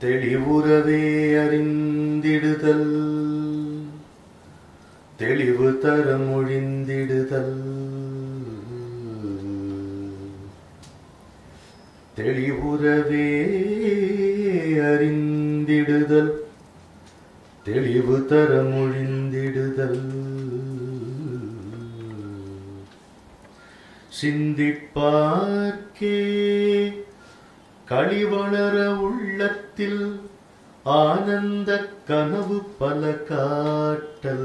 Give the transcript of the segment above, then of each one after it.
தெளிவுறவே அறிந்திடுதல் தெளிவு தர மொழிந்திடுதல் தெளிவுறவே அறிந்திடுதல் தெளிவு தர மொழிந்திடுதல் சிந்திப்பார்க்கே களிவளர உள்ளத்தில் ஆனந்த கனவு பல காட்டல்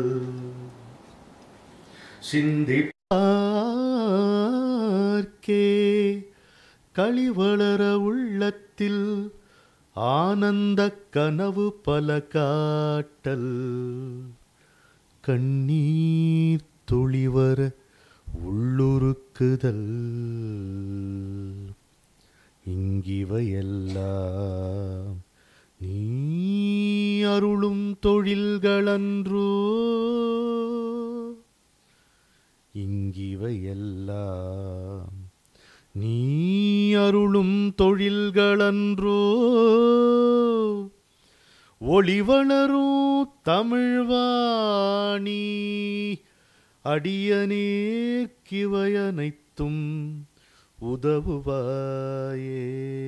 சிந்திப்பார்க்கே களிவளர உள்ளத்தில் ஆனந்த கனவு பல காட்டல் கண்ணீர் துளிவர உள்ளுருக்குதல் இங்கிவையெல்லாம் நீ அருளும் தொழில்களன்றோ இங்கிவையெல்லாம் நீ அருளும் தொழில்களன்றோ ஒளிவளரும் தமிழ்வாணி அடியனேற்கிவையனைத்தும் உதவுவாயே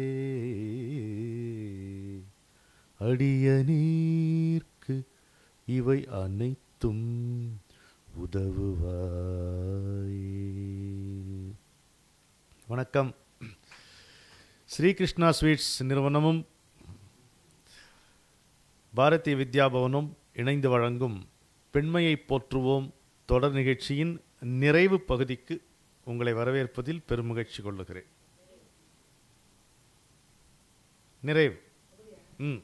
அடியனீர்க்கு இவை அனைத்தும் உதவுவாயே வணக்கம் ஸ்ரீகிருஷ்ணா ஸ்வீட்ஸ் நிறுவனமும் பாரதிய வித்யாபவனும் இணைந்து வழங்கும் பெண்மையை போற்றுவோம் தொடர் நிகழ்ச்சியின் நிறைவு பகுதிக்கு உங்களை வரவேற்பதில் பெருமகிழ்ச்சி கொள்ளுகிறேன் நிறைவு ம்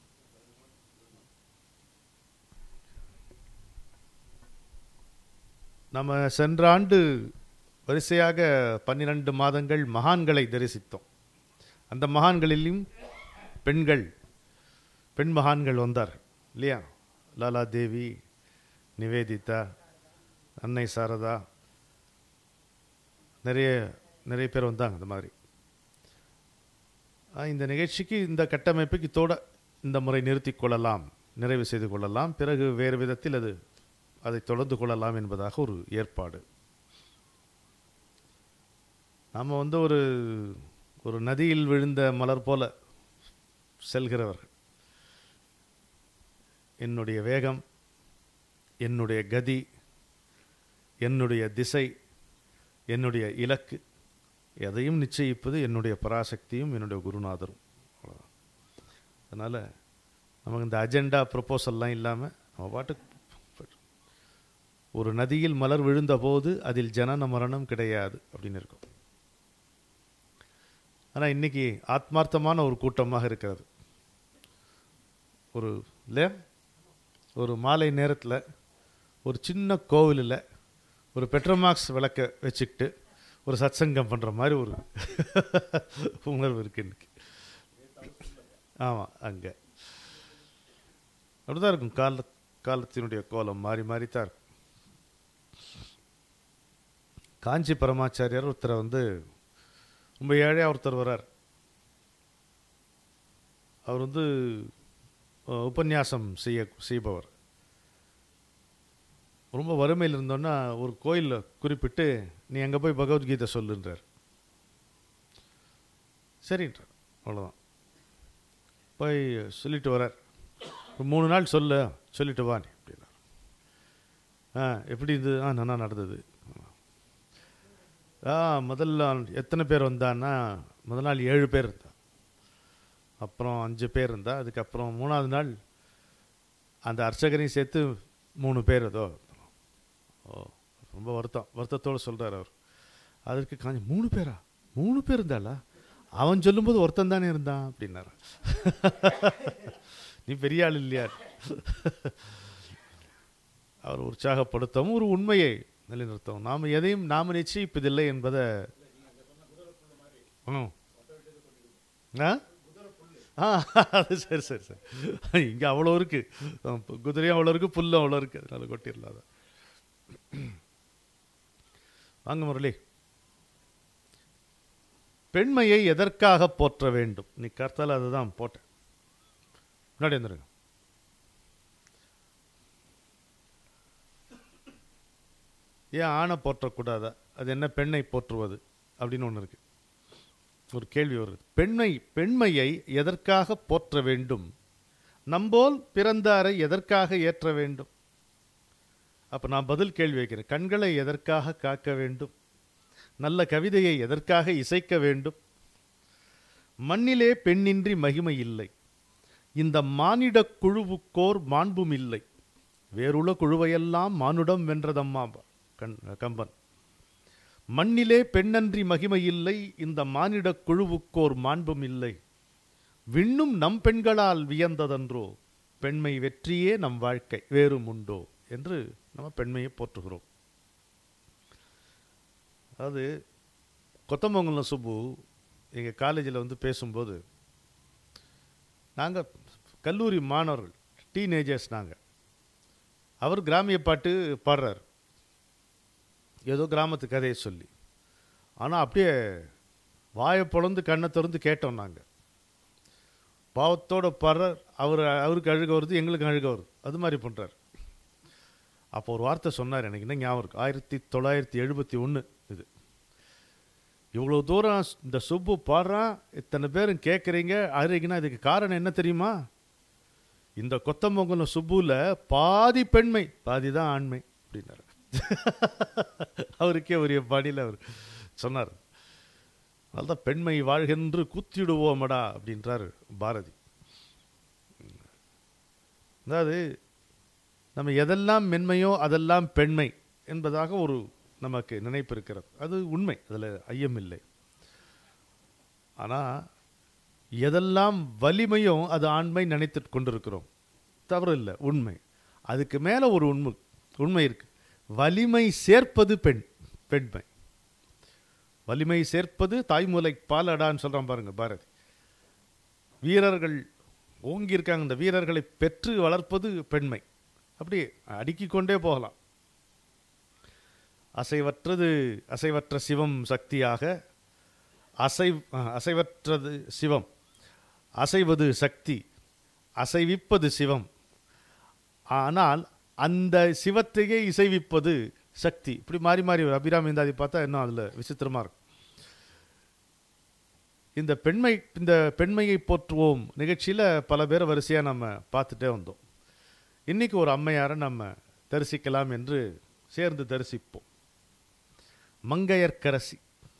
நம்ம சென்ற ஆண்டு வரிசையாக பன்னிரண்டு மாதங்கள் மகான்களை தரிசித்தோம் அந்த மகான்களிலும் பெண்கள் பெண் மகான்கள் வந்தார் இல்லையா லாலா தேவி நிவேதிதா அன்னை சாரதா நிறைய நிறைய பேர் வந்தாங்க அந்த மாதிரி ஆ, இந்த நிகழ்ச்சிக்கு இந்த கட்டமைப்புக்கு இதோட இந்த முறை நிறுத்திக் கொள்ளலாம் நிறைவு செய்து கொள்ளலாம் பிறகு வேறு விதத்தில் அது அதை தொடர்ந்து கொள்ளலாம் என்பதாக ஒரு ஏற்பாடு நாம் வந்து ஒரு ஒரு நதியில் விழுந்த மலர் போல செல்கிறவர்கள் என்னுடைய வேகம் என்னுடைய கதி என்னுடைய திசை என்னுடைய இலக்கு எதையும் நிச்சயிப்பது என்னுடைய பராசக்தியும் என்னுடைய குருநாதரும் அவ்வளவுதான். அதனால் நமக்கு இந்த அஜெண்டா ப்ரொப்போசல்லாம் இல்லாமல் நம்ம பாட்டுக்கு ஒரு நதியில் மலர் விழுந்த போது அதில் ஜனன மரணம் கிடையாது அப்படின்னு இருக்கும் ஆனால் இன்னைக்கு ஆத்மார்த்தமான ஒரு கூட்டமாக இருக்கிறது ஒரு இல்லையா ஒரு மாலை நேரத்தில் ஒரு சின்ன கோவிலில் ஒரு பெட்ரோமாக்ஸ் விளக்க வச்சுக்கிட்டு ஒரு சத்சங்கம் பண்ணுற மாதிரி ஒரு உணர்வு இருக்கு இன்னைக்கு ஆமாம் அங்கே அப்படிதான் இருக்கும் கால காலத்தினுடைய கோலம் மாறி மாறி தான் இருக்கும் காஞ்சி பரமாச்சாரியார் ஒருத்தரை வந்து ரொம்ப ஏழையாக ஒருத்தர் வரார் அவர் வந்து அஹ், உபன்யாசம் செய்ய செய்பவர் ரொம்ப வறுமையில் இருந்தோன்னா ஒரு கோயிலில் குறிப்பிட்டு நீ அங்கே போய் பகவத்கீதை சொல்லுன்றார் சரின்றார் அவ்வளோதான் போய் சொல்லிட்டு வரார் ஒரு மூணு நாள் சொல்ல சொல்லிட்டு வா நீ அப்படின்னார் ஆ எப்படி இது ஆ நல்லா நடந்தது ஆ முதல் நாள் எத்தனை பேர் வந்தான்னா முதல் நாள் ஏழு பேர் இருந்தா அப்புறம் அஞ்சு பேர் இருந்தா அதுக்கப்புறம் மூணாவது நாள் அந்த அர்ச்சகரையும் சேர்த்து மூணு பேர் ஏதோ ஓ ரொம்ப வருத்தம் வருத்தத்தோடு சொல்கிறார் அவர் அதற்கு காஞ்சி மூணு பேரா மூணு பேர் இருந்தாளா அவன் சொல்லும்போது ஒருத்தன் தானே இருந்தான் அப்படின்னாரு நீ பெரிய ஆள் இல்லையா அவர் உற்சாகப்படுத்தவும் ஒரு உண்மையை நிலைநிறுத்தவும் நாம் எதையும் நாம் நிச்சயிப்பதில்லை என்பதை ம். ஆ ஆ அது சரி சரி சரி இங்கே அவ்வளோ இருக்கு ஆ, குதிரையும் அவ்வளோ இருக்கு புல்லும் அவ்வளோ இருக்கு அதனால கொட்டிடலாம் அதை வாங்க முரளி பெண்மையை எதற்காக போற்ற வேண்டும் நீ கர்த்தால அதுதான் போட்டேன் முன்னாடி வந்துருங்க ஏன் ஆணை போற்றக்கூடாதா அது என்ன பெண்ணை போற்றுவது அப்படின்னு ஒன்று இருக்கு ஒரு கேள்வி வருது பெண்ணை பெண்மையை எதற்காக போற்ற வேண்டும் நம்போல் பிறந்தாரை எதற்காக ஏற்ற வேண்டும் அப்ப நான் பதில் கேள்வி வைக்கிறேன் கண்களை எதற்காக காக்க வேண்டும் நல்ல கவிதையை எதற்காக இசைக்க வேண்டும் மண்ணிலே பெண்ணின்றி மகிமை இல்லை இந்த மானிடக் குழுவுக்கோர் மாண்பும் இல்லை வேறுள்ள குழுவையெல்லாம் மானுடம் வென்றதம்மா கண் கம்பன் மண்ணிலே பெண்ணன்றி மகிமை இல்லை இந்த மானிடக் குழுவுக்கோர் மாண்பும் இல்லை விண்ணும் நம் பெண்களால் வியந்ததன்றோ பெண்மை வெற்றியே நம் வாழ்க்கை வேறும் உண்டோ என்று நம்ம பெண்மையை போற்றுகிறோம் அதாவது கொத்தமங்கலம் சுப்பு எங்கள் காலேஜில் வந்து பேசும்போது நாங்கள் கல்லூரி மாணவர்கள் டீனேஜர்ஸ் நாங்கள் அவர் கிராமிய பாட்டு பாடுறார் ஏதோ கிராமத்து கதையை சொல்லி ஆனால் அப்படியே வாயை பொழந்து கண்ணை திறந்து கேட்டோம் நாங்கள் பாவத்தோட பாடுறார் அவர் அவருக்கு அழுக வருது எங்களுக்கு அழுக வருது அது மாதிரி பண்ணுறார் அப்போ ஒரு வார்த்தை சொன்னார் எனக்கு இன்னும் ஞாபகம் இருக்கு ஆயிரத்தி தொள்ளாயிரத்தி எழுபத்தி ஒன்று இது இவ்வளோ தூரம் இந்த சுப்பு பாடுறான் இத்தனை பேரும் கேட்குறீங்க அழுறீங்கன்னா இதுக்கு காரணம் என்ன தெரியுமா இந்த கொத்தமங்கலம் சுப்புல பாதி பெண்மை பாதி தான் ஆண்மை அப்படின்னாரு அவருக்கே உரிய பாடியில் அவர் சொன்னார் அதனால்தான் பெண்மை வாழ்கென்று கூத்திடுவோமடா அப்படின்றார் பாரதி அதாவது நம்ம எதெல்லாம் மென்மையோ அதெல்லாம் பெண்மை என்பதாக ஒரு நமக்கு நினைப்பு இருக்கிறது அது உண்மை அதில் ஐயமில்லை ஆனால் எதெல்லாம் வலிமையோ அது ஆண்மை நினைத்து கொண்டிருக்கிறோம் தவறு இல்லை உண்மை அதுக்கு மேலே ஒரு உண்மை உண்மை இருக்கு வலிமை சேர்ப்பது பெண் பெண்மை வலிமை சேர்ப்பது தாய்மூலை பாலடான்னு சொல்கிறான் பாருங்க பாரதி வீரர்கள் ஓங்கி இருக்காங்க இந்த வீரர்களை பெற்று வளர்ப்பது பெண்மை அப்படி அடுக்கிக் கொண்டே போகலாம் அசைவற்றது அசைவற்ற சிவம் சக்தியாக அசை அசைவற்றது சிவம் அசைவது சக்தி அசைவிப்பது சிவம் ஆனால் அந்த சிவத்தையே இசைவிப்பது சக்தி இப்படி மாறி மாறி அபிராமி இந்தாதி பார்த்தா இன்னும் அதில் விசித்திரமாக இருக்கும் இந்த பெண்மை இந்த பெண்மையை போற்றுவோம் நிகழ்ச்சியில் பல பேரை வரிசையாக நம்ம பார்த்துட்டே வந்தோம் இன்னைக்கு ஒரு அம்மையாரை நம்ம தரிசிக்கலாம் என்று சேர்ந்து தரிசிப்போம் மங்கையர்க்கரசி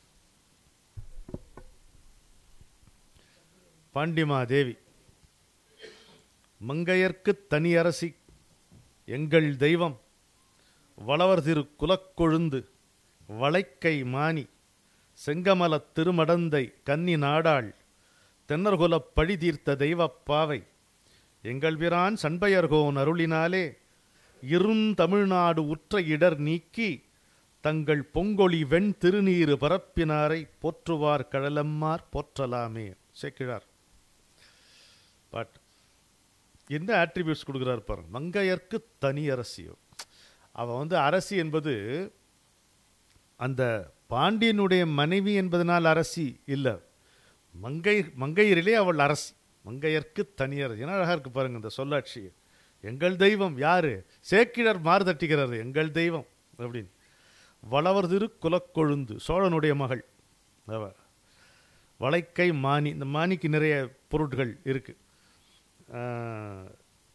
பாண்டிமாதேவி மங்கையர்க்கு தனி அரசி எங்கள் தெய்வம் வளவர் திரு குலக்கொழுந்து வளைக்கை மானி செங்கமலத் திருமடந்தை கன்னி நாடாள் தென்னர்குலப் பழி தீர்த்த தெய்வப்பாவை எங்கள் பிரான் சண்பையர்கோன் அருளினாலே இருந்தமிழ்நாடு உற்ற இடர் நீக்கி தங்கள் பொங்கொழி வெண் திருநீரு பரப்பினாரை போற்றுவார் கழலம்மார் போற்றலாமே சேக்கிழார் பாட்டு என்ன ஆட்ரிபியூட்ஸ் கொடுக்குறாரு பாருங்க மங்கையர்க்கு தனி அரசியோ அவன் வந்து அரசி என்பது அந்த பாண்டியனுடைய மனைவி என்பதனால் அரசி இல்லை மங்கை மங்கையரிலே அவள் அரசி மங்கையர்க்கு தனி அரசி என்ன அழகா இருக்கு பாருங்க இந்த சொல்லாட்சி எங்கள் தெய்வம் யாரு சேக்கிழர் மாறுதட்டுகிறார் எங்கள் தெய்வம் அப்படின்னு வளவர் திரு குலக்கொழுந்து சோழனுடைய மகள் அவ வளைக்கை மானி இந்த மானிக்கு நிறைய பொருட்கள் இருக்கு ஆஹ்,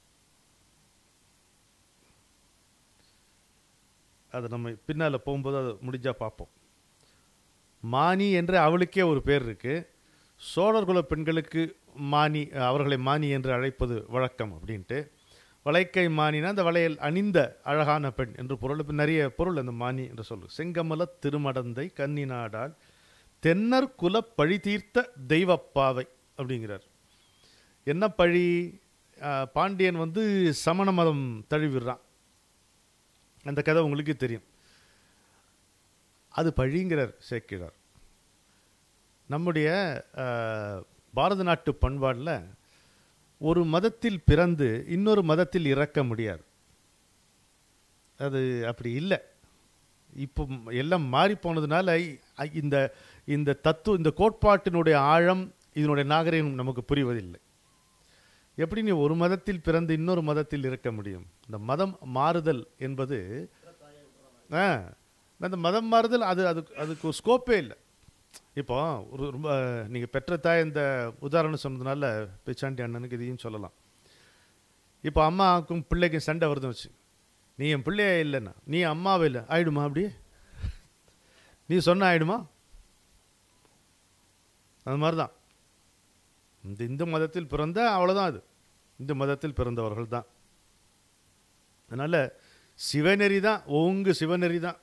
அது நம்ம பின்னால் போகும்போது அதை முடிஞ்சா பார்ப்போம் மானி என்று அவளுக்கே ஒரு பேர் இருக்கு சோழர் குல பெண்களுக்கு மானி அவர்களை மானி என்று அழைப்பது வழக்கம் அப்படின்ட்டு வளைக்கை மானினா அந்த வளையல் அணிந்த அழகான பெண் என்று பொருள் இப்ப நிறைய பொருள் அந்த மானி என்று சொல்லு செங்கமல திருமடந்தை கன்னி நாடாள் தென்னர் குல பழி தீர்த்த தெய்வப்பாவை அப்படிங்கிறார் என்ன பழி ஆஹ், பாண்டியன் வந்து சமண மதம் தழுவிடுறான் அந்த கதை உங்களுக்கு தெரியும் அது பழிங்கிறார் சேக்கிழார் நம்முடைய ஆஹ், பாரத நாட்டு பண்பாடில் ஒரு மதத்தில் பிறந்து இன்னொரு மதத்தில் இறக்க முடியாது அது அப்படி இல்லை இப்போ எல்லாம் மாறி போனதுனால இ- இந்த இந்த தத்துவ இந்த கோட்பாட்டினுடைய ஆழம் இதனுடைய நாகரிகம் நமக்கு புரிவதில்லை எப்படி நீ ஒரு மதத்தில் பிறந்து இன்னொரு மதத்தில் இருக்க முடியும் இந்த மதம் மாறுதல் என்பது ஆ அந்த மதம் மாறுதல் அது அதுக்கு அதுக்கு ஒரு ஸ்கோப்பே இல்லை இப்போ ஒரு ரொம்ப நீங்கள் பெற்ற தாய் இந்த உதாரணம் சொன்னதுனால பிச்சாண்டி அண்ணனுக்கு இதையும் சொல்லலாம் இப்போ அம்மாவுக்கும் பிள்ளைக்கும் சண்டை வருதுன்னு வச்சு நீ என் பிள்ளையே இல்லைன்னா நீ அம்மாவே இல்லை ஆயிடுமா அப்படி நீ சொன்ன ஆயிடுமா அது மாதிரி தான் இந்த இந்து மதத்தில் பிறந்த அவ்வளோதான் அது இந்து மதத்தில் பிறந்தவர்கள் தான் அதனால் சிவநெறி தான் ஒங்கு சிவநெறி தான்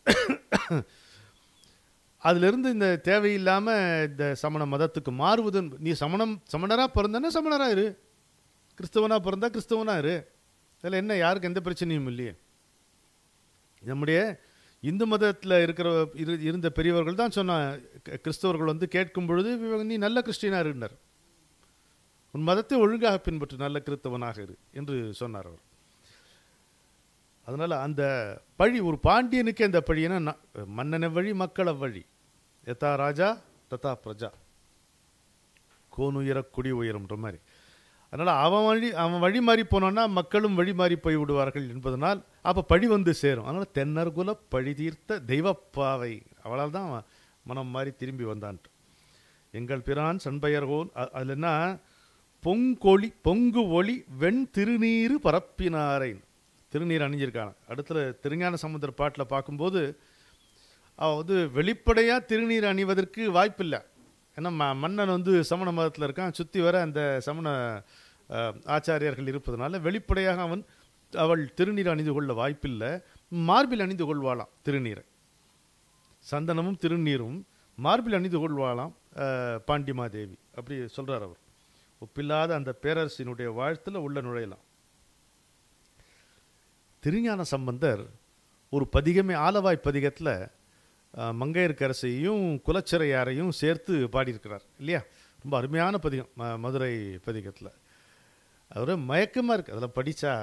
அதிலிருந்து இந்த தேவையில்லாமல் இந்த சமண மதத்துக்கு மாறுவது என்ப- நீ சமணம் சமணராக பிறந்தனா சமணராக இரு கிறிஸ்தவனாக பிறந்தா கிறிஸ்தவனாக இரு இதில் என்ன யாருக்கு எந்த பிரச்சனையும் இல்லையே நம்முடைய இந்து மதத்தில் இருக்கிற இரு இருந்த பெரியவர்கள் தான் சொன்ன க- கிறிஸ்தவர்கள் வந்து கேட்கும் பொழுது இவங்க நீ நல்ல கிறிஸ்டியனாக இருந்தார் உன் மதத்தை ஒழுங்காக பின்பற்று நல்ல கிறிஸ்தவனாக இரு என்று சொன்னார் அவர் அதனால் அந்த பழி ஒரு பாண்டியனுக்கு அந்த பழினா ந- மன்னனை வழி மக்களை வழி எதா ராஜா ததா பிரஜா கோனுயர குடி உயரும்ன்ற மாதிரி அதனால் அவன் வழி அவன் வழி மாறி போனோன்னா மக்களும் வழி மாறி போய் விடுவார்கள் என்பதனால் அப்போ பழி வந்து சேரும் அதனால் தென்னர்குல பழி தீர்த்த தெய்வப்பாவை அவளால் தான் அவன் மனம் மாறி திரும்பி வந்தான்ட்டு எங்கள் பிரான் சண்பயர்கோன் அ- அதுல என்ன பொங்கொழி பொங்கு ஒளி வெண் திருநீறு பரப்பினாரை திருநீர் அணிஞ்சிருக்காங்க அடுத்த திருஞான சமுந்தர் பாட்டில் பார்க்கும்போது அவன் வந்து வெளிப்படையாக திருநீர் அணிவதற்கு வாய்ப்பில்லை ஏன்னா ம மன்னன் வந்து சமண மதத்தில் இருக்கான் சுற்றி வர அந்த சமண அஹ், ஆச்சாரியர்கள் இருப்பதனால வெளிப்படையாக அவன் அவள் திருநீர் அணிந்து கொள்ள வாய்ப்பில்லை மார்பில் அணிந்து கொள்வாளாம் திருநீரை சந்தனமும் திருநீரும் மார்பில் அணிந்து கொள்வாளாம் அஹ், பாண்டிமாதேவி அப்படி சொல்றார் அவர் ஒப்பில்லாத அந்த பேரரசினுடைய வாழ்த்துல உள்ள நுழையலாம் திருஞான சம்பந்தர் ஒரு பதிகமே ஆலவாய் பதிகத்தில் மங்கையர்க்கரசையும் குலச்சிறையாரையும் சேர்த்து பாடியிருக்கிறார் இல்லையா ரொம்ப அருமையான பதிகம் ம- மதுரை பதிகத்தில் அது மயக்கமாக இருக்குது அதில் படித்தா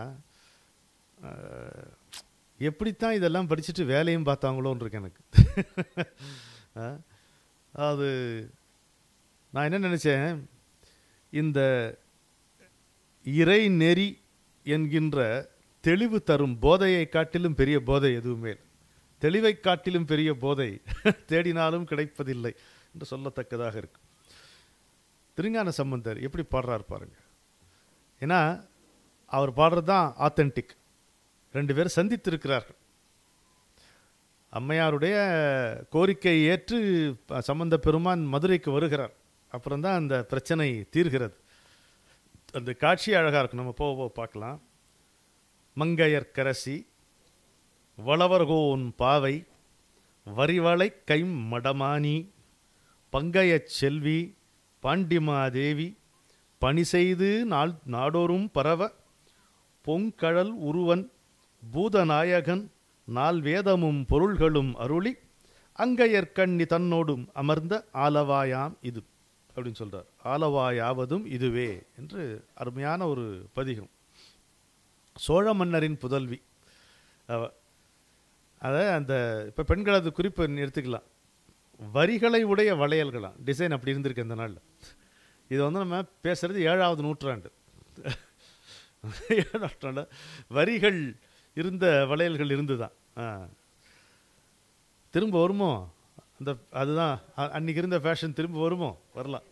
எப்படித்தான் இதெல்லாம் படிச்சுட்டு வேலையும் பார்த்தாங்களோன்னு இருக்கு எனக்கு ஆ, அது நான் என்ன நினச்சேன் இந்த இறை நெறி என்கின்ற தெளிவு தரும் போதையை காட்டிலும் பெரிய போதை எதுவுமே இல்லை. தெளிவை காட்டிலும் பெரிய போதை தேடினாலும் கிடைப்பதில்லை என்று சொல்லத்தக்கதாக இருக்கு திருஞான சம்பந்தர் எப்படி பாடுறார் பாருங்க ஏன்னா அவர் பாடுறது தான் ஆத்தென்டிக் ரெண்டு பேரும் சந்தித்திருக்கிறார்கள் அம்மையாருடைய கோரிக்கையை ஏற்று ப- சம்பந்த பெருமான் மதுரைக்கு வருகிறார் அப்புறம் தான் அந்த பிரச்சனை தீர்கிறது அந்த காட்சி அழகாக இருக்கும் நம்ம போக போக பார்க்கலாம் மங்கையர்க்கரசி வளவர்கோன் பாவை வரிவளை கைம் மடமானி பங்கையச் செல்வி பாண்டிமாதேவி பணி செய்து நாள் நாடோறும் பரவ பொங்கழல் உருவன் பூதநாயகன் நால் வேதமும் பொருள்களும் அருளி அங்கையர்கண்ணி தன்னோடும் அமர்ந்த ஆலவாயாம் இது அப்படின்னு சொல்றார் ஆலவாயாவதும் இதுவே என்று அருமையான ஒரு பதிகம் சோழ மன்னரின் புதல்வி அவ அதை அந்த இப்போ பெண்களது குறிப்பு எடுத்துக்கலாம் வரிகளை உடைய வளையல்களாம் டிசைன் அப்படி இருந்திருக்கு அந்த நாளில் இது வந்து நம்ம பேசுறது ஏழாவது நூற்றாண்டு ஏழாவது நூற்றாண்டு வரிகள் இருந்த வளையல்கள் இருந்துதான் ஆ. திரும்ப வருமோ அந்த அதுதான் அ- அன்னைக்கு இருந்த ஃபேஷன் திரும்ப வருமோ வரலாம்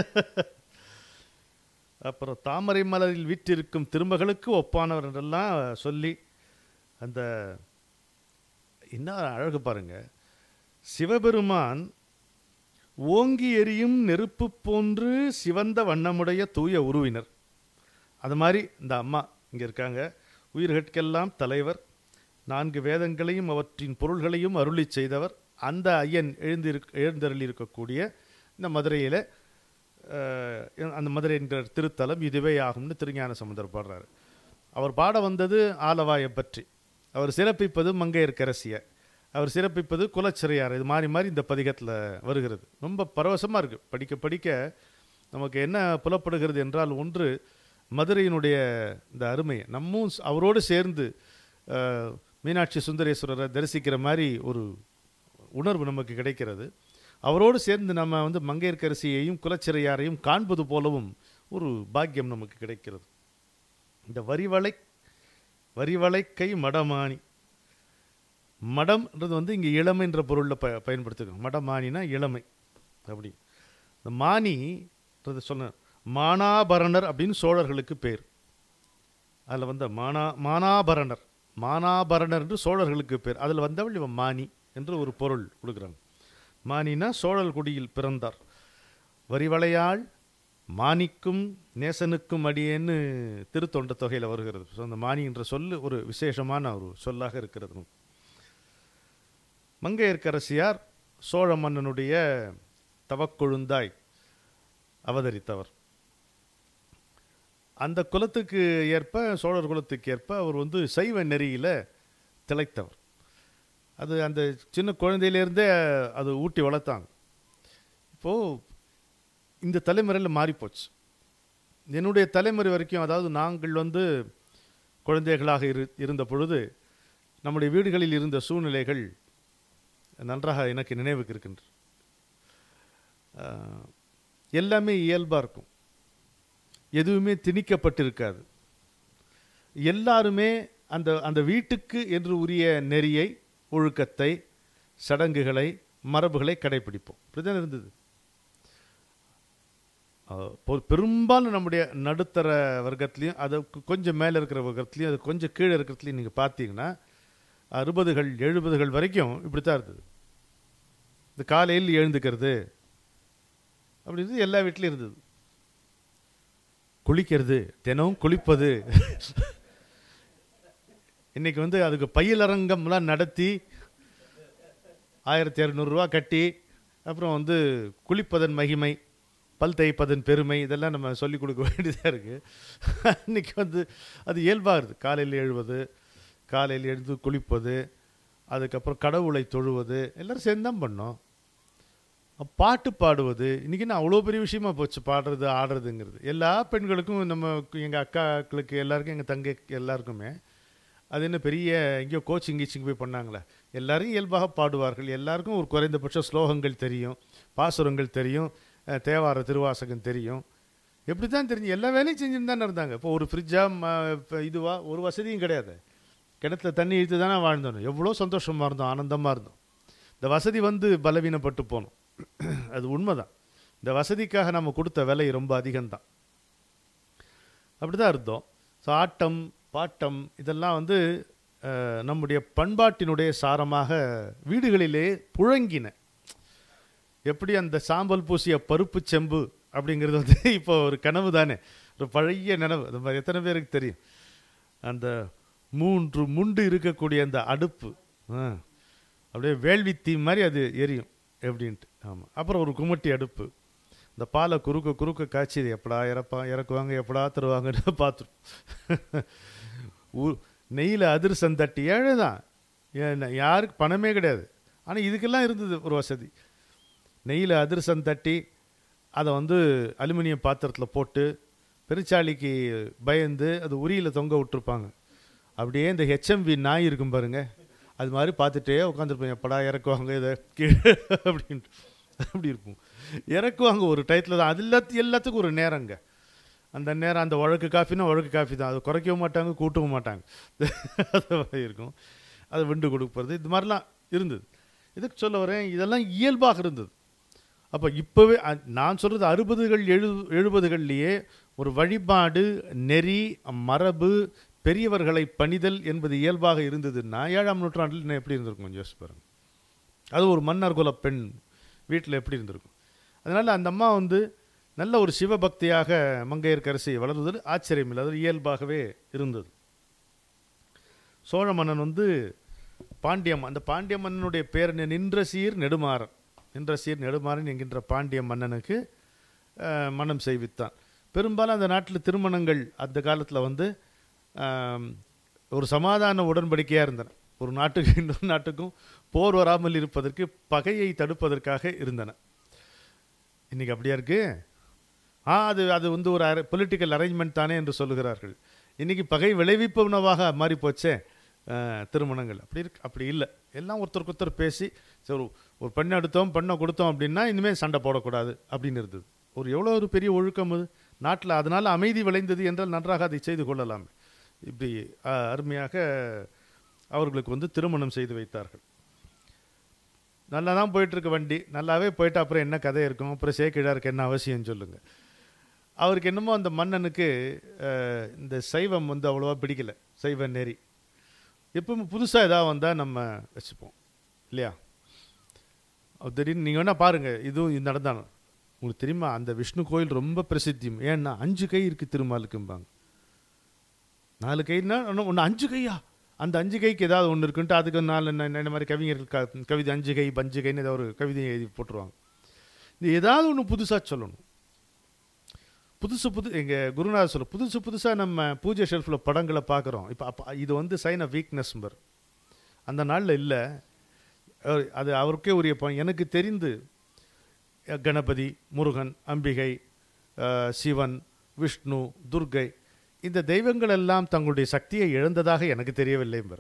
அப்புறம் தாமரை மலரில் வீற்றிருக்கும் திருமகளுக்கு ஒப்பானவர் என்றெல்லாம் சொல்லி அந்த என்ன அழகு பாருங்க சிவபெருமான் ஓங்கி எரியும் நெருப்பு போன்று சிவந்த வண்ணமுடைய தூய உருவினர் அது மாதிரி இந்த அம்மா இங்கே இருக்காங்க உயிர்கட்கெல்லாம் தலைவர் நான்கு வேதங்களையும் அவற்றின் பொருள்களையும் அருளி செய்தவர் அந்த ஐயன் எழுந்திருக் எழுந்தருளி இருக்கக்கூடிய இந்த மதுரையில் அந்த மதுரை என்கிற திருத்தலம் இதுவே ஆகும்னு திருஞான சமுதர் பாடுறாரு அவர் பாட வந்தது ஆலவாயை பற்றி அவர் சிறப்பிப்பது மங்கையர்க்கரசியை அவர் சிறப்பிப்பது குலச்சிறையார் இது மாறி மாறி இந்த பதிகத்தில் வருகிறது ரொம்ப பரவசமாக இருக்குது படிக்க படிக்க நமக்கு என்ன புலப்படுகிறது என்றால் ஒன்று மதுரையினுடைய இந்த அருமை நம்மும் ஸ்- அவரோடு சேர்ந்து அஹ், மீனாட்சி சுந்தரேஸ்வரரை தரிசிக்கிற மாதிரி ஒரு உணர்வு நமக்கு கிடைக்கிறது அவரோடு சேர்ந்து நம்ம வந்து மங்கையர்க்கரசியையும் குலச்சிறையாரையும் காண்பது போலவும் ஒரு பாக்கியம் நமக்கு கிடைக்கிறது இந்த வரிவளை வரிவளைக்கை மடமானி மடம்ன்றது வந்து இங்கே இளமைன்ற பொருளில் ப பயன்படுத்திருக்கோம் மடமானினா இளமை அப்படி இந்த மானின்றது சொன்ன மானாபரணர் அப்படின்னு சோழர்களுக்கு பேர் அதில் வந்த மானா மானாபரணர் மானாபரணர் என்று சோழர்களுக்கு பேர் அதில் வந்தவள் இவன் மானி என்று ஒரு பொருள் கொடுக்குறாங்க மானினா சோழல் குடியில் பிறந்தார் வரிவளையாள் மானிக்கும் நேசனுக்கும் அடியேன்னு திருத்தொண்ட தொகையில் வருகிறது ஸோ அந்த மானி என்ற சொல்லு ஒரு விசேஷமான ஒரு சொல்லாக இருக்கிறது மங்கையர்க்கரசியார் சோழ மன்னனுடைய தவக்கொழுந்தாய் அவதரித்தவர் அந்த குலத்துக்கு ஏற்ப சோழர் குலத்துக்கு ஏற்ப அவர் வந்து சைவ நெறியில் திளைத்தவர் அது அந்த சின்ன குழந்தையிலேருந்தே அது ஊட்டி வளர்த்தாங்க இப்போது இந்த தலைமுறையில் மாறிப்போச்சு என்னுடைய தலைமுறை வரைக்கும் அதாவது நாங்கள் வந்து குழந்தைகளாக இரு இருந்த பொழுது நம்முடைய வீடுகளில் இருந்த சூழ்நிலைகள் நன்றாக எனக்கு நினைவுக்கு இருக்கின்ற ஆஹ், எல்லாமே இயல்பாக இருக்கும் எதுவுமே திணிக்கப்பட்டிருக்காது எல்லாருமே அந்த அந்த வீட்டுக்கு என்று உரிய நெறியை ஒழுக்கத்தை சடங்குகளை மரபுகளை கடைபிடிப்போம் இப்படிதான் இருந்தது அஹ், பொ- பெரும்பாலும் நம்முடைய நடுத்தர வர்க்கத்துலேயும் அதுக்கு கொஞ்சம் மேலே இருக்கிற வர்க்கத்துலேயும் அது கொஞ்சம் கீழே இருக்கிறதுலையும் நீங்கள் பார்த்தீங்கன்னா அறுபதுகள் எழுபதுகள் வரைக்கும் இப்படித்தான் இருந்தது இந்த காலையில் எழுந்துக்கிறது அப்படின்றது எல்லா வீட்லையும் இருந்தது குளிக்கிறது தினம் குளிப்பது இன்னைக்கு வந்து அதுக்கு பயிலரங்கம்லாம் நடத்தி ஆயிரத்தி இரநூறுவா கட்டி அப்புறம் வந்து குளிப்பதன் மகிமை பல் தேய்ப்பதன் பெருமை இதெல்லாம் நம்ம சொல்லிக் கொடுக்க வேண்டியதாக இருக்குது இன்னைக்கு வந்து அது இயல்பாகுது காலையில் எழுவது காலையில் எழுந்து குளிப்பது அதுக்கப்புறம் கடவுளை தொழுவது எல்லாரும் சேர்ந்து தான் பண்ணோம் அப்ப பாட்டு பாடுவது இன்றைக்கி நான் அவ்வளோ பெரிய விஷயமா போச்சு பாடுறது ஆடுறதுங்கிறது எல்லா பெண்களுக்கும் நம்ம எங்கள் அக்காக்களுக்கு எல்லாருக்கும் எங்கள் தங்கை எல்லாருக்குமே அது என்ன பெரிய எங்கேயோ கோச்சிங் கீச்சிங் போய் பண்ணாங்களே எல்லாரும் இயல்பாக பாடுவார்கள் எல்லாருக்கும் ஒரு குறைந்தபட்ச ஸ்லோகங்கள் தெரியும் பாசுரங்கள் தெரியும் அஹ், தேவார திருவாசகம் தெரியும் எப்படி தான் தெரிஞ்சு எல்லா வேலையும் செஞ்சுட்டு தானே இருந்தாங்க இப்போ ஒரு ஃப்ரிட்ஜாக இதுவா ஒரு வசதியும் கிடையாது கிணத்துல தண்ணி இழுத்து தானே வாழ்ந்தோம் எவ்வளோ சந்தோஷமாக இருந்தோம் ஆனந்தமாக இருந்தோம் இந்த வசதி வந்து பலவீனப்பட்டு போனோம் அது உண்மைதான் இந்த வசதிக்காக நம்ம கொடுத்த விலை ரொம்ப அதிகம்தான் அப்படி தான் இருந்தோம் ஸோ ஆட்டம் பாட்டம் இதெல்லாம் வந்து அஹ், நம்முடைய பண்பாட்டினுடைய சாரமாக வீடுகளிலே புழங்கின எப்படி அந்த சாம்பல் பூசிய பருப்பு செம்பு அப்படிங்கிறது வந்து இப்போ ஒரு கனவு தானே ஒரு பழைய நினைவு அது மாதிரி எத்தனை பேருக்கு தெரியும் அந்த மூன்று முண்டு இருக்கக்கூடிய அந்த அடுப்பு ஆ, அப்படியே வேள்வித்தீ மாதிரி அது எரியும் எப்படின்ட்டு ஆமாம் அப்புறம் ஒரு குமட்டி அடுப்பு இந்த பாலை குறுக்க குறுக்க காய்ச்சி இது எப்படா இறப்பா இறக்குவாங்க எப்படா தருவாங்கன்னு பார்த்துருப்போம் ஊ- நெய்யில் அதிர்சம் தட்டி ஏழை தான் ஏன் யாருக்கு பணமே கிடையாது ஆனால் இதுக்கெல்லாம் இருந்தது ஒரு வசதி நெய்யில் அதிர்சம் தட்டி அதை வந்து அலுமினியம் பாத்திரத்தில் போட்டு பெருச்சாளிக்கு பயந்து அது உரியில் தொங்க விட்டுருப்பாங்க அப்படியே இந்த ஹெச்எம்வி நாய் இருக்கும் பாருங்க அது மாதிரி பார்த்துட்டே உட்காந்துருப்பேன் எப்படா இறக்குவாங்க இதை கீழே அப்படின்ட்டு அப்படி இருக்கும் இறக்குவாங்க ஒரு டயத்தில் தான் அது எல்லாத்து எல்லாத்துக்கும் ஒரு நேரங்க அந்த நேரம் அந்த உழக்கு காஃபினா உழக்கு காஃபி தான் அது குறைக்கவும் மாட்டாங்க கூட்டவும் மாட்டாங்க அது மாதிரி இருக்கும் அதை விண்டு கொடுப்பது இது மாதிரிலாம் இருந்தது இதுக்கு சொல்ல வரேன் இதெல்லாம் இயல்பாக இருந்தது அப்போ இப்போவே நான் சொல்கிறது அறுபதுகள் எழு எழுபதுகள்லேயே ஒரு வழிபாடு நெறி மரபு பெரியவர்களை பணிதல் என்பது இயல்பாக இருந்ததுன்னா ஏழாம் நூற்றாண்டில் இன்னும் எப்படி இருந்திருக்கும் கொஞ்சம் யோசிச்சு பாருங்க அது ஒரு மன்னர் குல பெண் வீட்டில் எப்படி இருந்திருக்கும் அதனால் அந்த அம்மா வந்து நல்ல ஒரு சிவபக்தியாக மங்கையர்க்கரசி வளர்வது ஆச்சரியமில்லை அது இயல்பாகவே இருந்தது சோழ மன்னன் வந்து பாண்டியம் அந்த பாண்டிய மன்னனுடைய பேர் என்ன? நின்ற சீர் நெடுமாறன் நின்ற சீர் நெடுமாறன் என்கின்ற பாண்டிய மன்னனுக்கு அஹ், மனம் செய்வித்தான் பெரும்பாலும் அந்த நாட்டில் திருமணங்கள் அந்த காலத்தில் வந்து ஆம், ஒரு சமாதான உடன்படிக்கையாக இருந்தன ஒரு நாட்டுக்கு இன்னொரு நாட்டுக்கும் போர் வராமல் இருப்பதற்கு பகையை தடுப்பதற்காக இருந்தன இன்னைக்கு அப்படியா இருக்கு ஆ அது அது வந்து ஒரு பொலிட்டிக்கல் அரேஞ்ச்மெண்ட் தானே என்று சொல்லுகிறார்கள் இன்னைக்கு பகை விளைவிப்பவனவாக மாறி போச்சே அஹ், திருமணங்கள் அப்படி இருக்கு அப்படி இல்லை எல்லாம் ஒருத்தருக்கு ஒருத்தர் பேசி சரி ஒரு- ஒரு பெண்ணை எடுத்தோம் பெண்ணை கொடுத்தோம் அப்படின்னா இனிமேல் சண்டை போடக்கூடாது அப்படின்னு இருந்தது ஒரு எவ்வளோ ஒரு பெரிய ஒழுக்கம் அது நாட்டில் அதனால் அமைதி விளைந்தது என்றால் நன்றாக அதை செய்து கொள்ளலாம் இப்படி அஹ், அருமையாக அவர்களுக்கு வந்து திருமணம் செய்து வைத்தார்கள் நல்லா தான் போயிட்டுருக்கு வண்டி நல்லாவே போயிட்டு அப்புறம் என்ன கதை இருக்கும் அப்புறம் சேக்கிழாருக்கு என்ன அவசியம் சொல்லுங்கள் அவருக்கு என்னமோ அந்த மன்னனுக்கு அஹ், இந்த சைவம் வந்து அவ்வளோவா பிடிக்கல சைவ நெறி எப்பவும் புதுசாக ஏதாவது வந்தால் நம்ம வச்சுப்போம் இல்லையா அது திடீர்னு நீங்கள் வேணால் பாருங்கள் இதுவும் இது நடந்தாலும் உங்களுக்கு தெரியுமா அந்த விஷ்ணு கோயில் ரொம்ப பிரசித்தியும் ஏன்னா அஞ்சு கை இருக்குது திருமாலுக்கும்பாங்க நாலு கைன்னா ஒன்று அஞ்சு கையா அந்த அஞ்சு கைக்கு ஏதாவது ஒன்று இருக்குன்ட்டு அதுக்கு நாலு என்ன- என்ன மாதிரி கவிஞர்கள் க கவிதை அஞ்சு கை பஞ்சு கைன்னு ஏதாவது ஒரு கவிதையை எழுதி போட்டுருவாங்க இது ஏதாவது ஒன்று புதுசாக சொல்லணும் புதுசு புது எங்கள் குருநாதர் சொல்ல புதுசு புதுசாக நம்ம பூஜை ஷெல்ஃபில் படங்களை பார்க்குறோம் இப்போ அப்போ இது வந்து சைன் ஆஃப் வீக்னஸ் பர் அந்த நாளில் இல்லை அது அவருக்கே உரிய ப- எனக்கு தெரிந்து அஹ், கணபதி முருகன் அம்பிகை அஹ், சிவன் விஷ்ணு துர்கை இந்த தெய்வங்கள் எல்லாம் தங்களுடைய சக்தியை இழந்ததாக எனக்கு தெரியவில்லை என்பர்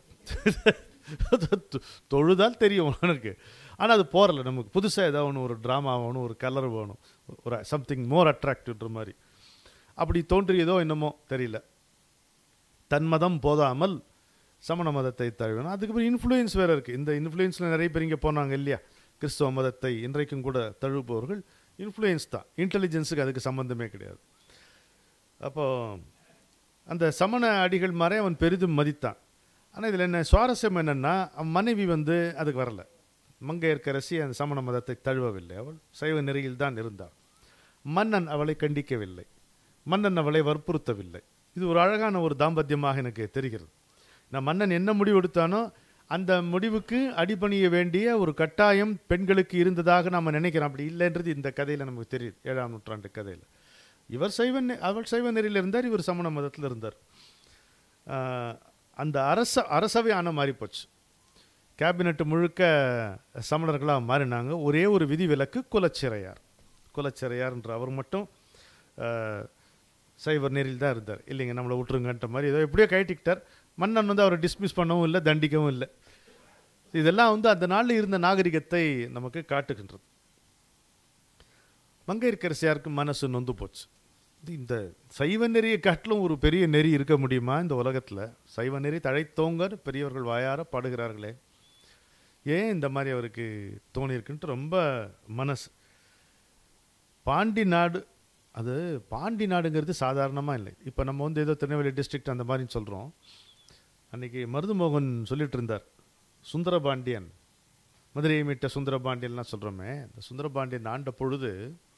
தொழுதால் தெரியும் எனக்கு ஆனால் அது போறல நமக்கு புதுசாக ஏதாவது ஒன்று ஒரு ட்ராமா வேணும் ஒரு கலர் வேணும் ஒரு சம்திங் மோர் அட்ராக்டிவ்ன்ற மாதிரி அப்படி தோன்றியதோ என்னமோ தெரியல தன்மதம் போதாமல் சமண மதத்தை தழுவினா அதுக்கப்புறம் இன்ஃப்ளூயன்ஸ் வேறு இருக்குது இந்த இன்ஃப்ளூயன்ஸில் நிறைய பேர் இங்கே போனாங்க இல்லையா கிறிஸ்தவ மதத்தை இன்றைக்கும் கூட தழுவுபவர்கள் இன்ஃப்ளூயன்ஸ் தான் இன்டெலிஜென்ஸுக்கு அதுக்கு சம்மந்தமே கிடையாது அப்போ அந்த சமண அடிகள் மாதிரி அவன் பெரிதும் மதித்தான் ஆனால் இதில் என்ன சுவாரஸ்யம் என்னென்னா அவன் மனைவி வந்து அதுக்கு வரல மங்கையர்க்கரசி அந்த சமண மதத்தை தழுவவில்லை அவள் சைவ நெறியில் தான் இருந்தாள் மன்னன் அவளை கண்டிக்கவில்லை மன்னன் அவளை வற்புறுத்தவில்லை இது ஒரு அழகான ஒரு தாம்பத்தியமாக எனக்கு தெரிகிறது நான் மன்னன் என்ன முடிவு எடுத்தானோ அந்த முடிவுக்கு அடிபணிய வேண்டிய ஒரு கட்டாயம் பெண்களுக்கு இருந்ததாக நாம் நினைக்கிறோம் அப்படி இல்லைன்றது இந்த கதையில் நமக்கு தெரியுது ஏழாம் நூற்றாண்டு கதையில் இவர் சைவ நெ- அவள் சைவ நெறியில் இருந்தார் இவர் சமண மதத்தில் இருந்தார் ஆஹ், அந்த அரச அரசவை ஆன மாறி போச்சு கேபினெட் முழுக்க சமணர்களாக மாறினாங்க ஒரே ஒரு விதிவிலக்கு குலச்சிறையார் குலச்சிறையார்ன்ற அவர் மட்டும் ஆஹ், சைவர் நெறியில் தான் இருந்தார் இல்லைங்க நம்மளை விட்டுருங்கன்ற மாதிரி ஏதோ எப்படியோ கைட்டிக்கிட்டார் மன்னன் வந்து அவரை டிஸ்மிஸ் பண்ணவும் இல்லை தண்டிக்கவும் இல்லை இதெல்லாம் வந்து அந்த நாளில் இருந்த நாகரிகத்தை நமக்கு காட்டுகின்றது மங்கையர்க்கரசியாருக்கு மனசு நொந்து போச்சு இது இந்த சைவ நெறியை காட்டிலும் ஒரு பெரிய நெறி இருக்க முடியுமா இந்த உலகத்தில் சைவ நெறி தழைத்தோங்கர் பெரியவர்கள் வாயார பாடுகிறார்களே ஏன் இந்த மாதிரி அவருக்கு தோணியிருக்குன்ட்டு ரொம்ப மனசு பாண்டி நாடு அது பாண்டி நாடுங்கிறது சாதாரணமாக இல்லை இப்போ நம்ம வந்து ஏதோ திருநெல்வேலி டிஸ்ட்ரிக்ட் அந்த மாதிரி சொல்கிறோம் அன்னைக்கு மருதுமோகன் சொல்லிட்டு இருந்தார் சுந்தரபாண்டியன் மதுரையை மீட்ட சுந்தரபாண்டியன்லாம் சொல்கிறோமே இந்த சுந்தரபாண்டியன் ஆண்ட பொழுது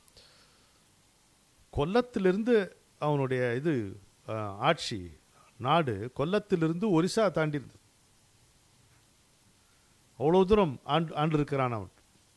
கொல்லத்திலிருந்து அவனுடைய இது அஹ், ஆட்சி நாடு கொல்லத்திலிருந்து ஒரிசா தாண்டி இருந்தது அவ்வளோ தூரம் ஆண்டு ஆண்டு இருக்கிறான் அவன்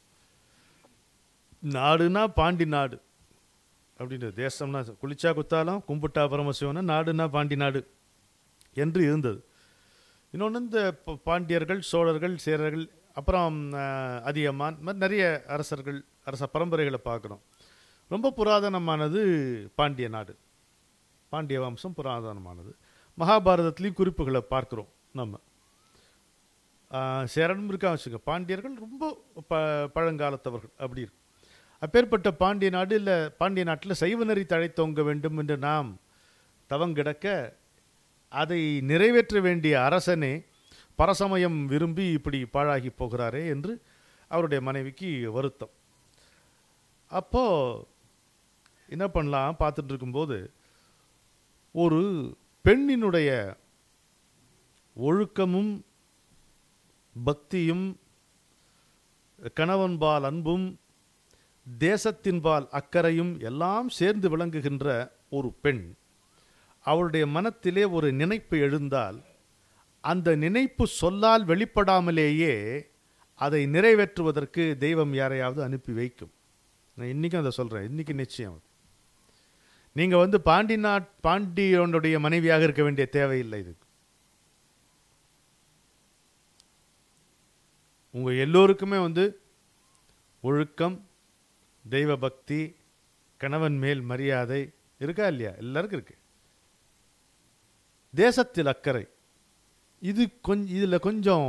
நாடுனா பாண்டி நாடு அப்படின்றது தேசம்னா குளிச்சா குத்தாலம் கும்பிட்டா பரமசிவனா நாடுனா பாண்டி நாடு என்று இருந்தது இன்னொன்று இந்த ப- பாண்டியர்கள் சோழர்கள் சேரர்கள் அப்புறம் அஹ், அதியமான் இந்த மாதிரி நிறைய அரசர்கள் அரச பரம்பரைகளை பார்க்குறோம் ரொம்ப புராதனமானது பாண்டிய நாடு பாண்டிய வம்சம் புராதனமானது மகாபாரதத்துலேயும் குறிப்புகளை பார்க்குறோம் நம்ம ஆஹ், சேரனும் இருக்கா வச்சுக்க பாண்டியர்கள் ரொம்ப ப பழங்காலத்தவர்கள் அப்படி இருக்கு அப்பேற்பட்ட பாண்டிய நாடு இல்லை பாண்டிய நாட்டில் சைவ நெறி தழைத்தோங்க வேண்டும் என்று நாம் தவங்கிடக்க அதை நிறைவேற்ற வேண்டிய அரசனே பரசமயம் விரும்பி இப்படி பாழாகி போகிறாரே என்று அவருடைய மனைவிக்கு வருத்தம் அப்போ என்ன பண்ணலாம் பார்த்துட்டு இருக்கும்போது ஒரு பெண்ணினுடைய ஒழுக்கமும் பக்தியும் கணவன்பால் அன்பும் தேசத்தின்பால் அக்கறையும் எல்லாம் சேர்ந்து விளங்குகின்ற ஒரு பெண் அவளுடைய மனத்திலே ஒரு நினைப்பு எழுந்தால் அந்த நினைப்பு சொல்லால் வெளிப்படாமலேயே அதை நிறைவேற்றுவதற்கு தெய்வம் யாரையாவது அனுப்பி வைக்கும் நான் இன்றைக்கும் அதை சொல்கிறேன் இன்றைக்கி நிச்சயம் அது நீங்கள் வந்து பாண்டி நாட் பாண்டியனுடைய மனைவியாக இருக்க வேண்டிய தேவையில்லை இது உங்கள் எல்லோருக்குமே வந்து ஒழுக்கம் தெய்வ பக்தி கணவன் மேல் மரியாதை இருக்கா இல்லையா எல்லாருக்கும் இருக்கு தேசத்தில் அக்கறை இது கொஞ்சம் இதில் கொஞ்சம்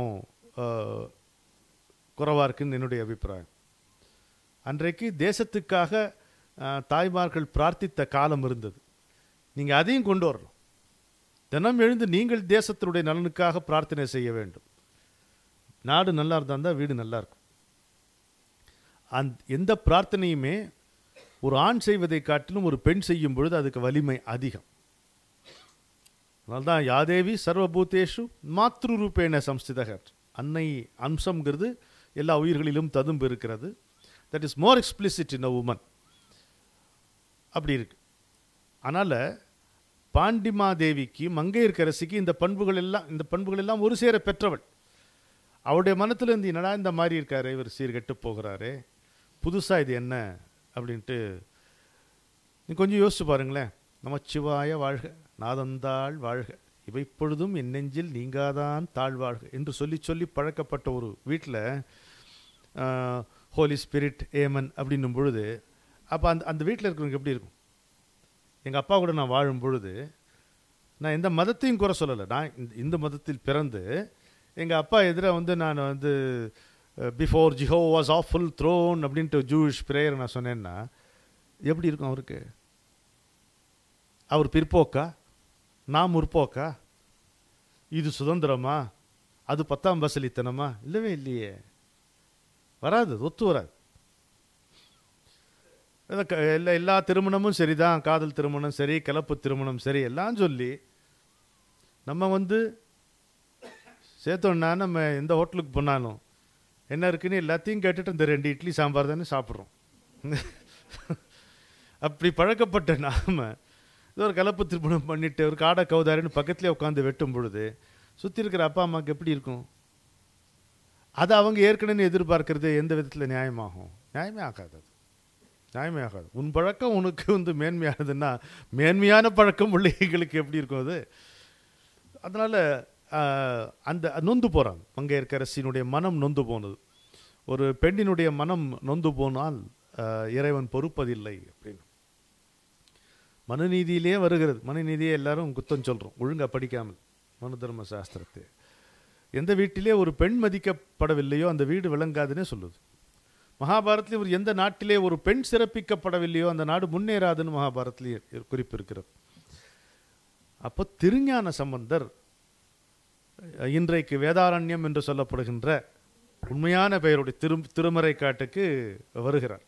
குறைவாக இருக்குன்னு என்னுடைய அபிப்பிராயம் அன்றைக்கு தேசத்துக்காக ஆஹ், தாய்மார்கள் பிரார்த்தித்த காலம் இருந்தது நீங்கள் அதையும் கொண்டு வரணும் தினம் எழுந்து நீங்கள் தேசத்தினுடைய நலனுக்காக பிரார்த்தனை செய்ய வேண்டும் நாடு நல்லா இருந்தால் தான் வீடு நல்லா இருக்கும் அந் எந்த பிரார்த்தனையுமே ஒரு ஆண் செய்வதை காட்டிலும் ஒரு பெண் செய்யும் பொழுது அதுக்கு வலிமை அதிகம் அதனால்தான் யாதேவி சர்வபூதேஷு மாத்ரு ரூபேண சம்ஸ்திதகர் அன்னை அம்சம்ங்கிறது எல்லா உயிர்களிலும் ததும்பு இருக்கிறது that is more explicit in a woman அப்படி இருக்கு அதனால் பாண்டிமாதேவிக்கு மங்கையர்க்கரசிக்கு இந்த பண்புகள் எல்லாம் இந்த பண்புகள் எல்லாம் ஒரு சேர பெற்றவள் அவருடைய மனத்தில் இருந்து என்னடா இந்த மாதிரி இருக்காரு இவர் சீர்கெட்டு போகிறாரே புதுசாக இது என்ன அப்படின்ட்டு நீ கொஞ்சம் யோசிச்சு பாருங்களேன் நமச்சிவாய வாழ்க நாதந்தாள் வாழ்க இவை பொழுதும் என் நெஞ்சில் நீங்காதான் தாழ்வாழ்க என்று சொல்லி சொல்லி பழக்கப்பட்ட ஒரு வீட்டில் ஹோலி ஸ்பிரிட் ஏமன் அப்படின்னும் பொழுது அப்போ அந்த அந்த வீட்டில் இருக்கிறவங்க எப்படி இருக்கும் எங்கள் அப்பா கூட நான் வாழும் பொழுது நான் எந்த மதத்தையும் குறை சொல்லலை நான் இந்த இந்த மதத்தில் பிறந்து எங்கள் அப்பா எதிர வந்து நான் வந்து பிஃபோர் ஜிஹோ வாஸ் ஆஃப் ஃபுல் த்ரோன் அப்படின்ட்டு ஜூஷ் ப்ரேயர் நான் சொன்னேன்னா எப்படி இருக்கும் அவருக்கு அவர் பிற்போக்கா நான் முற்போக்கா இது சுதந்திரமா அது பத்தாம் பசலித்தனமா இல்லவே இல்லையே வராது அது ஒத்து வராது அதான் க- எல்லா எல்லா திருமணமும் சரிதான் காதல் திருமணம் சரி கலப்பு திருமணம் சரி எல்லாம் சொல்லி நம்ம வந்து சேர்த்தோன்னா நம்ம எந்த ஹோட்டலுக்கு போனாலும் என்ன இருக்குன்னு எல்லாத்தையும் கேட்டுட்டு இந்த ரெண்டு இட்லி சாம்பார் தானே சாப்பிட்றோம் அப்படி பழக்கப்பட்ட நாம ஏதோ ஒரு கலப்பு திருமணம் பண்ணிட்டு ஒரு காடை கவுதாரின்னு பக்கத்துலேயே உட்காந்து வெட்டும் பொழுது சுற்றி இருக்கிற அப்பா அம்மாவுக்கு எப்படி இருக்கும் அதை அவங்க ஏற்கனவே எதிர்பார்க்கறது எந்த விதத்தில் நியாயமாகும் நியாயமே ஆகாது அது நியாயமே ஆகாது உன் பழக்கம் உனக்கு வந்து மேன்மையானதுன்னா மேன்மையான பழக்கம் பிள்ளைகளுக்கு எப்படி இருக்கும் அது அதனால் அந்த நொந்து போகிறாங்க மங்கையர்க்கரசியினுடைய மனம் நொந்து போனது ஒரு பெண்ணினுடைய மனம் நொந்து போனால் ஆஹ், இறைவன் பொறுப்பதில்லை அப்படின்னு மனுநீதியிலே வருகிறது மனுநீதியை எல்லாரும் குத்தம் சொல்கிறோம் ஒழுங்கா படிக்காமல் மனு தர்ம சாஸ்திரத்தை எந்த வீட்டிலே ஒரு பெண் மதிக்கப்படவில்லையோ அந்த வீடு விளங்காதுன்னே சொல்லுது மகாபாரத்திலே ஒரு எந்த நாட்டிலே ஒரு பெண் சிறப்பிக்கப்படவில்லையோ அந்த நாடு முன்னேறாதுன்னு மகாபாரத்திலே குறிப்பு இருக்கிறது அப்போ திருஞான சம்பந்தர் அஹ், இன்றைக்கு வேதாரண்யம் என்று சொல்லப்படுகின்ற உண்மையான பெயருடைய திரு திருமறை காட்டுக்கு வருகிறார்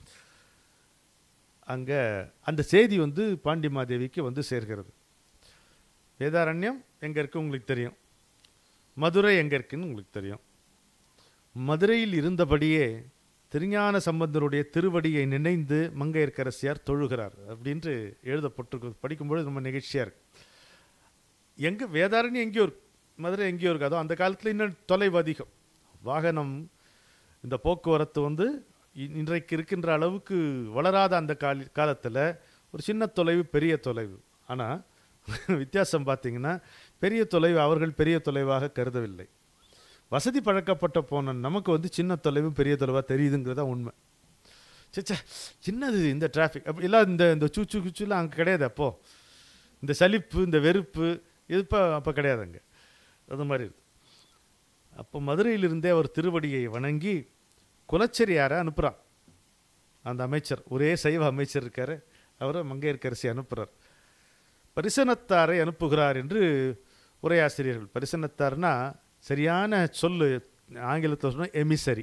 அங்கே அந்த செய்தி வந்து பாண்டிமாதேவிக்கு வந்து சேர்கிறது வேதாரண்யம் எங்கே இருக்கு உங்களுக்கு தெரியும் மதுரை எங்கே இருக்குன்னு உங்களுக்கு தெரியும் மதுரையில் இருந்தபடியே திருஞான சம்பந்தருடைய திருவடியை நினைந்து மங்கையர்க்கரசியார் தொழுகிறார் அப்படின்ட்டு எழுதப்பட்டிருக்கு படிக்கும்பொழுது ரொம்ப நிகழ்ச்சியாக இருக்கு எங்கே வேதாரண்யம் எங்கேயோ இருக்கு மதுரை எங்கேயோ இருக்கு அதுவும் அந்த காலத்தில் இன்னும் தொலைவு அதிகம் வாகனம் இந்த போக்குவரத்து வந்து இ- இன்றைக்கு இருக்கின்ற அளவுக்கு வளராத அந்த கால காலத்தில் ஒரு சின்ன தொலைவு பெரிய தொலைவு ஆனால் வித்தியாசம் பார்த்தீங்கன்னா பெரிய தொலைவு அவர்கள் பெரிய தொலைவாக கருதவில்லை வசதி பழக்கப்பட்ட போன நமக்கு வந்து சின்ன தொலைவு பெரிய தொலைவாக தெரியுதுங்கிறது தான் உண்மை சச்சா சின்னது இந்த டிராஃபிக் அப்படி எல்லாம் இந்த இந்த சூச்சு குச்சுலாம் அங்கே கிடையாது அப்போ இந்த சலிப்பு இந்த வெறுப்பு இது இப்போ அப்போ கிடையாது அங்கே அது மாதிரி இருக்கு அப்போ மதுரையிலிருந்தே அவர் திருவடியை வணங்கி குலச்சரியாரை அனுப்புகிறான் அந்த அமைச்சர் ஒரே சைவ அமைச்சர் இருக்காரு அவரை மங்கையர்க்கரசி அனுப்புகிறார் பரிசனத்தாரை அனுப்புகிறார் என்று உரையாசிரியர்கள் பரிசனத்தார்னா சரியான சொல்லு ஆங்கிலத்தில் சொன்னால் எமிசரி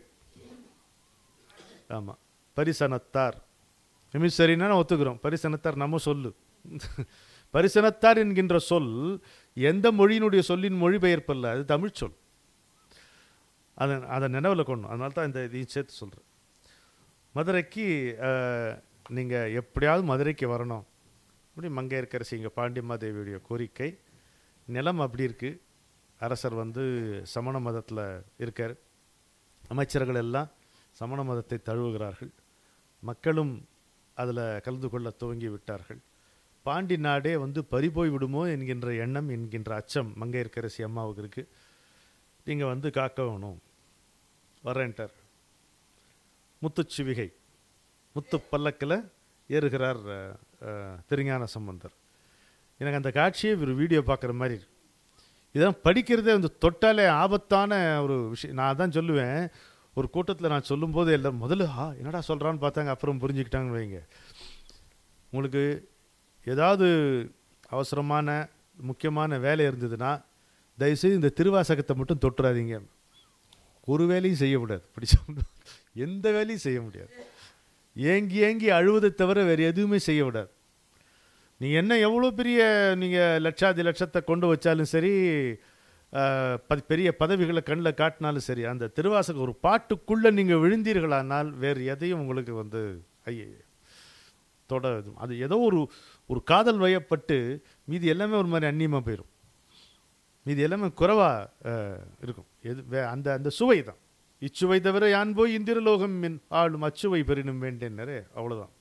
ஆமாம் பரிசனத்தார் எமிசரின்னா நான் ஒத்துக்கிறோம் பரிசனத்தார் நம்ம சொல்லு பரிசனத்தார் என்கின்ற சொல் எந்த மொழியினுடைய சொல்லின் மொழிபெயர்ப்பல்ல அது தமிழ் சொல் அதை அதை நினைவில் கொள்ளணும் அதனால தான் இந்த இதையும் சேர்த்து சொல்கிறேன் மதுரைக்கு நீங்கள் எப்படியாவது மதுரைக்கு வரணும் அப்படி மங்கையர்க்கரசி இங்கே பாண்டியம்மாதேவியுடைய கோரிக்கை நிலம் அப்படி இருக்குது அரசர் வந்து சமண மதத்தில் இருக்கார் அமைச்சர்கள் எல்லாம் சமண மதத்தை தழுவுகிறார்கள் மக்களும் அதில் கலந்து கொள்ள துவங்கி விட்டார்கள் பாண்டி நாடே வந்து பறிபோய் விடுமோ என்கின்ற எண்ணம் என்கின்ற அச்சம் மங்கையர்க்கரசி அம்மாவுக்கு இருக்குது நீங்கள் வந்து காக்க வேணும் வரேன்ட்டார் முத்துச்சிவிகை முத்து பல்லக்கில் ஏறுகிறார் அஹ், அஹ், திருஞான சம்பந்தர் எனக்கு அந்த காட்சியை ஒரு வீடியோ பார்க்குற மாதிரி இருக்கு. இதெல்லாம் படிக்கிறதே வந்து தொட்டாலே ஆபத்தான ஒரு விஷயம் நான் தான் சொல்லுவேன் ஒரு கூட்டத்தில் நான் சொல்லும்போது எல்லாரும் முதல்ல ஆ என்னடா சொல்கிறான்னு பார்த்தாங்க அப்புறம் புரிஞ்சுக்கிட்டாங்கன்னு வைங்க உங்களுக்கு ஏதாவது அவசரமான முக்கியமான வேலை இருந்ததுன்னா தயவுசெய்து இந்த திருவாசகத்தை மட்டும் தொட்டுறாதீங்க ஒரு வேலையும் செய்ய முடியாது பிடிச்ச எந்த வேலையும் செய்ய முடியாது ஏங்கி ஏங்கி அழுவதை தவிர வேறு எதுவுமே செய்ய விடாது நீங்கள் என்ன எவ்வளோ பெரிய நீங்கள் லட்சாதி லட்சத்தை கொண்டு வச்சாலும் சரி அஹ், ப- பெரிய பதவிகளை கண்ணில் காட்டினாலும் சரி அந்த திருவாசகம் ஒரு பாட்டுக்குள்ளே நீங்கள் விழுந்தீர்களானால் வேறு எதையும் உங்களுக்கு வந்து ஐய தொட அது ஏதோ ஒரு ஒரு காதல் வயப்பட்டு மீதி எல்லாமே ஒரு மாதிரி அந்நியமாக போயிடும் மீதி எல்லாமே குறைவாக இருக்கும் எது வே- அந்த அந்த சுவை தான் இச்சுவை தவிர யான் போய் இந்திரலோகம் மின் ஆளும் அச்சுவை பெறினும் வேண்டேன்னரே அவ்வளோதான்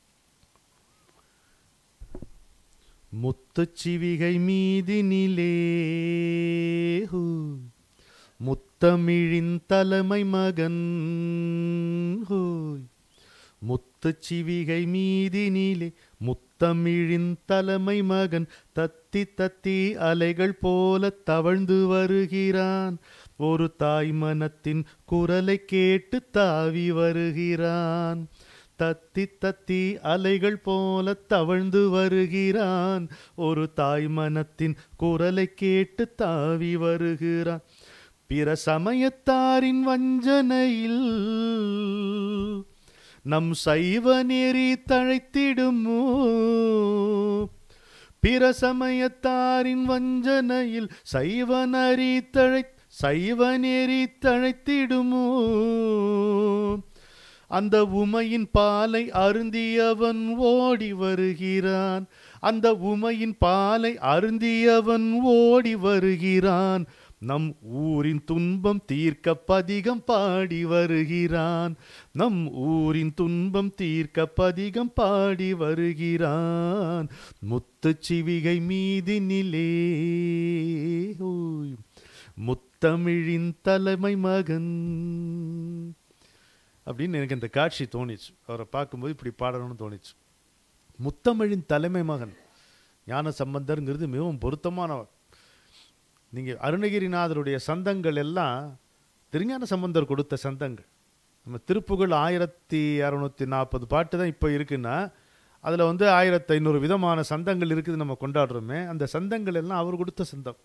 முத்துச்சிவிகை மீதினிலே ஹூ, முத்தமிழின் தலைமை மகன் ஹூய் முத்துச்சிவிகை மீதினிலே முத்தமிழின் தலைமை மகன் தத்தி தத்தி அலைகள் போல தவழ்ந்து வருகிறான் ஒரு தாய் மனத்தின் குரலை கேட்டு தாவி வருகிறான் தத்தி தத்தி அலைகள் போல தவழ்ந்து வருகிறான் ஒரு தாய் மனத்தின் குரலை கேட்டு தாவி வருகிறான் பிற சமயத்தாரின் வஞ்சனையில் நம் சைவ நெறி தழைத்திடுமோ பிற சமயத்தாரின் வஞ்சனையில் சைவ நெறி தழை சைவ நெறி தழைத்திடுமோ அந்த உமையின் பாலை அருந்தியவன் ஓடி வருகிறான் அந்த உமையின் பாலை அருந்தியவன் ஓடி வருகிறான் நம் ஊரின் துன்பம் தீர்க்க பதிகம் பாடி வருகிறான் நம் ஊரின் துன்பம் தீர்க்க பதிகம் பாடி வருகிறான் முத்துச் சிவிகை மீதினிலே ஓய், முத்தமிழின் தலைமை மகன் அப்படின்னு எனக்கு இந்த காட்சி தோணிச்சு அவரை பார்க்கும்போது இப்படி பாடணும்னு தோணிச்சு முத்தமிழின் தலைமை மகன் ஞான சம்பந்தருங்கிறது மிகவும் பொருத்தமானவர் நீங்கள் அருணகிரிநாதருடைய சந்தங்கள் எல்லாம் திருஞான சம்பந்தர் கொடுத்த சந்தங்கள் நம்ம திருப்புகழ் ஆயிரத்தி அறநூற்றி நாற்பது பாட்டு தான் இப்போ இருக்குன்னா அதில் வந்து ஆயிரத்தி ஐநூறு விதமான சந்தங்கள் இருக்குது நம்ம கொண்டாடுறோமே அந்த சந்தங்கள் எல்லாம் அவர் கொடுத்த சந்தம்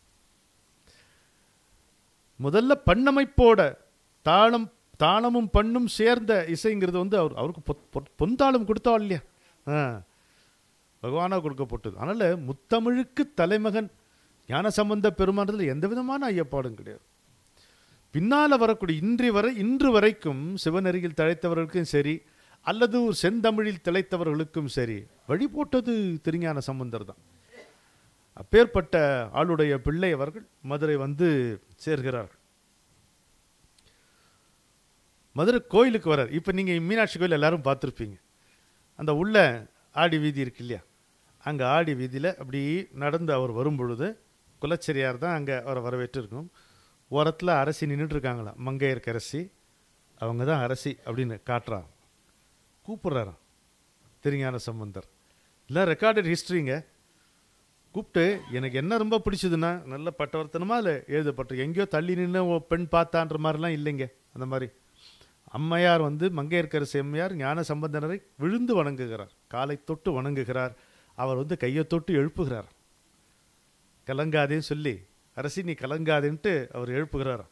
முதல்ல பண்ணமைப்போட தாளம் தாளமும் பண்ணும் சேர்ந்த இசைங்கிறது வந்து அவர் அவருக்கு பொ- பொ- பொன்தாளம் கொடுத்தாள் இல்லையா ஆ பகவானாக கொடுக்கப்பட்டது அதனால் முத்தமிழுக்கு தலைமகன் ஞானசம்பந்த பெருமானத்தில் எந்த விதமான ஐயப்பாடும் கிடையாது பின்னால் வரக்கூடிய இன்று வரை இன்று வரைக்கும் சிவனருகில் தழைத்தவர்களுக்கும் சரி அல்லது ஒரு செந்தமிழில் திளைத்தவர்களுக்கும் சரி வழி போட்டது திருஞான சம்பந்தர் தான் அப்பேற்பட்ட ஆளுடைய பிள்ளை அவர்கள் மதுரை வந்து சேர்கிறார்கள் மதுரை கோயிலுக்கு வரார் இப்போ நீங்கள் மீனாட்சி கோயில் எல்லாரும் பார்த்துருப்பீங்க அந்த உள்ள ஆடி வீதி இருக்கு இல்லையா அங்கே ஆடி வீதியில் அப்படி நடந்து அவர் வரும் பொழுது குலச்செரியார் தான் அங்கே அவரை வரவேற்று இருக்கும் ஓரத்தில் அரசி நின்றுட்டு இருக்காங்களாம் மங்கையருக்கு அரசி அவங்க தான் அரசி அப்படின்னு காட்டுறாங்க கூப்பிட்றாராம் திருஞான சம்பந்தர் இல்லை ரெக்கார்டட் ஹிஸ்ட்ரிங்க கூப்பிட்டு எனக்கு என்ன ரொம்ப பிடிச்சதுன்னா நல்ல பட்டவர்த்தனமாக அதில் எழுதப்பட்டு எங்கேயோ தள்ளி நின்று பெண் பார்த்தான்ற மாதிரிலாம் இல்லைங்க அந்த மாதிரி அம்மையார் வந்து மங்கையர்க்கரசி அம்மையார் ஞான சம்பந்தனரை விழுந்து வணங்குகிறார் காலை தொட்டு வணங்குகிறார் அவர் வந்து கையை தொட்டு எழுப்புகிறார் கலங்காதேன்னு சொல்லி அரசி நீ கலங்காதேன்ட்டு அவர் எழுப்புகிறாராம்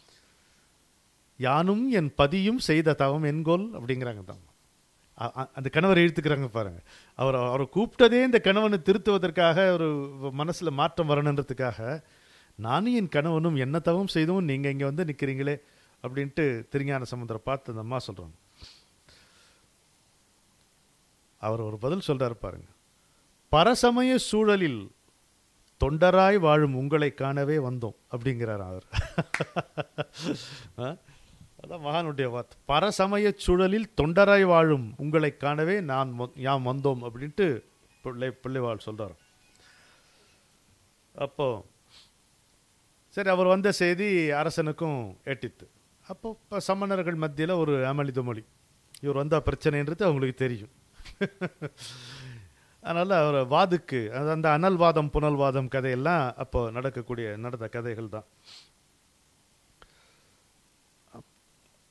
யானும் என் பதியும் செய்த தவம் என்கோல் அப்படிங்கிறாங்க தான் அ- அ- அந்த கணவரை இழுத்துக்கிறாங்க பாருங்க அவர் அவரை கூப்பிட்டதே இந்த கணவனை திருத்துவதற்காக ஒரு மனசுல மாற்றம் வரணுன்றதுக்காக நானும் என் கணவனும் என்ன தவம் செய்தோம் நீங்க இங்க வந்து நிக்கிறீங்களே அப்படின்ட்டு திருஞான சமுத்திர பார்த்து அந்த அம்மா சொல்றாங்க அவர் ஒரு பதில் சொல்றாரு பாருங்க பரசமய சூழலில் தொண்டராய் வாழும் உங்களை காணவே வந்தோம் அப்படிங்கிறார் அவர் ஆ? அதான் மகானுடைய வார்த்தை பரசமய சூழலில் தொண்டராய் வாழும் உங்களை காணவே நான் மொ- யாம் வந்தோம் அப்படின்ட்டு பிள்ளை பிள்ளைவாள் சொல்றார் அப்போ சரி அவர் வந்த செய்தி அரசனுக்கும் எட்டித்து அப்போ இப்போ சமணர்கள் மத்தியில் ஒரு அமளிதுமொழி இவர் வந்தால் பிரச்சனைன்றது அவங்களுக்கு தெரியும் அதனால் அவர் வாதுக்கு அது அந்த அனல்வாதம் புனல்வாதம் கதையெல்லாம் அப்போ நடக்கக்கூடிய நடந்த கதைகள் தான்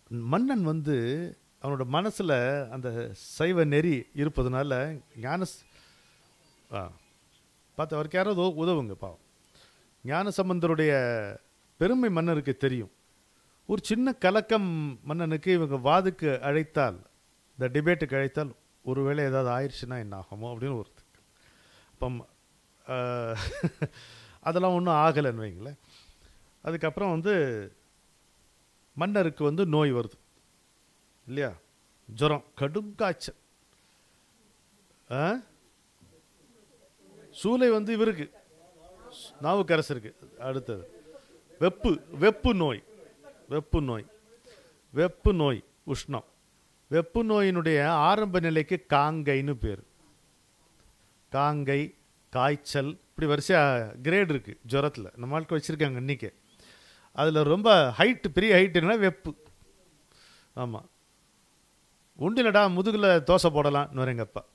மன்னன் வந்து அவனோட மனசுல அந்த சைவ நெறி இருப்பதனால ஞான ஆ பார்த்து அவருக்கு யாராவது உத- உதவுங்க பாவம் ஞான சம்பந்தருடைய பெருமை மன்னருக்கு தெரியும் ஒரு சின்ன கலக்கம் மன்னனுக்கு இவங்க வாதுக்கு அழைத்தால் இந்த டிபேட்டுக்கு அழைத்தால் ஒருவேளை ஏதாவது ஆயிடுச்சுன்னா என்ன ஆகுமோ அப்படின்னு ஒரு அப்போ ஆஹ், அதெல்லாம் ஒன்றும் ஆகலைன்னு வைங்களேன் அதுக்கப்புறம் வந்து மன்னருக்கு வந்து நோய் வருது இல்லையா ஜுரம் கடும் காய்ச்சல் ஆ? சூளை வந்து இவருக்கு நாவுக்கரசருக்கு அடுத்தது வெப்பு வெப்பு நோய் வெப்பு நோய் வெப்பு நோய் உஷ்ணம் வெப்பு நோயினுடைய ஆரம்ப நிலைக்கு காங்கைன்னு பேர் காங்கை காய்ச்சல் இப்படி வரிசையா கிரேட் இருக்கு ஜுரத்தில் நம்ம ஆட்கள் வச்சிருக்காங்க இன்னைக்கு அதில் ரொம்ப ஹைட் பெரிய ஹைட் என்ன வெப்பு ஆமாம் உண்டிலடா முதுகில் தோசை போடலாம்னு எங்கள் அப்பா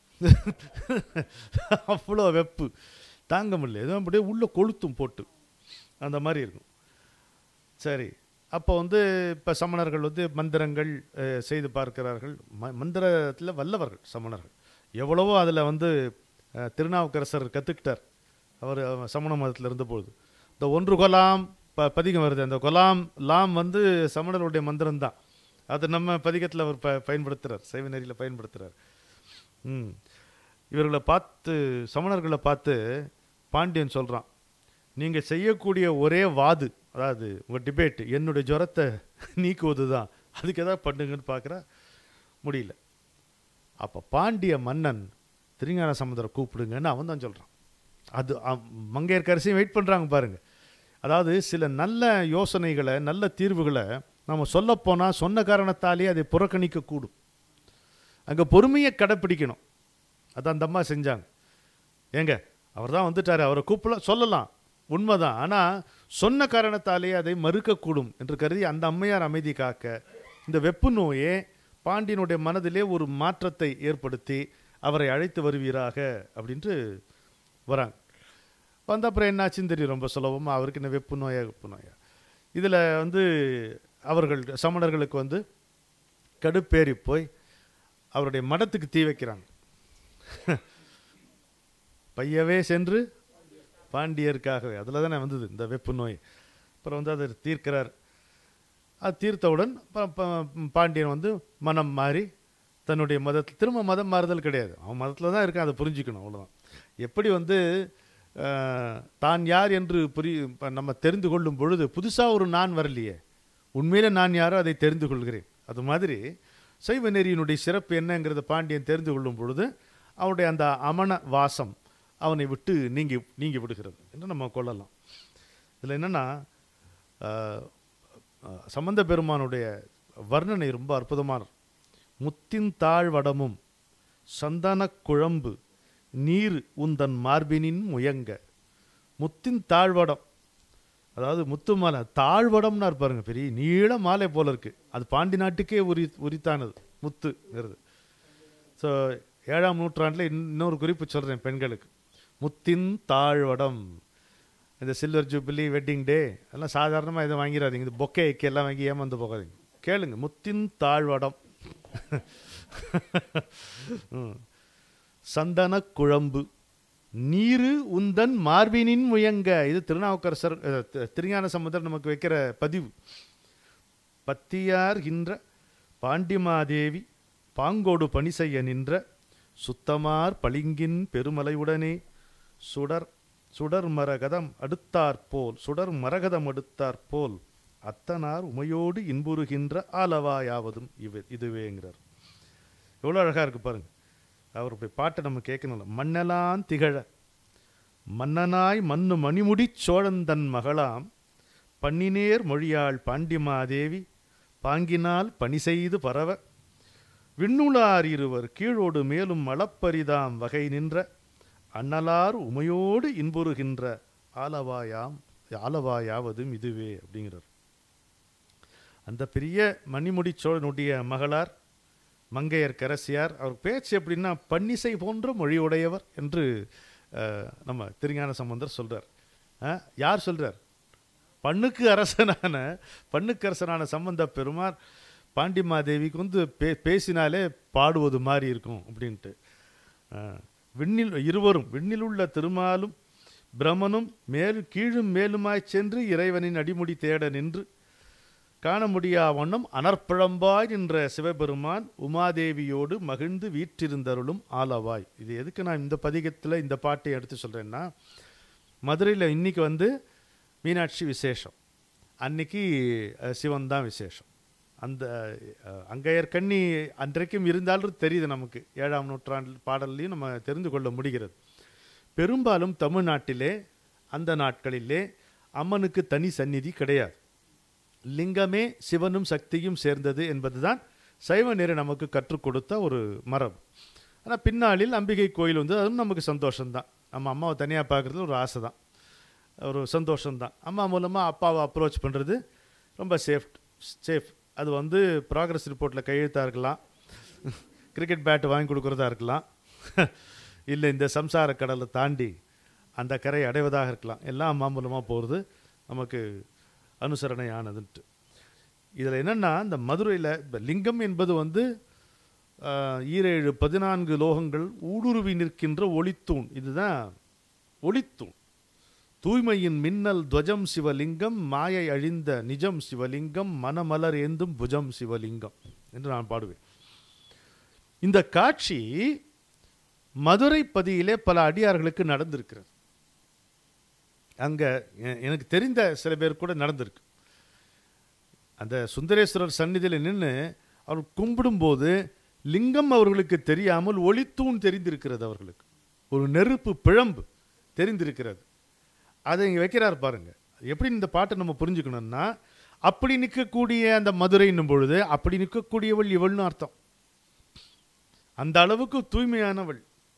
அவ்வளோ வெப்பு தாங்க முடியல எதுவும் அப்படியே உள்ள கொளுத்தும் போட்டு அந்த மாதிரி இருக்கும் சரி அப்போ வந்து இப்போ சமணர்கள் வந்து மந்திரங்கள் அஹ், செய்து பார்க்கிறார்கள் ம மந்திரத்தில் வல்லவர்கள் சமணர்கள் எவ்வளவோ அதில் வந்து அஹ், திருநாவுக்கரசர் கற்றுக்கிட்டார் அவர் அஹ், சமண மதத்தில் இருந்தபொழுது இந்த ஒன்று கொலாம் ப பதிகம் வருது அந்த கொலாம் லாம் வந்து சமணருடைய மந்திரம் தான் அது நம்ம பதிகத்தில் அவர் ப பயன்படுத்துகிறார் சைவ நெறியில் பயன்படுத்துகிறார் ம் இவர்களை பார்த்து சமணர்களை பார்த்து பாண்டியன் சொல்கிறான் நீங்கள் செய்யக்கூடிய ஒரே வாது அதாவது உங்கள் டிபேட் என்னுடைய ஜுரத்தை நீக்குவது தான் அதுக்கு எதாவது பண்ணுங்கன்னு பார்க்குறா முடியல அப்போ பாண்டிய மன்னன் திருஞான சமுதரை கூப்பிடுங்கன்னு அவன் தான் சொல்கிறான் அது அ- மங்கையர்க்கரசியும் வெயிட் பண்ணுறாங்க பாருங்க அதாவது சில நல்ல யோசனைகளை நல்ல தீர்வுகளை நம்ம சொல்லப்போனால் சொன்ன காரணத்தாலே அதை புறக்கணிக்க கூடும் அங்கே பொறுமையை கடைப்பிடிக்கணும் அதான் அந்த அம்மா செஞ்சாங்க ஏங்க அவர் தான் வந்துட்டாரு அவரை கூப்பிட சொல்லலாம் உண்மைதான் ஆனால் சொன்ன காரணத்தாலே அதை மறுக்கக்கூடும் என்று கருதி அந்த அம்மையார் அமைதி காக்க இந்த வெப்பு நோயே பாண்டியனுடைய மனதிலே ஒரு மாற்றத்தை ஏற்படுத்தி அவரை அழைத்து வருவீராக அப்படின்ட்டு வராங்க வந்த அப்புறம் என்னாச்சுன்னு தெரியும் ரொம்ப சுலபமாக அவருக்கு என்ன வெப்பு நோயா வெப்பு நோயா இதில் வந்து அவர்கள் சமணர்களுக்கு வந்து கடுப்பேறி போய் அவருடைய மடத்துக்கு தீ வைக்கிறாங்க பையவே சென்று பாண்டியருக்காகவே அதில் தானே வந்தது இந்த வெப்பு நோய் அப்புறம் வந்து அதை தீர்க்கிறார் அது தீர்த்தவுடன் ப- ப- பாண்டியன் வந்து மனம் மாறி தன்னுடைய மதத்தில் திரும்ப மதம் மாறுதல் கிடையாது அவன் மதத்தில் தான் இருக்கான் அதை புரிஞ்சுக்கணும் அவ்வளோதான் எப்படி வந்து அஹ், தான் யார் என்று புரி இப்ப நம்ம தெரிந்து கொள்ளும் பொழுது புதுசாக ஒரு நான் வரலையே உண்மையிலே நான் யாரோ அதை தெரிந்து கொள்கிறேன் அது மாதிரி சைவ நெறியினுடைய சிறப்பு என்னங்கிறத பாண்டியன் தெரிந்து கொள்ளும் பொழுது அவனுடைய அந்த அமன வாசம் அவனை விட்டு நீங்கி நீங்கி விடுகிறது என்று நம்ம கொள்ளலாம் இதில் என்னென்னா சம்பந்த பெருமானுடைய வர்ணனை ரொம்ப அற்புதமான முத்தின் தாழ்வடமும் சந்தனக் குழம்பு நீர் உந்தன் மார்பினின் முயங்க முத்தின் தாழ்வடம் அதாவது முத்து மாலை தாழ்வடம்னா பாருங்க பெரிய நீள மாலை போல இருக்கு அது பாண்டி நாட்டுக்கே உரி உரித்தானது முத்துங்கிறது ஸோ ஏழாம் நூற்றாண்டில் இன்னொரு குறிப்பு சொல்கிறேன் பெண்களுக்கு முத்தின் தாழ்வடம் இந்த சில்வர் ஜூபிலி வெட்டிங் டே எல்லாம் சாதாரணமாக எதுவும் வாங்கிடாதீங்க இது பொக்கே எல்லாம் வாங்கி ஏமாந்து போகாதீங்க கேளுங்க முத்தின் தாழ்வடம் ம். சந்தனக் குழம்பு நீரு உந்தன் மார்பினின் முயங்க இது திருநாவுக்கரசர் அஹ், தி- திருஞான சம்பந்தர் நமக்கு வைக்கிற பதிவு பத்தியார் கின்ற பாண்டிமாதேவி பாங்கோடு பணி செய்ய நின்ற சுத்தமார் பளிங்கின் பெருமலையுடனே சுடர் சுடர் மரகதம் அடுத்தாற்போல் சுடர் மரகதம் அடுத்தாற்போல் அத்தனார் உமையோடு இன்புறுகின்ற ஆலவாயாவதும் இவ இதுவேங்கிறார் எவ்வளோ அழகா இருக்கு பாருங்க அவருடைய பாட்டை நம்ம கேட்கணும்ல மன்னலான் திகழ மன்னனாய் மன்னு மணிமுடிச் சோழந்தன் மகளாம் பன்னினேர் மொழியாள் பாண்டிமாதேவி பாங்கினால் பணி செய்து பரவ விண்ணுளார் இருவர் கீழோடு மேலும் அளப்பரிதாம் வகை நின்ற அண்ணலார் உமையோடு இன்புறுகின்ற ஆலவாயாம் ஆலவாயாவதும் இதுவே அப்படிங்கிறார் அந்த பெரிய மணிமுடி சோழனுடைய மகளார் மங்கையர் கரசியார் அவர் பேச்சு எப்படின்னா பன்னிசை போன்ற மொழியுடையவர் என்று அஹ், நம்ம திருஞான சம்பந்தர் சொல்றார் அஹ், யார் சொல்றார் பண்ணுக்கு அரசனான பண்ணுக்கு அரசனான சம்பந்த பெருமார் பாண்டிமாதேவிக்கு வந்து பே பேசினாலே பாடுவது மாதிரி இருக்கும் அப்படின்ட்டு ஆ, விண்ணில் இருவரும் விண்ணில் உள்ள திருமாலும் பிரமனும் மேலும் கீழும் மேலுமாய் சென்று இறைவனின் அடிமுடி தேட நின்று காண முடியா வண்ணம் அனற்பழம்பாய் நின்ற சிவபெருமான் உமாதேவியோடு மகிழ்ந்து வீற்றிருந்தருளும் ஆலவாய் இது எதுக்கு நான் இந்த பதிகத்தில் இந்த பாட்டை எடுத்து சொல்கிறேன்னா மதுரையில் இன்னைக்கு வந்து மீனாட்சி விசேஷம் அன்னைக்கு அஹ், சிவன் தான் விசேஷம் அந்த அஹ், அங்கையர் கண்ணி அன்றைக்கும் இருந்தாலும் தெரியுது நமக்கு ஏழாம் நூற்றாண்டு பாடல்லையும் நம்ம தெரிந்து கொள்ள முடிகிறது பெரும்பாலும் தமிழ்நாட்டிலே அந்த நாட்களிலே அம்மனுக்கு தனி சந்நிதி கிடையாது லிங்கமே சிவனும் சக்தியும் சேர்ந்தது என்பதுதான் சைவ நெறி நமக்கு கற்றுக் கொடுத்த ஒரு மரபு ஆனால் பின்னாளில் அம்பிகை கோயில் வந்து அதுவும் நமக்கு சந்தோஷம்தான் நம்ம அம்மாவை தனியாக பார்க்குறது ஒரு ஆசை தான் ஒரு சந்தோஷம்தான் அம்மா மூலமாக அப்பாவை அப்ரோச் பண்ணுறது ரொம்ப சேஃப் சேஃப் அது வந்து ப்ராக்ரஸ் ரிப்போர்ட்டில் கையெழுத்தாக இருக்கலாம் கிரிக்கெட் பேட் வாங்கி கொடுக்குறதா இருக்கலாம் இல்லை இந்த சம்சார கடலை தாண்டி அந்த கரை அடைவதாக இருக்கலாம் எல்லாம் அம்மா மூலமாக போகிறது நமக்கு அனுசரணையானதுன்ட்டு இதில் என்னென்னா இந்த மதுரையில் இந்த லிங்கம் என்பது வந்து ஆஹ், ஈரேழு பதினான்கு லோகங்கள் ஊடுருவி நிற்கின்ற ஒளித்தூண் இதுதான் ஒளித்தூண் தூய்மையின் மின்னல் துவஜம் சிவலிங்கம் மாயை அழிந்த நிஜம் சிவலிங்கம் மனமலர் ஏந்தும் புஜம் சிவலிங்கம் என்று நான் பாடுவேன் இந்த காட்சி மதுரை பதியிலே பல அடியார்களுக்கு நடந்திருக்கிறது அங்க எ- எனக்கு தெரிந்த சில பேர் கூட நடந்திருக்கு அந்த சுந்தரேஸ்வரர் சந்நிதியில் நின்று அவர் கும்பிடும்போது லிங்கம் அவர்களுக்கு தெரியாமல் ஒளித்தூண் தெரிந்திருக்கிறது அவர்களுக்கு ஒரு நெருப்பு பிழம்பு தெரிந்திருக்கிறது அதை இங்கே வைக்கிறார் பாருங்க எப்படி இந்த பாட்டை நம்ம புரிஞ்சுக்கணும்னா அப்படி நிற்கக்கூடிய அந்த மதுரைன்னும் பொழுது அப்படி நிற்கக்கூடியவள் இவள்னு அர்த்தம் அந்த அளவுக்கு தூய்மையானவள்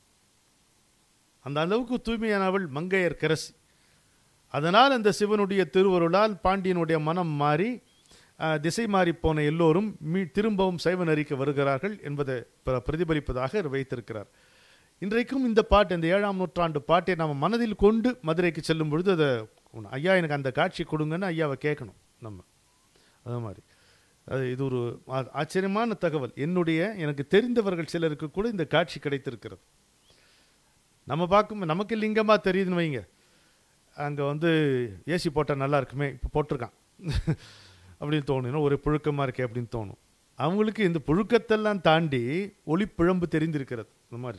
அந்த அளவுக்கு தூய்மையானவள் மங்கையர் கரசி அதனால் அந்த சிவனுடைய திருவருளால் பாண்டியனுடைய மனம் மாறி அஹ், திசை மாறி போன எல்லோரும் மீ திரும்பவும் சைவ நெறிக்கு வருகிறார்கள் என்பதை பிர- பிரதிபலிப்பதாக வைத்திருக்கிறார் இன்றைக்கும் இந்த பாட்டு இந்த ஏழாம் நூற்றாண்டு பாட்டை நம்ம மனதில் கொண்டு மதுரைக்கு செல்லும் பொழுது அதை ஐயா எனக்கு அந்த காட்சி கொடுங்கன்னு ஐயாவை கேட்கணும் நம்ம அது மாதிரி அது இது ஒரு ஆ- ஆச்சரியமான தகவல் என்னுடைய எனக்கு தெரிந்தவர்கள் சிலருக்கு கூட இந்த காட்சி கிடைத்திருக்கிறது நம்ம பார்க்கும் நமக்கு லிங்கமாக தெரியுதுன்னு வைங்க அங்கே வந்து ஏசி போட்டால் நல்லா இருக்குமே இப்போ போட்டிருக்கான் அப்படின்னு தோணும் இன்னும் ஒரு புழுக்கமாக இருக்கே அப்படின்னு தோணும் அவங்களுக்கு இந்த புழுக்கத்தெல்லாம் தாண்டி ஒளிப்பிழம்பு தெரிந்திருக்கிறது இந்த மாதிரி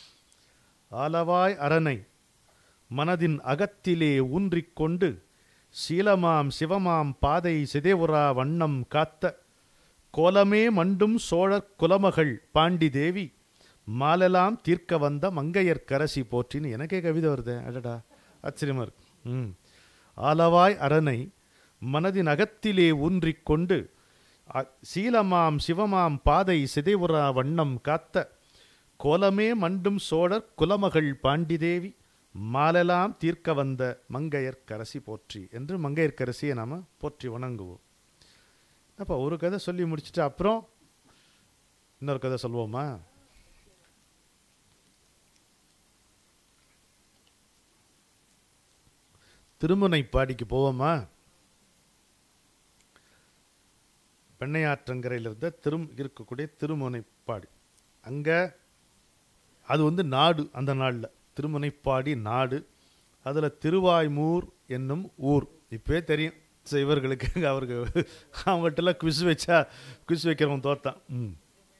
ஆலவாய் அரணை மனதின் அகத்திலே ஊன்றிக் கொண்டு சீலமாம் சிவமாம் பாதை சிதைவுறா வண்ணம் காத்த கோலமே மண்டும் சோழர் குலமகள் பாண்டி தேவி மாலெல்லாம் தீர்க்க வந்த மங்கையர் கரசி போற்றின்னு எனக்கே கவிதை வருதே அடடா ஆச்சரியமா இருக்கு ம் ஆலவாய் அரணை மனதின் அகத்திலே ஊன்றிக் கொண்டு அ- சீலமாம் சிவமாம் பாதை சிதைவுறா வண்ணம் காத்த கோலமே மண்டும் சோழர் குலமகள் பாண்டிதேவி மாலெல்லாம் தீர்க்க வந்த மங்கையர் கரசி போற்றி என்று மங்கையர் கரசியை நாம போற்றி வணங்குவோம் அப்போ ஒரு கதை சொல்லி முடிச்சுட்டு அப்புறம் இன்னொரு கதை சொல்வோமா திருமுனைப்பாடிக்கு போவோமா பெண்ணையாற்றங்கரையில் இருந்த திரும் இருக்கக்கூடிய திருமுனைப்பாடி அங்கே அது வந்து நாடு அந்த நாளில் திருமுனைப்பாடி நாடு அதில் திருவாய்மூர் என்னும் ஊர் இப்போவே தெரியும் சரி, இவர்களுக்கு அவருக்கு அவங்ககிட்டலாம் குவிஸ் வச்சா குவிஸ் வைக்கிறவன் தோத்தான் ம்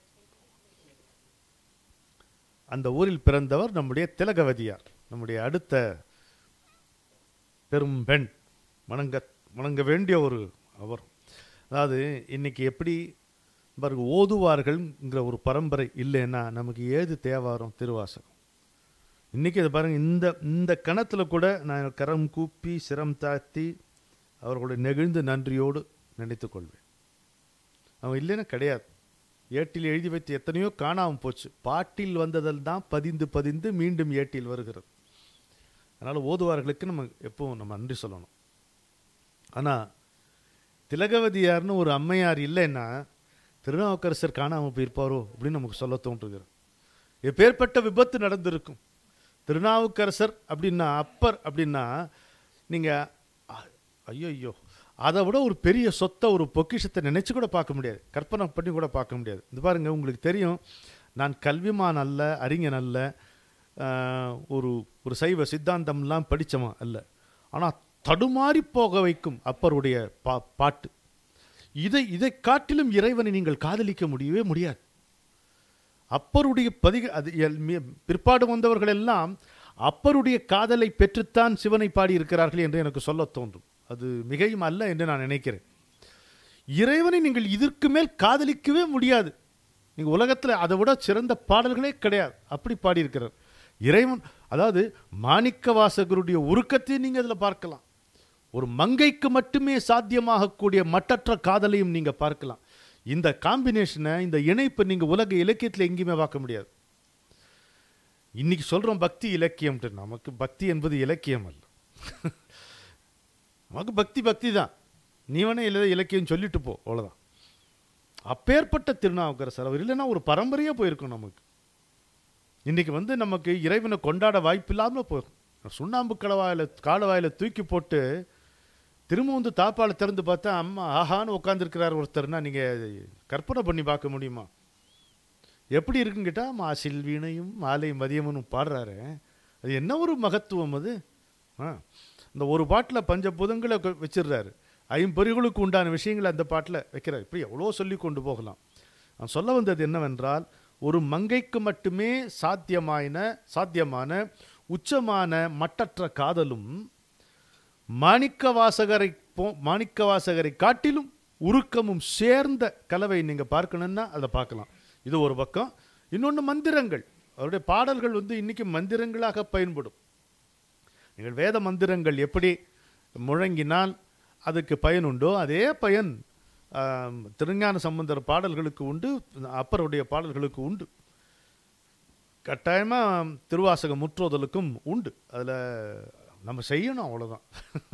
அந்த ஊரில் பிறந்தவர் நம்முடைய திலகவதியார் நம்முடைய அடுத்த பெரும் பெண் வணங்க வணங்க வேண்டிய ஒரு அவர் அதாவது இன்னைக்கு எப்படி பாருங்க ஓதுவார்கள்ங்கிற ஒரு பரம்பரை இல்லைன்னா நமக்கு ஏது தேவாரம் திருவாசகம் இன்னைக்கு இது பாருங்க இந்த இந்த கணத்துல கூட நான் கரம் கூப்பி சிரம் தாழ்த்தி அவர்களுடைய நெகிழ்ந்து நன்றியோடு நினைத்துக் கொள்வேன் அவன் இல்லைன்னா கிடையாது ஏட்டில் எழுதி வைத்து எத்தனையோ காணாமல் போச்சு பாட்டில் வந்ததில் தான் பதிந்து பதிந்து மீண்டும் ஏட்டில் வருகிறது அதனால் ஓதுவார்களுக்கு நம்ம எப்பவும் நம்ம நன்றி சொல்லணும் ஆனால் திலகவதியார்னு ஒரு அம்மையார் இல்லைன்னா திருநாவுக்கரசர் காணாமல் போயிருப்பாரோ அப்படின்னு நமக்கு சொல்ல தோன்றுகிறது எப்பேற்பட்ட விபத்து நடந்திருக்கும் திருநாவுக்கரசர் அப்படின்னா அப்பர் அப்படின்னா நீங்கள் ஐயோ ஐயோ அதை விட ஒரு பெரிய சொத்தை ஒரு பொக்கிஷத்தை நினைச்சு கூட பார்க்க முடியாது கற்பனை பண்ணி கூட பார்க்க முடியாது இது பாருங்க உங்களுக்கு தெரியும் நான் கல்விமான் அல்ல அறிஞன் அல்ல ஆஹ், ஒரு ஒரு சைவ சித்தாந்தம்லாம் படித்தவன் அல்ல ஆனால் தடுமாறி போக வைக்கும் அப்பருடைய பா பாட்டு இதை இதை காட்டிலும் இறைவனை நீங்கள் காதலிக்க முடியவே முடியாது அப்பருடைய பதிக அது எல்- மி- பிற்பாடு வந்தவர்கள் எல்லாம் அப்பருடைய காதலை பெற்றுத்தான் சிவனை பாடியிருக்கிறார்கள் என்று எனக்கு சொல்ல தோன்றும் அது மிகையும் அல்ல என்று நான் நினைக்கிறேன் இறைவனை நீங்கள் இதற்கு மேல் காதலிக்கவே முடியாது நீங்கள் உலகத்தில் அதை விட சிறந்த பாடல்களே கிடையாது அப்படி பாடியிருக்கிறார் இறைவன் அதாவது மாணிக்க வாசகருடைய உருக்கத்தை நீங்கள் அதில் பார்க்கலாம் ஒரு மங்கைக்கு மட்டுமே சாத்தியமாகக்கூடிய மட்டற்ற காதலையும் நீங்கள் பார்க்கலாம் இந்த காம்பினேஷனை இந்த இணைப்பை நீங்கள் உலக இலக்கியத்தில் எங்கேயுமே பார்க்க முடியாது இன்னைக்கு சொல்கிறோம் பக்தி இலக்கியம்ட்டு நமக்கு பக்தி என்பது இலக்கியம் அல்ல நமக்கு பக்தி பக்தி தான் நீ வேணா இல்லை இலக்கியம் சொல்லிட்டு போ அவ்வளோதான் அப்பேற்பட்ட திருநாவுக்கரசர் அவர் இல்லைன்னா ஒரு பரம்பரையாக போயிருக்கும் நமக்கு இன்னைக்கு வந்து நமக்கு இறைவனை கொண்டாட வாய்ப்பு இல்லாமல் போயிருக்கும் சுண்ணாம்பு கடவாயில் காலவாயில் தூக்கி போட்டு திரும்ப வந்து தாப்பால் திறந்து பார்த்தா அம்மா ஆஹான்னு உட்காந்துருக்கிறார் ஒருத்தர்னா நீங்கள் கற்பனை பண்ணி பார்க்க முடியுமா எப்படி இருக்குன்னு கேட்டால் மாசில் வீணையும் மாலை மதியமும் பாடுறாரு அது என்ன ஒரு மகத்துவம் அது ஆ இந்த ஒரு பாட்டில் பஞ்சபூதங்களை கொ- வச்சிடுறாரு ஐம்பொறிகளுக்கு உண்டான விஷயங்களை அந்த பாட்டில் வைக்கிறார் இப்படி எவ்வளோ சொல்லி கொண்டு போகலாம் நான் சொல்ல வந்தது என்னவென்றால் ஒரு மங்கைக்கு மட்டுமே சாத்தியமான சாத்தியமான உச்சமான மட்டற்ற காதலும் மாணிக்க வாசகரை போ மாணிக்க வாசகரை காட்டிலும் உருக்கமும் சேர்ந்த கலவை நீங்க பார்க்கணும்னா அதை பார்க்கலாம் இது ஒரு பக்கம் இன்னொன்று மந்திரங்கள் அவருடைய பாடல்கள் வந்து இன்னைக்கு மந்திரங்களாக பயன்படும் நீங்கள் வேத மந்திரங்கள் எப்படி முழங்கினால் அதுக்கு பயன் உண்டோ அதே பயன் ஆம், திருஞான சம்பந்தர் பாடல்களுக்கு உண்டு அப்பருடைய பாடல்களுக்கு உண்டு கட்டாயமாக திருவாசக முற்றோதலுக்கும் உண்டு அதில் நம்ம செய்யணும் அவ்வளோதான்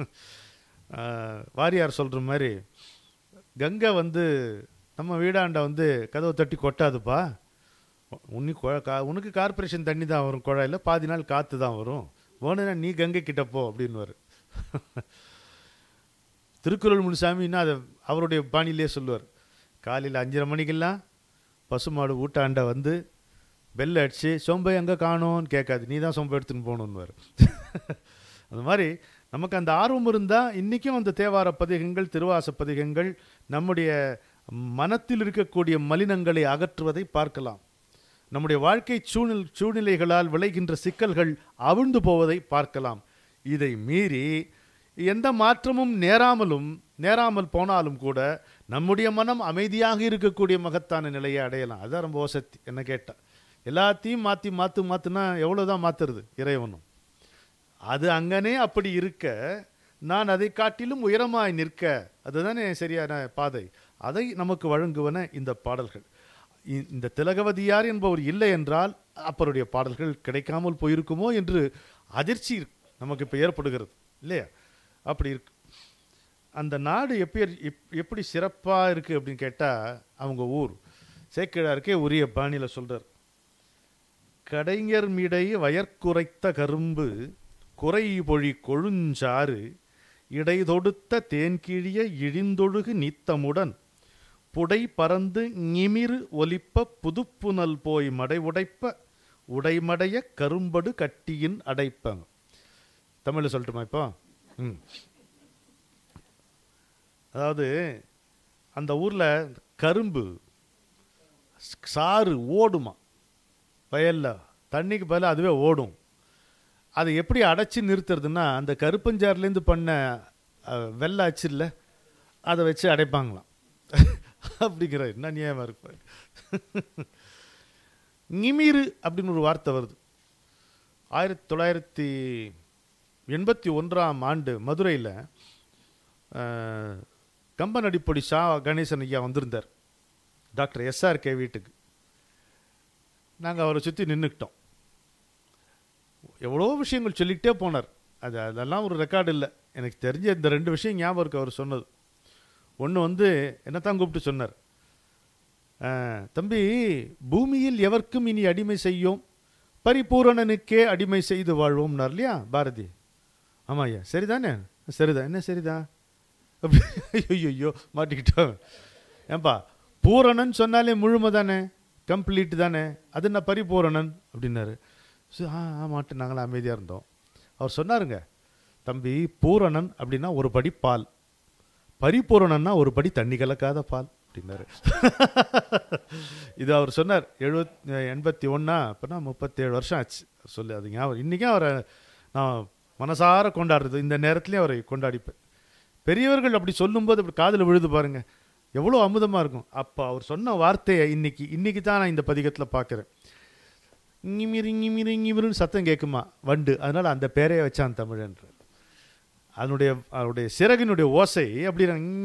வாரியார் சொல்கிற மாதிரி கங்கை வந்து நம்ம வீடாண்ட வந்து கதவை தட்டி கொட்டாதுப்பா உனக்கு கொ- கா- உனக்கு கார்ப்பரேஷன் தண்ணி தான் வரும் குழாயில் பாதி நாள் காற்று தான் வரும் வேணும்னா நீ கங்கை கிட்ட போ அப்படின்னுவார் திருக்குறள் முனுசாமின்னா அதை அவருடைய பாணியிலே சொல்லுவார் காலையில் அஞ்சரை மணிக்கெல்லாம் பசுமாடு ஊட்டாண்ட வந்து பெல் அடிச்சு சொம்பை எங்கே காணோன்னு கேட்காது நீ தான் சொம்பை எடுத்துன்னு போகணுன்னுவார் அது மாதிரி நமக்கு அந்த ஆர்வம் இருந்தால் இன்றைக்கும் அந்த தேவார பதிகங்கள் திருவாச பதிகங்கள் நம்முடைய மனத்தில் இருக்கக்கூடிய மலினங்களை அகற்றுவதை பார்க்கலாம் நம்முடைய வாழ்க்கை சூழ்நிலை சூழ்நிலைகளால் விளைகின்ற சிக்கல்கள் அவிழ்ந்து போவதை பார்க்கலாம் இதை மீறி எந்த மாற்றமும் நேராமலும் நேராமல் போனாலும் கூட நம்முடைய மனம் அமைதியாக இருக்கக்கூடிய மகத்தான நிலையை அடையலாம் அதுதான் ரொம்ப வசதி என்ன கேட்டா எல்லாத்தையும் மாற்றி மாற்று மாற்றுனா எவ்வளோதான் மாற்றுறது இறைவனும் அது அங்கனே அப்படி இருக்க நான் அதை காட்டிலும் உயரமாய் நிற்க அதுதானே சரியான பாதை அதை நமக்கு வழங்குவன இந்த பாடல்கள் இ- இந்த திலகவதியார் என்பவர் இல்லை என்றால் அப்பருடைய பாடல்கள் கிடைக்காமல் போயிருக்குமோ என்று அதிர்ச்சி நமக்கு இப்போ ஏற்படுகிறது இல்லையா அப்படி இருக்கு அந்த நாடு எப்படி எப்- எப்படி சிறப்பாக இருக்குது அப்படின்னு கேட்டால் அவங்க ஊர் சேக்கிழாருக்கே உரிய பாணியில் சொல்றார் கடைஞர் மிடை வயற்குறைத்த கரும்பு குறை பொழி கொழுஞ்சாறு இடைதொடுத்த தேன்கிழிய இழிந்தொழுகு நீத்தமுடன் புடை பறந்து நிமிரு ஒலிப்ப புதுப்புனல் போய் மடை உடைப்ப உடைமடைய கரும்படு கட்டியின் அடைப்ப தமிழில் சொல்லட்டுமா இப்போ ம் அதாவது அந்த ஊரில் கரும்பு சாறு ஓடுமா வயல்ல தண்ணிக்கு பதிலா அதுவே ஓடும் அதை எப்படி அடைச்சி நிறுத்துறதுன்னா அந்த கருப்பஞ்சாறுலேருந்து பண்ண அஹ், வெள்ளை அச்சு இல்ல அதை வச்சு அடைப்பாங்களாம் அப்படிங்கிற என்ன நியாயமாக இருப்பார் நிமிரு அப்படின்னு ஒரு வார்த்தை வருது ஆயிரத்தி தொள்ளாயிரத்தி எண்பத்தி ஒன்றாம் ஆண்டு மதுரையில் கம்பன் அடிப்பொடி சா கணேசன் ஐயா வந்திருந்தார் டாக்டர் எஸ்ஆர்கே வீட்டுக்கு நாங்கள் அவரை சுற்றி நின்றுக்கிட்டோம் எவ்வளோ விஷயங்கள் சொல்லிக்கிட்டே போனார் அது அதெல்லாம் ஒரு ரெக்கார்டு இல்லை எனக்கு தெரிஞ்ச இந்த ரெண்டு விஷயம் ஞாபகம் இருக்கு அவர் சொன்னது ஒன்று வந்து என்னத்தான் கூப்பிட்டு சொன்னார் "அஹ், தம்பி பூமியில் எவர்க்கும் இனி அடிமை செய்யோம் பரிபூரணனுக்கே அடிமை செய்து வாழ்வோம்னார் இல்லையா பாரதி ஆமாம் ஐயா சரிதானே சரிதான் என்ன சரிதான் அப்படி ஐயோ மாட்டிக்கிட்டோம் ஏன்பா பூரணன் சொன்னாலே முழுமை தானே கம்ப்ளீட் தானே அது என்ன பரிபூரணன் அப்படின்னாரு சரி ஆ ஆமாட்டு நாங்களும் அமைதியாக இருந்தோம் அவர் சொன்னாருங்க தம்பி பூரணன் அப்படின்னா ஒரு படி பால் பரிபூரணன்னா ஒரு படி தண்ணி கலக்காத பால் அப்படின்னாரு இது அவர் சொன்னார் எழுபத் எண்பத்தி ஒன்றா அப்போனா முப்பத்தேழு வருஷம் ஆச்சு சொல்லி அது ஞாபகம் இன்றைக்கும் அவரை நான் மனசார கொண்டாடுறது இந்த நேரத்துலையும் அவரை கொண்டாடிப்பேன் பெரியவர்கள் அப்படி சொல்லும்போது அப்படி காதில் விழுது பாருங்க எவ்வளோ அமுதமாக இருக்கும் அப்போ அவர் சொன்ன வார்த்தையை இன்னைக்கு இன்னைக்கு தான் நான் இந்த பதிகத்தில் பார்க்குறேன் இங்கிமிரு இங்கிமிரு இங்கிமிருன்னு சத்தம் கேட்குமா வண்டு அதனால் அந்த பேரையே வச்சான் தமிழன்ற அதனுடைய அதனுடைய சிறகினுடைய ஓசை அப்படி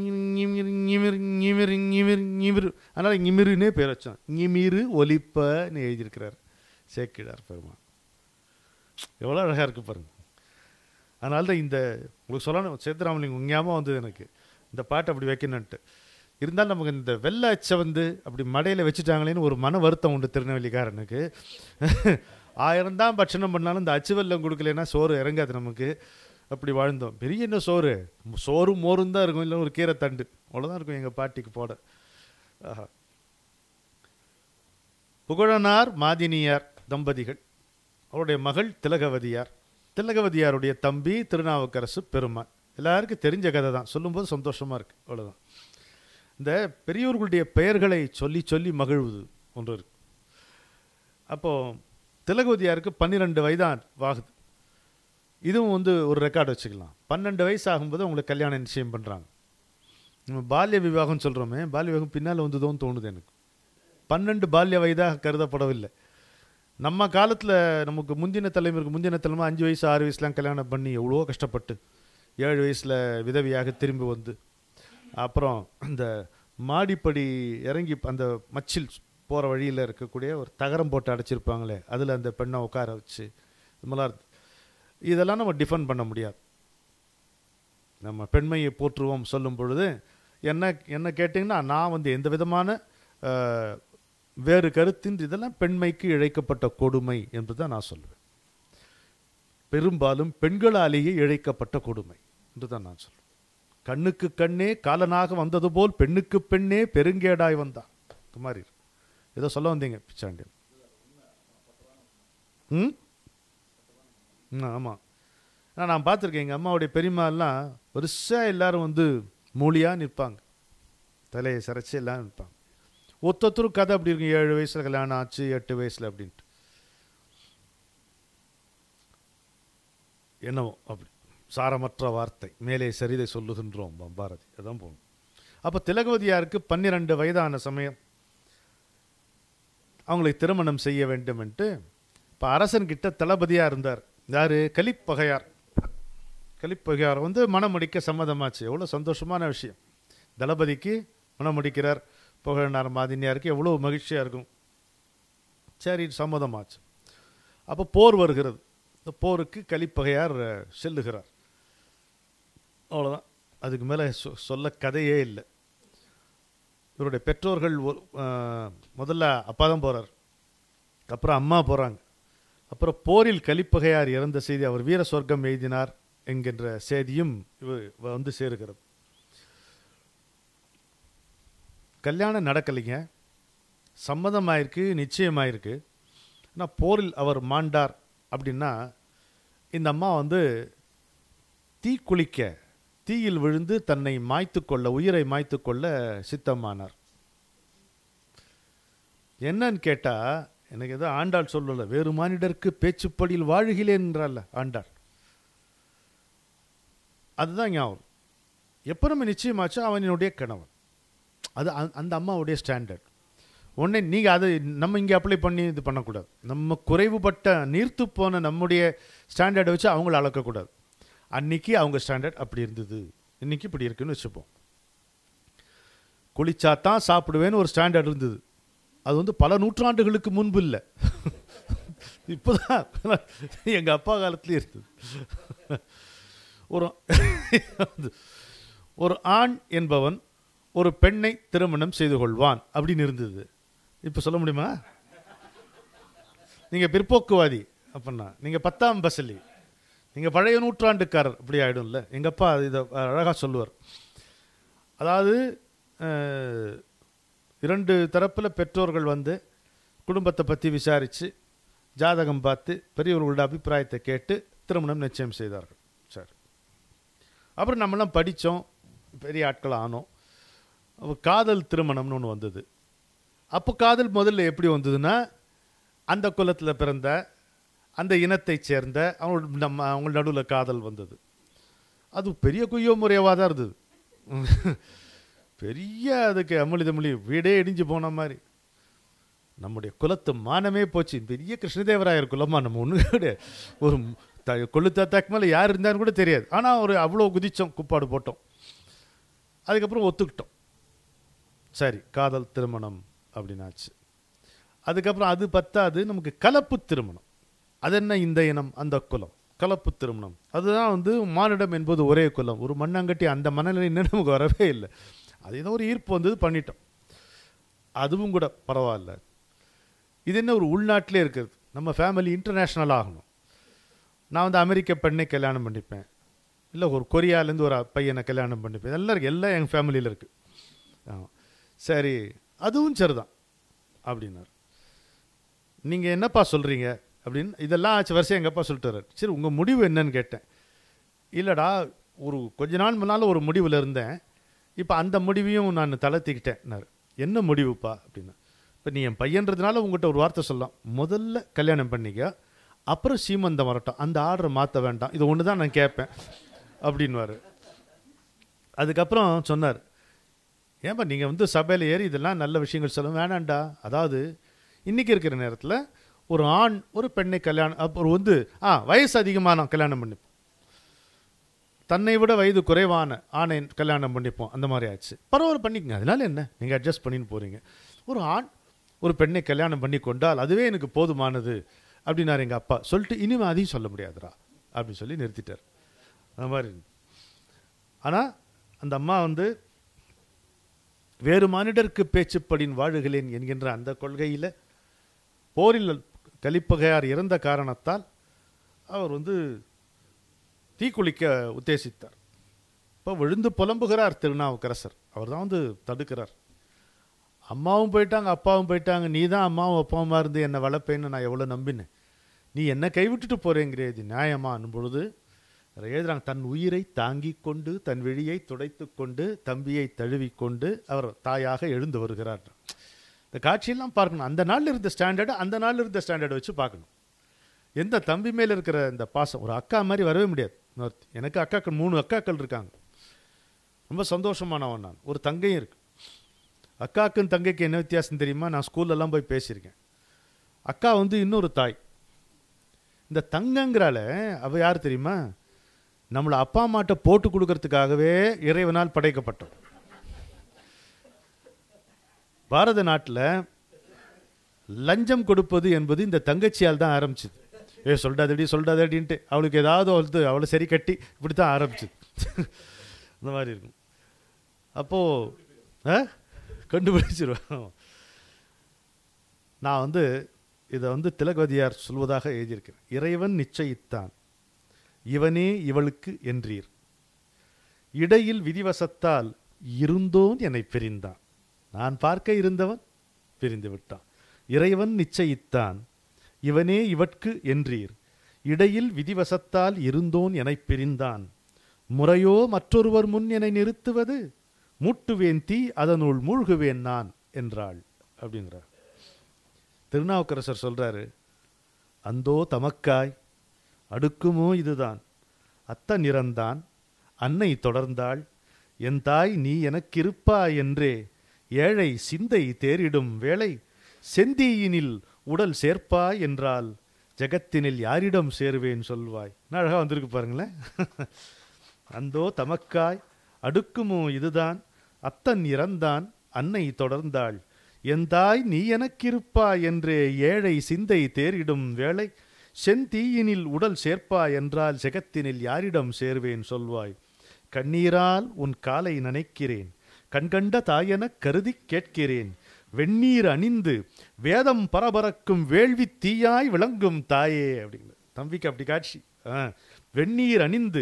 அதனால் இமிருன்னே பேர் வச்சான் இமிரு ஒலிப்பன்னு எழுதியிருக்கிறார் சேக்கிடார் பெருமான் எவ்வளோ அழகாக இருக்கு பாருங்க அதனால தான் இந்த உங்களுக்கு சொல்லணும் சேத்துராமலிங்கம் உண்மையாமல் வந்தது எனக்கு இந்த பாட்டை அப்படி வைக்கணுன்ட்டு இருந்தாலும் நமக்கு இந்த வெள்ளை அச்சை வந்து அப்படி மடையில் வச்சுட்டாங்களேன்னு ஒரு மன வருத்தம் உண்டு திருநெல்வேலிக்காரனுக்கு ஆயிரம் தான் பட்சணம் பண்ணாலும் இந்த அச்சு வெள்ளம் கொடுக்கலன்னா சோறு இறங்காது நமக்கு அப்படி வாழ்ந்தோம் பெரிய என்ன சோறு சோறும் மோரும் தான் இருக்கும் இல்லை ஒரு கீரை தண்டு அவ்வளோதான் இருக்கும் எங்கள் பாட்டிக்கு போட ஆஹா புகழனார் மாதினியார் தம்பதிகள் அவருடைய மகள் திலகவதியார் திலகவதியாருடைய தம்பி திருநாவுக்கரசு பெருமாள் எல்லாருக்கும் தெரிஞ்ச கதை தான் சொல்லும்போது சந்தோஷமாக இருக்குது அவ்வளோதான் இந்த பெரியோர்களுடைய பெயர்களை சொல்லி சொல்லி மகிழ்வுது ஒன்று இருக்கு அப்போது திலகவதியாருக்கு பன்னிரெண்டு வயதான் ஆகுது இதுவும் வந்து ஒரு ரெக்கார்டு வச்சுக்கலாம் பன்னெண்டு வயசு ஆகும்போது உங்களுக்கு கல்யாணம் நிச்சயம் பண்ணுறாங்க நம்ம பால்ய விவாகம் சொல்கிறோமே பால்ய விவாகம் பின்னால் வந்ததோன்னு தோணுது எனக்கு பன்னெண்டு பால்ய வயதாக கருதப்படவில்லை நம்ம காலத்தில் நமக்கு முந்தின தலைமுறைக்கு முந்தின தலைமுறை அஞ்சு வயசு ஆறு வயசுலாம் கல்யாணம் பண்ணி எவ்வளோ கஷ்டப்பட்டு ஏழு வயசில் விதவியாக திரும்பி வந்து அப்புறம் அந்த மாடிப்படி இறங்கி அந்த மச்சில் போகிற வழியில் இருக்கக்கூடிய ஒரு தகரம் போட்டு அடைச்சிருப்பாங்களே அதில் அந்த பெண்ணை உட்கார வச்சு இது மாதிரிலாம் இதெல்லாம் நம்ம டிஃபெண்ட் பண்ண முடியாது நம்ம பெண்மையை போற்றுவோம் சொல்லும் பொழுது என்ன என்ன கேட்டிங்கன்னா நான் வந்து எந்த விதமான வேறு கருத்தின் இதெல்லாம் பெண்மைக்கு இழைக்கப்பட்ட கொடுமை என்று தான் நான் சொல்லுவேன் பெரும்பாலும் பெண்களாலேயே இழைக்கப்பட்ட கொடுமை என்று தான் நான் சொல்லுவேன் கண்ணுக்கு கண்ணே காலனாக வந்தது போல் பெண்ணுக்கு பெண்ணே பெருங்கேடாய் வந்தான் இது மாதிரி ஏதோ சொல்ல வந்தீங்க பிச்சாண்டியன் ம் ஆமாம் ஆனால் நான் பார்த்துருக்கேன் எங்கள் அம்மாவுடைய பெரியம்மாலாம் பெருசாக எல்லாரும் வந்து மூலியாக நிற்பாங்க தலையை சிறைச்சி எல்லாம் நிற்பாங்க ஒத்தொத்தரும் கதை அப்படி இருக்கும் ஏழு வயசில் கல்யாணம் ஆச்சு எட்டு வயசில் அப்படின்ட்டு என்னவோ அப்படி சாரமற்ற வார்த்தை மேலே சரிதை சொல்லுகின்றோம் பாரதி அதான் போகணும் அப்போ திலகவதியாருக்கு பன்னிரண்டு வயதான சமயம் அவங்களை திருமணம் செய்ய வேண்டும் என்று இப்போ அரசன்கிட்ட தளபதியாக இருந்தார் யார் கலிப்பகையார் கலிப்பகையார் வந்து மனம் முடிக்க சம்மதமாச்சு எவ்வளோ சந்தோஷமான விஷயம் தளபதிக்கு மனம் முடிக்கிறார் புகழனார் மாதினியாருக்கு எவ்வளோ மகிழ்ச்சியாக இருக்கும் சரி சம்மதமாச்சு அப்போ போர் வருகிறது இந்த போருக்கு கலிப்பகையார் செல்லுகிறார் அவ்வளோதான் அதுக்கு மேலே சொல்ல கதையே இல்லை இவருடைய பெற்றோர்கள் முதல்ல அப்பா தான் போகிறார் அப்புறம் அம்மா போகிறாங்க அப்புறம் போரில் கலிப்பகையார் இறந்த செய்தி அவர் வீர சொர்க்கம் எழுதினார் என்கின்ற செய்தியும் இவர் வந்து சேருகிறது கல்யாணம் நடக்கலைங்க சம்மதமாயிருக்கு நிச்சயமாயிருக்கு ஆனால் போரில் அவர் மாண்டார் அப்படின்னா இந்த அம்மா வந்து தீ குளிக்க தீயில் விழுந்து தன்னை மாய்த்து கொள்ள உயிரை மாய்த்து கொள்ள சித்தமானார் என்னன்னு கேட்டால் எனக்கு எதோ ஆண்டாள் சொல்லல வேறு மானிடருக்கு பேச்சுப்படியில் வாழுகிறேன் என்றால ஆண்டாள் அதுதான் ஞாபகம் எப்போ நம்ம நிச்சயமாச்சோ அவனுடைய கணவன் அது அந்த அம்மாவுடைய ஸ்டாண்டர்ட் உடனே நீங்கள் அதை நம்ம இங்கே அப்ளை பண்ணி இது பண்ணக்கூடாது நம்ம குறைவுபட்ட நீர்த்து போன நம்முடைய ஸ்டாண்டர்டை வச்சு அவங்கள அளக்கக்கூடாது அன்னைக்கு அவங்க ஸ்டாண்டர்ட் அப்படி இருந்தது இன்னைக்கு இப்படி இருக்குன்னு வச்சுப்போம் குளிச்சா தான் சாப்பிடுவேன்னு ஒரு ஸ்டாண்டர்ட் இருந்தது அது வந்து பல நூற்றாண்டுகளுக்கு முன்பு இல்லை இப்போதான் எங்கள் அப்பா காலத்துலேயே இருந்தது ஒரு ஒரு ஆண் என்பவன் ஒரு பெண்ணை திருமணம் செய்து கொள்வான் அப்படின்னு இருந்தது இப்போ சொல்ல முடியுமா நீங்கள் பிற்போக்குவாதி அப்படின்னா நீங்கள் பத்தாம் பசலி நீங்கள் பழைய நூற்றாண்டுக்காரர் அப்படி ஆகிடும்ல எங்கள் அப்பா இதை அழகாக சொல்லுவார் அதாவது அஹ், இரண்டு தரப்பில் பெற்றோர்கள் வந்து குடும்பத்தை பற்றி விசாரித்து ஜாதகம் பார்த்து பெரியவர்களோட அபிப்பிராயத்தை கேட்டு திருமணம் நிச்சயம் செய்தார்கள் சரி அப்புறம் நம்மளாம் படித்தோம் பெரிய ஆட்கள் ஆனோம் அப்ப காதல் திருமணம்னு ஒன்று வந்தது அப்போ காதல் முதல்ல எப்படி வந்ததுன்னா அந்த குலத்தில் பிறந்த அந்த இனத்தைச் சேர்ந்த அவங்க நம்ம அவங்க நடுவில் காதல் வந்தது அது பெரிய குய்யோ முறையவாக தான் இருந்தது பெரிய அதுக்கு அமளி தமளி வீடே இடிஞ்சு போன மாதிரி நம்முடைய குலத்து மானமே போச்சு பெரிய கிருஷ்ணதேவராயர் குலமா நம்ம ஒன்று கிடையாது ஒரு த கொள்ளுத்தாத்தாக்கு மேலே யார் இருந்தான்னு கூட தெரியாது ஆனால் ஒரு அவ்வளோ குதிச்சோம் குப்பாடு போட்டோம் அதுக்கப்புறம் ஒத்துக்கிட்டோம் சரி காதல் திருமணம் அப்படின்னாச்சு அதுக்கப்புறம் அது பத்தாது நமக்கு கலப்பு திருமணம் அது என்ன இந்த இனம் அந்த குலம் கலப்பு திருமணம் அதுதான் வந்து மானிடம் என்பது ஒரே குலம் ஒரு மண்ணாங்கட்டி அந்த மனநிலை இன்னும் நமக்கு வரவே இல்லை அது ஏதோ ஒரு ஈர்ப்பு வந்தது பண்ணிட்டோம் அதுவும் கூட பரவாயில்ல இது என்ன ஒரு உள்நாட்டிலே இருக்கிறது நம்ம ஃபேமிலி இன்டர்நேஷ்னல் ஆகணும் நான் வந்து அமெரிக்க பெண்ணை கல்யாணம் பண்ணிப்பேன் இல்லை ஒரு கொரியாலேருந்து ஒரு பையனை கல்யாணம் பண்ணிப்பேன் இதெல்லாம் இருக்கு எல்லாம் எங்கள் ஃபேமிலியில் இருக்குது ஆமாம் சரி அதுவும் சரிதான் அப்படின்னார் நீங்கள் என்னப்பா சொல்கிறீங்க அப்படின்னு இதெல்லாம் ஆச்சு வருஷம் எங்கள் அப்பா சொல்லிட்டு வர்றாரு சரி உங்கள் முடிவு என்னன்னு கேட்டேன் இல்லைடா ஒரு கொஞ்ச நாள் முன்னால் ஒரு முடிவில் இருந்தேன் இப்போ அந்த முடிவையும் நான் தளர்த்திக்கிட்டேன்னாரு என்ன முடிவுப்பா அப்படின்னா இப்போ நீ என் பையன்றதுனால உங்கள்கிட்ட ஒரு வார்த்தை சொல்லலாம் முதல்ல கல்யாணம் பண்ணிக்க அப்புறம் சீமந்தம் வரட்டும் அந்த ஆர்டரை மாற்ற வேண்டாம் இது ஒன்று தான் நான் கேட்பேன் அப்படின்வாரு அதுக்கப்புறம் சொன்னார் ஏன்பா நீங்கள் வந்து சபையில் ஏறி இதெல்லாம் நல்ல விஷயங்கள் சொல்ல வேணாண்டா அதாவது இன்றைக்கி இருக்கிற நேரத்தில் ஒரு ஆண் ஒரு பெண்ணை கல்யாணம் அப்புறம் வந்து ஆ வயசு அதிகமான கல்யாணம் பண்ணிப்போம் தன்னை விட வயது குறைவான ஆணை கல்யாணம் பண்ணிப்போம் அந்த மாதிரி ஆச்சு பரவாயில்ல பண்ணிக்கங்க அதனால என்ன நீங்கள் அட்ஜஸ்ட் பண்ணின்னு போகிறீங்க ஒரு ஆண் ஒரு பெண்ணை கல்யாணம் பண்ணி கொண்டால் அதுவே எனக்கு போதுமானது அப்படின்னாரு எங்கள் அப்பா சொல்லிட்டு இனிமே அதையும் சொல்ல முடியாதுடா அப்படின்னு சொல்லி நிறுத்திட்டார் அந்த மாதிரி ஆனால் அந்த அம்மா வந்து வேறு மானிடருக்கு பேச்சுப்படின் வாழுகளேன் என்கின்ற அந்த கொள்கையில் போரில் கலிப்பகையார் இறந்த காரணத்தால் அவர் வந்து தீக்குளிக்க உத்தேசித்தார் இப்போ விழுந்து புலம்புகிறார் திருநாவுக்கரசர் அவர் தான் வந்து தடுக்கிறார் அம்மாவும் போயிட்டாங்க அப்பாவும் போயிட்டாங்க நீ தான் அம்மாவும் அப்பாவுமா இருந்து என்னை வளர்ப்பேன்னு நான் எவ்வளோ நம்பினேன் நீ என்னை கைவிட்டுட்டு போறேங்கிறே இது நியாயமானும் பொழுது அதுல எழுதுறாங்க தன் உயிரை தாங்கிக் கொண்டு தன் விழியை துடைத்து கொண்டு தம்பியை தழுவிக்கொண்டு அவர் தாயாக எழுந்து வருகிறார் இந்த காட்சியெல்லாம் பார்க்கணும் அந்த நாளில் இருந்த ஸ்டாண்டர்டு அந்த நாளில் இருந்த ஸ்டாண்டர்டை வச்சு பார்க்கணும் எந்த தம்பி மேல இருக்கிற இந்த பாசம் ஒரு அக்கா மாதிரி வரவே முடியாது இன்னொருத்தி. எனக்கு அக்காக்கள் மூணு அக்காக்கள் இருக்காங்க ரொம்ப சந்தோஷமானவன் நான் ஒரு தங்கையும் இருக்கு அக்காக்கும் தங்கைக்கு என்ன வித்தியாசம் தெரியுமா நான் ஸ்கூல்லலாம் போய் பேசியிருக்கேன் அக்கா வந்து இன்னொரு தாய் இந்த தங்கங்கிறால அவ யார் தெரியுமா நம்மளை அப்பா அம்மாட்ட போட்டு கொடுக்கறதுக்காகவே இறைவனால் படைக்கப்பட்டோம் பாரத நாட்டில் லஞ்சம் கொடுப்பது என்பது இந்த தங்கச்சியால் தான் ஆரம்பிச்சது ஏ சொல்டாதடி சொல்டாதடின்ட்டு அவளுக்கு ஏதாவது வந்து அவளை சரி கட்டி இப்படி தான் ஆரம்பிச்சது இந்த மாதிரி இருக்கும் அப்போது கண்டுபிடிச்சிருவேன் நான் வந்து இதை வந்து திலகவதியார் சொல்வதாக எழுதியிருக்கிறேன் இறைவன் நிச்சயித்தான் இவனே இவளுக்கு என்றீர் இடையில் விதிவசத்தால் இருந்தோன் என்னை பிரிந்தான் நான் பார்க்க இருந்தவன் பிரிந்து விட்டான் இறைவன் நிச்சயித்தான் இவனே இவட்கு என்றீர் இடையில் விதிவசத்தால் இருந்தோன் எனப் பிரிந்தான் முறையோ மற்றொருவர் முன் என்னை நிறுத்துவது மூட்டுவேன் தீ அதனுள் மூழ்குவேன் நான் என்றாள் அப்படிங்கிறார் திருநாவுக்கரசர் சொல்றாரு அந்தோ தமக்காய் அடுக்குமோ இதுதான் அத்தன் இறந்தான் அன்னை தொடர்ந்தாள் என் தாய் நீ எனக்கிருப்பாய் என்றே ஏழை சிந்தை தேரிடும் வேளை செந்தீயினில் உடல் சேர்ப்பாய் என்றால் ஜெகத்தினில் யாரிடம் சேருவேன் சொல்வாய் என்ன அழகா வந்திருக்கு பாருங்களேன் அந்தோ தமக்காய் அடுக்குமோ இதுதான் அத்தன் இறந்தான் அன்னை தொடர்ந்தாள் என் தாய் நீ எனக்கிருப்பாய் என்றே ஏழை சிந்தை தேரிடும் வேளை செந்தீயினில் உடல் சேர்ப்பாய் என்றால் ஜெகத்தினில் யாரிடம் சேர்வேன் சொல்வாய் கண்ணீரால் உன் காலை நனைக்கிறேன் கண்கண்ட தாயெனக் கருதிக் கேட்கிறேன் வெந்நீர் அணிந்து வேதம் பரபரக்கும் வேள்வி தீயாய் விளங்கும் தாயே அப்படிங்கிற தம்பிக்கு அப்படி காட்சி ஆ. வெந்நீர் அணிந்து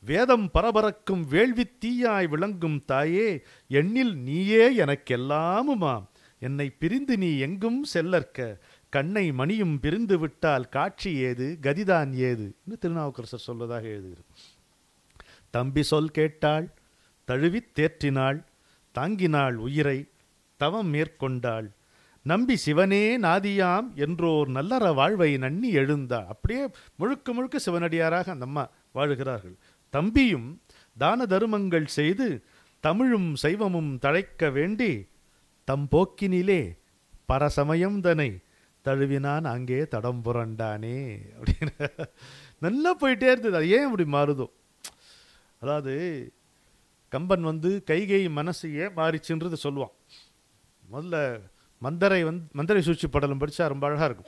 வேதம் பரபரக்கும் வேள்வி தீயாய் விளங்கும் தாயே எண்ணில் நீயே எனக்கெல்லாமுமாம் என்னை பிரிந்து நீ எங்கும் செல்லற்க கண்ணை மணியும் பிரிந்து விட்டால் காட்சி ஏது கதிதான் ஏது என்று திருநாவுக்கரசர் சொல்வதாக எழுதுகிறது தம்பி சொல் கேட்டாள் தழுவித் தேற்றினாள் தாங்கினாள் உயிரை தவம் மேற்கொண்டாள் நம்பி சிவனே நாதியாம் என்றோர் நல்லற வாழ்வை நன்னி எழுந்தா அப்படியே முழுக்க முழுக்க சிவனடியாராக அந்த அம்மா வாழுகிறார்கள் தம்பியும் தான தருமங்கள் செய்து தமிழும் சைவமும் தழைக்க வேண்டி தம் போக்கினிலே பரசமயம் தனை தழுவினான் அங்கே தடம் புரண்டானே அப்படின்னு நல்லா போயிட்டே இருந்தது அது ஏன் அப்படி மாறுதோ அதாவது கம்பன் வந்து கைகை மனசு ஏன் மாறிச்சுன்றது சொல்லுவான் முதல்ல மந்தரை வந்து மந்தரை சூழ்ச்சி படலம் படிச்சா ரொம்ப அழகா இருக்கும்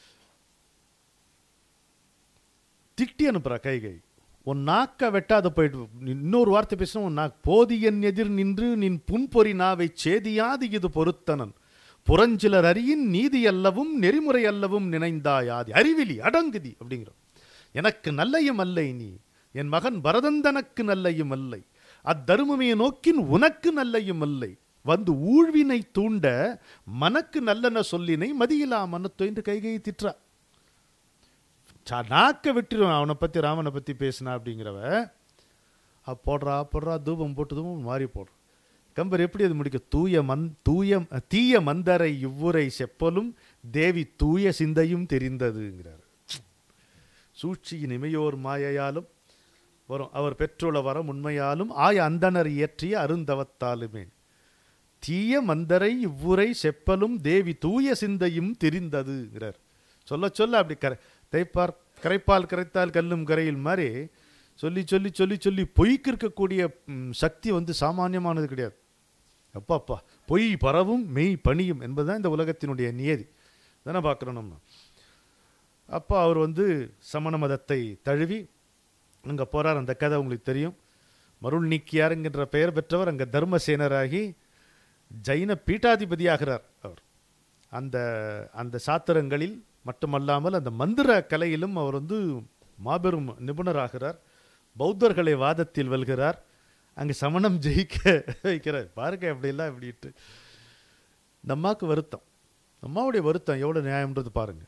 திட்டி அனுப்புறா கைகை உன் நாக்க வெட்டாத போயிட்டு நீ இன்னொரு வார்த்தை பேசினா உன் நாக் போதி என் எதிர் நின்று நின் புன்பொறி நாவை சேதியாது இது பொருத்தனன் புறஞ்சிலர் அறியின் நீதி அல்லவும் நெறிமுறை அல்லவும் நினைந்தாயாதி அறிவிலி அடங்குதி அப்படிங்கிறோம் எனக்கு நல்லையும் அல்லை நீ என் மகன் பரதந்தனக்கு நல்லையும் அல்லை அத்தருமமே நோக்கின் உனக்கு நல்லையும் அல்லை வந்து ஊழ்வினை தூண்ட மனக்கு நல்லன சொல்லினை மதியிலா மனத்தோ என்று கைகையை திற்றா சா- நாக்க விட்டுருவான் அவனை பத்தி ராமனை பத்தி பேசினா அப்படிங்கிறவ அ, போடுறா போடுறா தூபம் போட்டு தூபம் மாறி போடுறோம் கம்பர் எப்படி அது முடிக்க தூய மந் தூய தீய மந்தரை இவ்வுரை செப்பலும் தேவி தூய சிந்தையும் தெரிந்ததுங்கிறார் சூழ்ச்சியின் இமையோர் மாயையாலும் வரும் அவர் பெற்றுள்ள வரம் உண்மையாலும் ஆய அந்தனர் இயற்றிய அருந்தவத்தாலுமே தீய மந்தரை இவ்வுரை செப்பலும் தேவி தூய சிந்தையும் தெரிந்ததுங்கிறார் சொல்ல சொல்ல அப்படி கரை தைப்பார் கரைப்பால் கரைத்தால் கல்லும் கரையில் மாதிரி சொல்லி சொல்லி சொல்லி சொல்லி பொய்க்கு இருக்கக்கூடிய ம், சக்தி வந்து சாமானியமானது கிடையாது அப்பா அப்பா பொய் பரவும் மெய் பணியும் என்பதுதான் இந்த உலகத்தினுடைய நியதி தானே பார்க்குறோம் நம்ம அப்போ அவர் வந்து சமண மதத்தை தழுவி அங்கே போறார் அந்த கதை உங்களுக்கு தெரியும் மருள் நீக்கியார் என்கின்ற பெயர் பெற்றவர் அங்கே தர்மசேனராகி ஜைன பீட்டாதிபதியாகிறார் அவர் அந்த அந்த சாத்திரங்களில் மட்டுமல்லாமல் அந்த மந்திர கலையிலும் அவர் வந்து மாபெரும் நிபுணராகிறார் பௌத்தர்களை வாதத்தில் வெல்கிறார் அங்கே சமணம் ஜெயிக்க வைக்கிறார் பாருங்க அப்படிலாம் இப்படிட்டு இந்த அம்மாவுக்கு வருத்தம் அம்மாவுடைய வருத்தம் எவ்வளோ நியாயம்ன்றது பாருங்க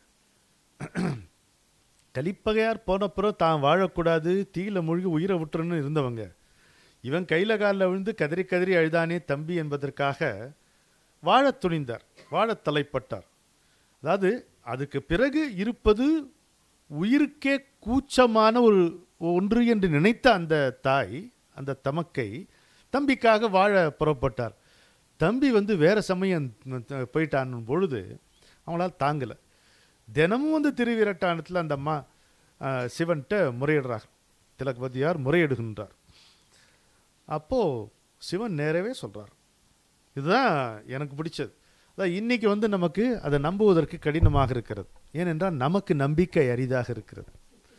கலிப்பகையார் போனப்புறம் தான் வாழக்கூடாது தீயில மூழ்கி உயிரை விட்டுறன்னு இருந்தவங்க இவன் கையில காலில் விழுந்து கதறி கதறி அழுதானே தம்பி என்பதற்காக வாழத் துணிந்தார் வாழத் தலைப்பட்டார் அதாவது அதுக்கு பிறகு இருப்பது உயிருக்கே கூச்சமான ஒரு ஒன்று என்று நினைத்த அந்த தாய் அந்த தமக்கை தம்பிக்காக வாழ புறப்பட்டார் தம்பி வந்து வேற சமயம் போயிட்டான் பொழுது அவங்களால் தாங்கலை தினமும் வந்து திருவிரட்டானத்தில் அந்த அம்மா அஹ், சிவன்கிட்ட முறையிடுறார் திலகபதியார் முறையிடுகின்றார் அப்போ சிவன் நேரவே சொல்றார் இதுதான் எனக்கு பிடிச்சது அதான் இன்னைக்கு வந்து நமக்கு அதை நம்புவதற்கு கடினமாக இருக்கிறது ஏனென்றால் நமக்கு நம்பிக்கை அரிதாக இருக்கிறது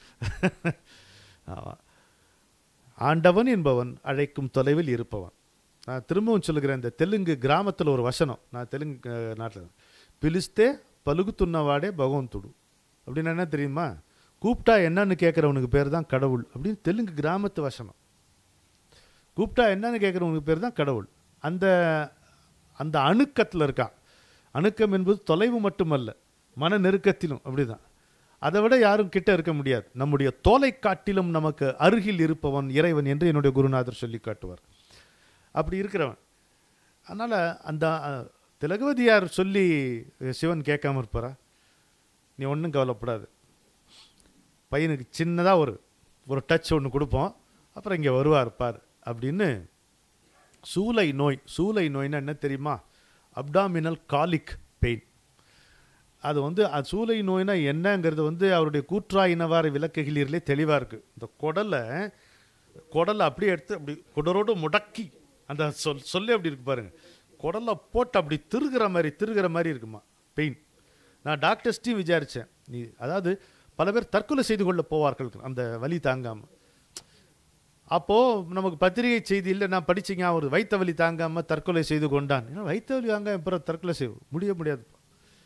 ஆமா. ஆண்டவன் என்பவன் அழைக்கும் தொலைவில் இருப்பவன் நான் திரும்பவும் சொல்லுகிறேன் இந்த தெலுங்கு கிராமத்தில் ஒரு வசனம் நான் தெலுங்கு நாட்டில் பிலிஸ்தே பலுகுத்துன்னவாடே பகவந்துடு அப்படின்னு என்ன தெரியுமா கூப்பிட்டா என்னன்னு கேட்குறவனுக்கு பேர் தான் கடவுள் அப்படின்னு தெலுங்கு கிராமத்து வசனம் கூப்பிட்டா என்னன்னு கேட்குறவனுக்கு பேர் தான் கடவுள் அந்த அந்த அணுக்கத்தில் இருக்கான் அணுக்கம் என்பது தொலைவு மட்டுமல்ல மன நெருக்கத்திலும் அப்படிதான் அதை விட யாரும் கிட்ட இருக்க முடியாது நம்முடைய தோலை காட்டிலும் நமக்கு அருகில் இருப்பவன் இறைவன் என்று என்னுடைய குருநாதர் சொல்லி காட்டுவார் அப்படி இருக்கிறவன் அதனால் அந்த அஹ், திலகவதியார் சொல்லி அஹ், சிவன் கேட்காம இருப்பாரா நீ ஒன்றும் கவலைப்படாது பையனுக்கு சின்னதாக ஒரு ஒரு டச் ஒன்று கொடுப்போம் அப்புறம் இங்கே வருவார் பார் அப்படின்னு சூளை நோய் சூளை நோய்னா என்ன தெரியுமா அப்டாமினல் காலிக் பெயின் அது வந்து அது சூளை நோய்னா என்னங்கிறது வந்து அவருடைய கூற்றாயினவாறு விளக்குகளிலே தெளிவாக இருக்குது இந்த குடலை குடலை அப்படியே எடுத்து அப்படி குடரோடு முடக்கி அந்த சொல் சொல்லி அப்படி இருக்கு பாருங்க குடலை போட்டு அப்படி திருகிற மாதிரி திருகிற மாதிரி இருக்குமா பெயின் நான் டாக்டர்ஸ்டையும் விசாரித்தேன் நீ அதாவது பல பேர் தற்கொலை செய்து கொள்ள போவார்கள் அந்த வலி தாங்காமல் அப்போது நமக்கு பத்திரிகை செய்தியில் நான் படிச்சீங்க அவர் வைத்த வலி தாங்காமல் தற்கொலை செய்து கொண்டான் ஏன்னா வைத்த வலி தாங்க பிறகு தற்கொலை செய்ய முடிய முடியாது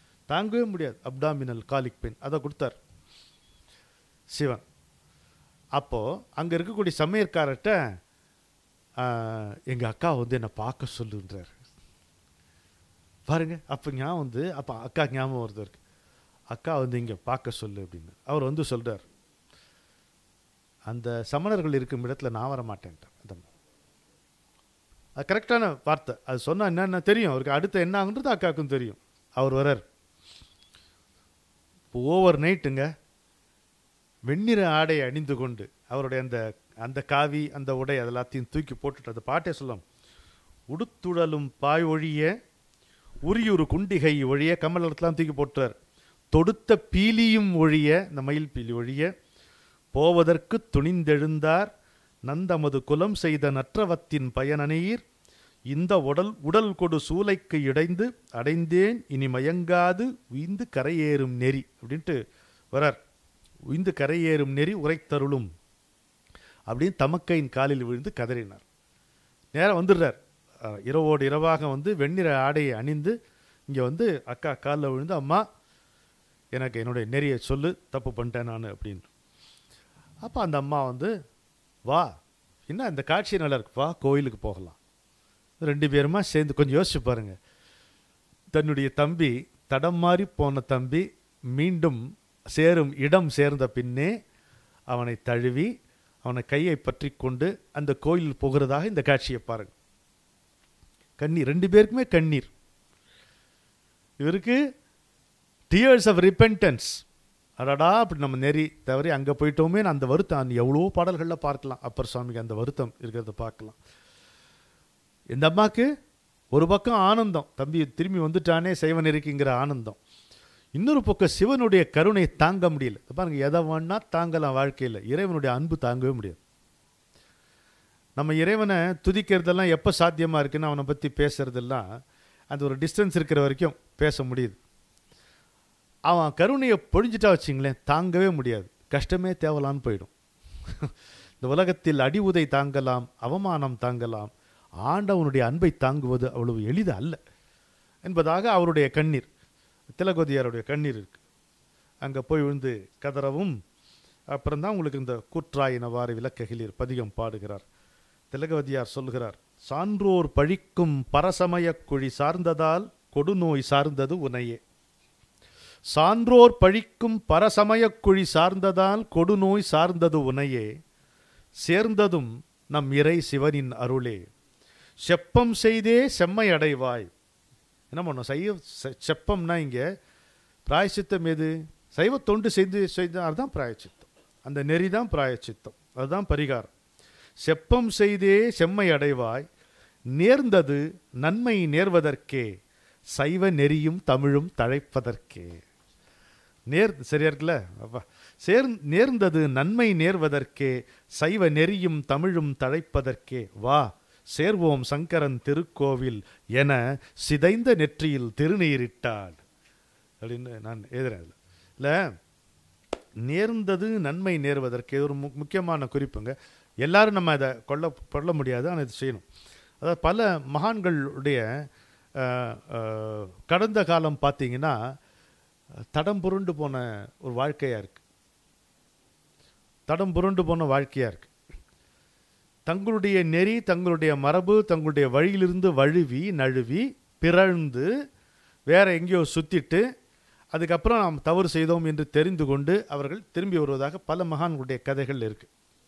தாங்கவே முடியாது அப்டாமினல் காலிக் பெயின் அதை கொடுத்தார் சிவன் அப்போது அங்கே இருக்கக்கூடிய சமையற்காரர்கிட்ட எங்கள் அக்கா வந்து என்னை பார்க்க சொல்லுன்றார் பாருங்க அப்போ ஞாபகம் வந்து அப்போ அக்கா ஞாபகம் வருது இருக்கு அக்கா வந்து இங்கே பார்க்க சொல்லு அப்படின்னு அவர் வந்து சொல்றார் அந்த சமணர்கள் இருக்கும் இடத்துல நான் வர மாட்டேன்ட்டார் அந்த அம்மா. அது கரெக்டான வார்த்தை அது சொன்னா என்னென்ன தெரியும் அவருக்கு அடுத்து என்ன ஆகுன்றது அக்காவுக்கும் தெரியும் அவர் வரார் ஓவர் நைட்டுங்க வெண்ணிற ஆடை அணிந்து கொண்டு அவருடைய அந்த அந்த காவி அந்த உடை அது எல்லாத்தையும் தூக்கி போட்டுட்டு அந்த பாட்டே சொல்லலாம் உடுத்துழலும் பாய் ஒழிய உரியுறு குண்டிகை ஒழிய கமலத்தெல்லாம் தூக்கி போட்டுறார் தொடுத்த பீலியும் ஒழிய இந்த மயில் பீலி ஒழிய போவதற்கு துணிந்தெழுந்தார் நந்தமது குலம் செய்த நற்றவத்தின் பயனனையீர் இந்த உடல் உடல் கொடு சூலைக்கு இடைந்து அடைந்தேன் இனி மயங்காது உய்ந்து கரையேறும் நெறி அப்படின்ட்டு வரார் உய்ந்து கரையேறும் நெறி உரைத்தருளும் அப்படின்னு தமக்கையின் காலில் விழுந்து கதறினார் நேரா வந்துடுறார் அஹ், இரவோடு இரவாக வந்து வெண்ணிற ஆடையை அணிந்து இங்கே வந்து அக்கா காலில் விழுந்து அம்மா எனக்கு என்னுடைய நெறியை சொல்லு தப்பு பண்ணிட்டேன் நான் அப்படின்னு அப்போ அந்த அம்மா வந்து வா என்ன இந்த காட்சி நல்லா இருக்கு வா கோயிலுக்கு போகலாம் ரெண்டு பேருமா சேர்ந்து கொஞ்சம் யோசிச்சு பாருங்க தன்னுடைய தம்பி தடம் மாறி போன தம்பி மீண்டும் சேரும் இடம் சேர்ந்த பின்னே அவனை தழுவி அவனை கையை பற்றி கொண்டு அந்த கோயில் போகிறதாக இந்த காட்சியை பாருங்க கண்ணீர் ரெண்டு பேருக்குமே கண்ணீர் இவருக்கு டியர்ஸ் ஆஃப் ரிப்பென்டன்ஸ் அடடா அப்படி நம்ம நெறி தவறி அங்கே போயிட்டோமே அந்த வருத்தம் அந்த எவ்வளோ பாடல்களில் பார்க்கலாம் அப்பர் சுவாமிக்கு அந்த வருத்தம் இருக்கிறத பார்க்கலாம் இந்த அம்மாக்கு ஒரு பக்கம் ஆனந்தம் தம்பி திரும்பி வந்துட்டானே செய்வன் இருக்குங்கிற ஆனந்தம் இன்னொரு பக்கம் சிவனுடைய கருணை தாங்க முடியல இத பாருங்க எதை வேணா தாங்கலாம் வாழ்க்கையில் இறைவனுடைய அன்பு தாங்கவே முடியாது நம்ம இறைவனை துதிக்கிறதெல்லாம் எப்போ சாத்தியமாக இருக்குன்னு அவனை பற்றி பேசுறதெல்லாம் அந்த ஒரு டிஸ்டன்ஸ் இருக்கிற வரைக்கும் பேச முடியுது அவன் கருணையை பொழிஞ்சிட்டா வச்சிங்களேன் தாங்கவே முடியாது கஷ்டமே தேவலான்னு போயிடும் இந்த உலகத்தில் அடி உதை தாங்கலாம் அவமானம் தாங்கலாம் ஆண்டவனுடைய அன்பை தாங்குவது அவ்வளவு எளிது அல்ல என்பதாக அவருடைய கண்ணீர் திலகோதியாருடைய கண்ணீர் இருக்கு அங்கே போய் விழுந்து கதறவும் அப்புறம் தான் உங்களுக்கு இந்த கூற்றாயினவாறு விளக்ககிலீர் பதிகம் பாடுகிறார் திலகவதியார் சொல்கிறார் சான்றோர் பழிக்கும் பரசமயக் குழி சார்ந்ததால் கொடுநோய் சார்ந்தது உனையே சான்றோர் பழிக்கும் பரசமயக் குழி சார்ந்ததால் கொடுநோய் சார்ந்தது உனையே சேர்ந்ததும் நம் இறை சிவனின் அருளே செப்பம் செய்தே செம்மை அடைவாய் என்ன பண்ணும் சைவ செ- செப்பம்னா இங்கே பிராயச்சித்தம் எது சைவ தொண்டு செய்து செய்தால் அதுதான் பிராயச்சித்தம் அந்த நெறி தான் பிராயச்சித்தம் அதுதான் பரிகாரம் செப்பம் செய்தே செம்மை அடைவாய் நேர்ந்தது நன்மை நேர்வதற்கே சைவ நெறியும் தமிழும் தழைப்பதற்கே நேர் சரியா இருக்குல்ல அப்பா சேர் நேர்ந்தது நன்மை நேர்வதற்கே சைவ நெறியும் தமிழும் தழைப்பதற்கே வா சேர்வோம் சங்கரன் திருக்கோவில் என சிதைந்த நெற்றியில் திருநீரிட்டாள் அப்படின்னு நான் எழுதுறேன் அதில் இல்லை நேர்ந்தது நன்மை நேர்வதற்கு இது ஒரு மு முக்கியமான குறிப்புங்க எல்லாரும் நம்ம இதை கொள்ள கொள்ள முடியாது ஆனால் இது செய்யணும் அதாவது பல மகான்களுடைய அஹ், அஹ், கடந்த காலம் பார்த்தீங்கன்னா தடம் புருண்டு போன ஒரு வாழ்க்கையாக இருக்கு தடம் புருண்டு போன வாழ்க்கையாக இருக்கு தங்களுடைய நெறி தங்களுடைய மரபு தங்களுடைய வழியிலிருந்து வழுவி நழுவி பிறழ்ந்து வேற எங்கேயோ சுத்திட்டு அதுக்கப்புறம் நாம் தவறு செய்தோம் என்று தெரிந்து கொண்டு அவர்கள் திரும்பி வருவதாக பல மகான்களுடைய கதைகள் இருக்கு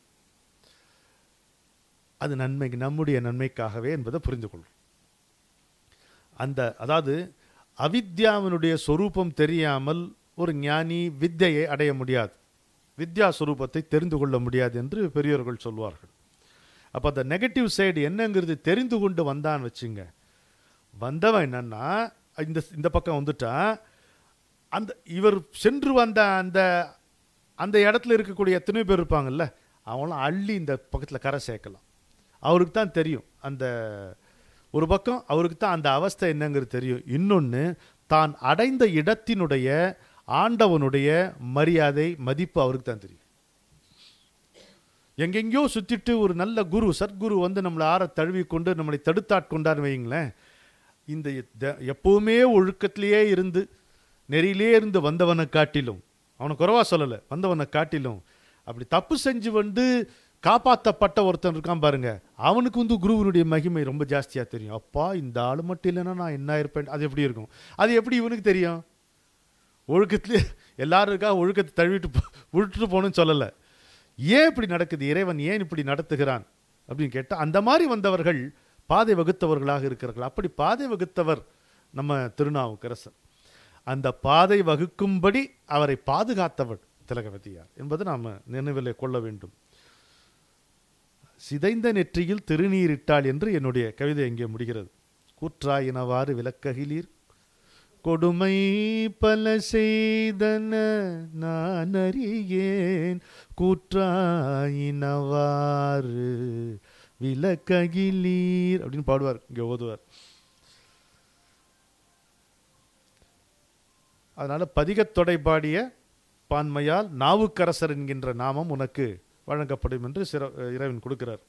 அது நன்மைக்கு நம்முடைய நன்மைக்காகவே என்பதை புரிந்து கொள்ளும் அந்த அதாவது அவித்யாவினுடைய சொரூபம் தெரியாமல் ஒரு ஞானி வித்தையை அடைய முடியாது வித்யா சொரூபத்தை தெரிந்து கொள்ள முடியாது என்று பெரியோர்கள் சொல்வார்கள் அப்போ அந்த நெகட்டிவ் சைடு என்னங்கிறது தெரிந்து கொண்டு வந்தான்னு வச்சுங்க வந்தவன் என்னன்னா இந்த இந்த பக்கம் வந்துட்டா அந்த இவர் சென்று வந்த அந்த அந்த இடத்துல இருக்கக்கூடிய எத்தனை பேர் இருப்பாங்கல்ல அவங்களாம் அள்ளி இந்த பக்கத்தில் கரை சேர்க்கலாம் அவருக்கு தான் தெரியும் அந்த ஒரு பக்கம் அவருக்கு தான் அந்த அவஸ்தை என்னங்கிறது தெரியும் இன்னொன்று தான் அடைந்த இடத்தினுடைய ஆண்டவனுடைய மரியாதை மதிப்பு அவருக்கு தான் தெரியும் எங்கெங்கேயோ சுத்திட்டு ஒரு நல்ல குரு சத்குரு வந்து நம்மளை ஆற தழுவி கொண்டு நம்மளை தடுத்தாட்கொண்டார்னு வைங்களேன் இந்த த- எப்பவுமே ஒழுக்கத்திலேயே இருந்து நெறியிலே இருந்து வந்தவனை காட்டிலும் அவனை குறைவா சொல்லலை வந்தவனை காட்டிலும் அப்படி தப்பு செஞ்சு வந்து காப்பாற்றப்பட்ட ஒருத்தன் இருக்கான் பாருங்க அவனுக்கு வந்து குருவனுடைய மகிமை ரொம்ப ஜாஸ்தியாக தெரியும் அப்பா இந்த ஆள் மட்டும் இல்லைன்னா நான் என்ன இருப்பேன் அது எப்படி இருக்கும் அது எப்படி இவனுக்கு தெரியும் ஒழுக்கத்திலே எல்லாரும் இருக்கா ஒழுக்கத்தை தழுவிட்டு போ- விட்டுட்டு போகணும்னு சொல்லலை ஏன் இப்படி நடக்குது இறைவன் ஏன் இப்படி நடத்துகிறான் அப்படின்னு கேட்டால் அந்த மாதிரி வந்தவர்கள் பாதை வகுத்தவர்களாக இருக்கிறார்கள் அப்படி பாதை வகுத்தவர் நம்ம திருநாவுக்கரசர் அந்த பாதை வகுக்கும்படி அவரை பாதுகாத்தவர் திலகவதியார் என்பது நாம் நினைவில் கொள்ள வேண்டும் சிதைந்த நெற்றியில் திருநீரிட்டாள் என்று என்னுடைய கவிதை இங்கே முடிகிறது கூற்றாயினவாறு விளக்ககிலீர் கொடுமை பல செய்தன நான் அறியேன் கூற்றாயினவாறு விளக்ககிலீர் அப்படின்னு பாடுவார் இங்கே ஓதுவார் அதனால பதிகத்தொடை பாடிய பான்மையால் நாவுக்கரசர் என்கின்ற நாமம் உனக்கு வழங்கப்படும் என்று சிற இறைவன் கொடுக்கிறார்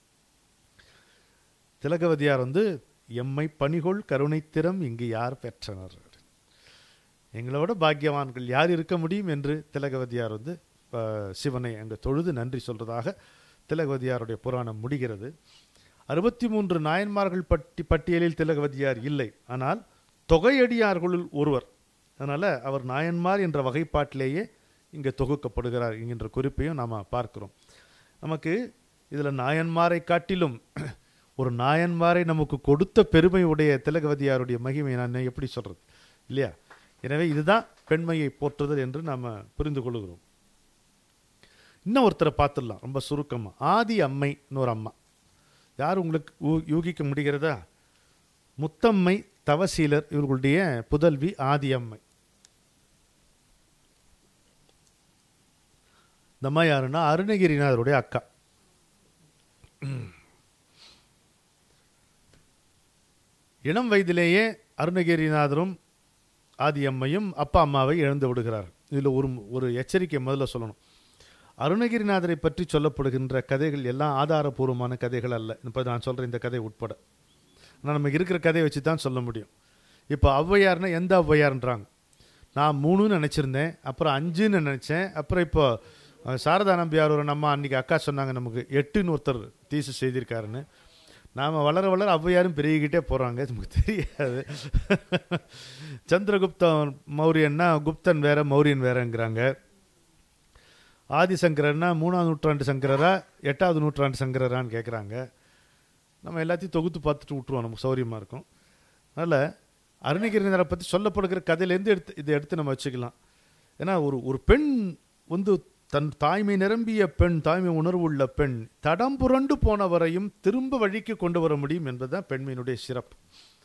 திலகவதியார் வந்து எம்மை பணிகொள் கருணைத்திறம் இங்கு யார் பெற்றனர் எங்களோட பாக்கியவான்கள் யார் இருக்க முடியும் என்று திலகவதியார் வந்து அஹ், சிவனை அங்கு தொழுது நன்றி சொல்றதாக திலகவதியாருடைய புராணம் முடிகிறது அறுபத்தி மூன்று நாயன்மார்கள் பட்டி பட்டியலில் திலகவதியார் இல்லை ஆனால் தொகையடியார்களுள் ஒருவர் அதனால் அவர் நாயன்மார் என்ற வகைப்பாட்டிலேயே இங்கே தொகுக்கப்படுகிறார் என்கின்ற குறிப்பையும் நாம் பார்க்கிறோம் நமக்கு இதில் நாயன்மாரை காட்டிலும் ஒரு நாயன்மாரை நமக்கு கொடுத்த பெருமை உடைய திலகவதியாருடைய மகிமை நான் எப்படி சொல்கிறது இல்லையா எனவே இதுதான் பெண்மையை போற்றுதல் என்று நாம் புரிந்து கொள்கிறோம் இன்னும் ஒருத்தரை பார்த்துடலாம் ரொம்ப சுருக்கமாக ஆதி அம்மைன்னு ஒரு அம்மா யார் உங்களுக்கு ஊ- யூகிக்க முடிகிறதா முத்தம்மை தவசீலர் இவர்களுடைய புதல்வி ஆதி அம்மை இந்த அம்மா யாருன்னா அருணகிரிநாதருடைய அக்கா இளம் வயதிலேயே அருணகிரிநாதரும் ஆதியம்மையும் அப்பா அம்மாவை இழந்து விடுகிறார் இதில் ஒரு ஒரு எச்சரிக்கை முதல்ல சொல்லணும் அருணகிரிநாதரை பற்றி சொல்லப்படுகின்ற கதைகள் எல்லாம் ஆதாரபூர்வமான கதைகள் அல்ல இப்போ நான் சொல்கிற இந்த கதை உட்பட ஆனால் நமக்கு இருக்கிற கதையை வச்சு தான் சொல்ல முடியும் இப்போ ஔவையார்னா எந்த ஔவையார்ன்றாங்க நான் மூணுன்னு நினச்சிருந்தேன் அப்புறம் அஞ்சுன்னு நினச்சேன் அப்புறம் இப்போ அஹ், சாரதா நம்பியார் ஒரு நம்ம அன்றைக்கி அக்கா சொன்னாங்க நமக்கு எட்டுன்னு ஒருத்தர் தீசு செய்திருக்காருன்னு நாம் வளர வளர ஔவையாரும் பெருகிக்கிட்டே போகிறாங்க நமக்கு தெரியாது சந்திரகுப்தன் மௌரியன்னா குப்தன் வேற மௌரியன் வேறங்கிறாங்க ஆதிசங்கரன்னா மூணாவது நூற்றாண்டு சங்கரரா எட்டாவது நூற்றாண்டு சங்கரரான்னு கேட்குறாங்க நம்ம எல்லாத்தையும் தொகுத்து பார்த்துட்டு விட்ருவோம் நமக்கு சௌரியமாக இருக்கும் அதனால் அருணகிரிநாதரை பற்றி சொல்லப்படுகிற கதையிலேருந்து எடுத்து இதை எடுத்து நம்ம வச்சுக்கலாம் ஏன்னா ஒரு ஒரு பெண் வந்து தன் தாய்மை நிரம்பிய பெண் தாய்மை உணர்வு உள்ள பெண் தடம் புரண்டு போனவரையும் திரும்ப வழிக்கு கொண்டு வர முடியும் என்பதுதான் பெண்மையினுடைய சிறப்பு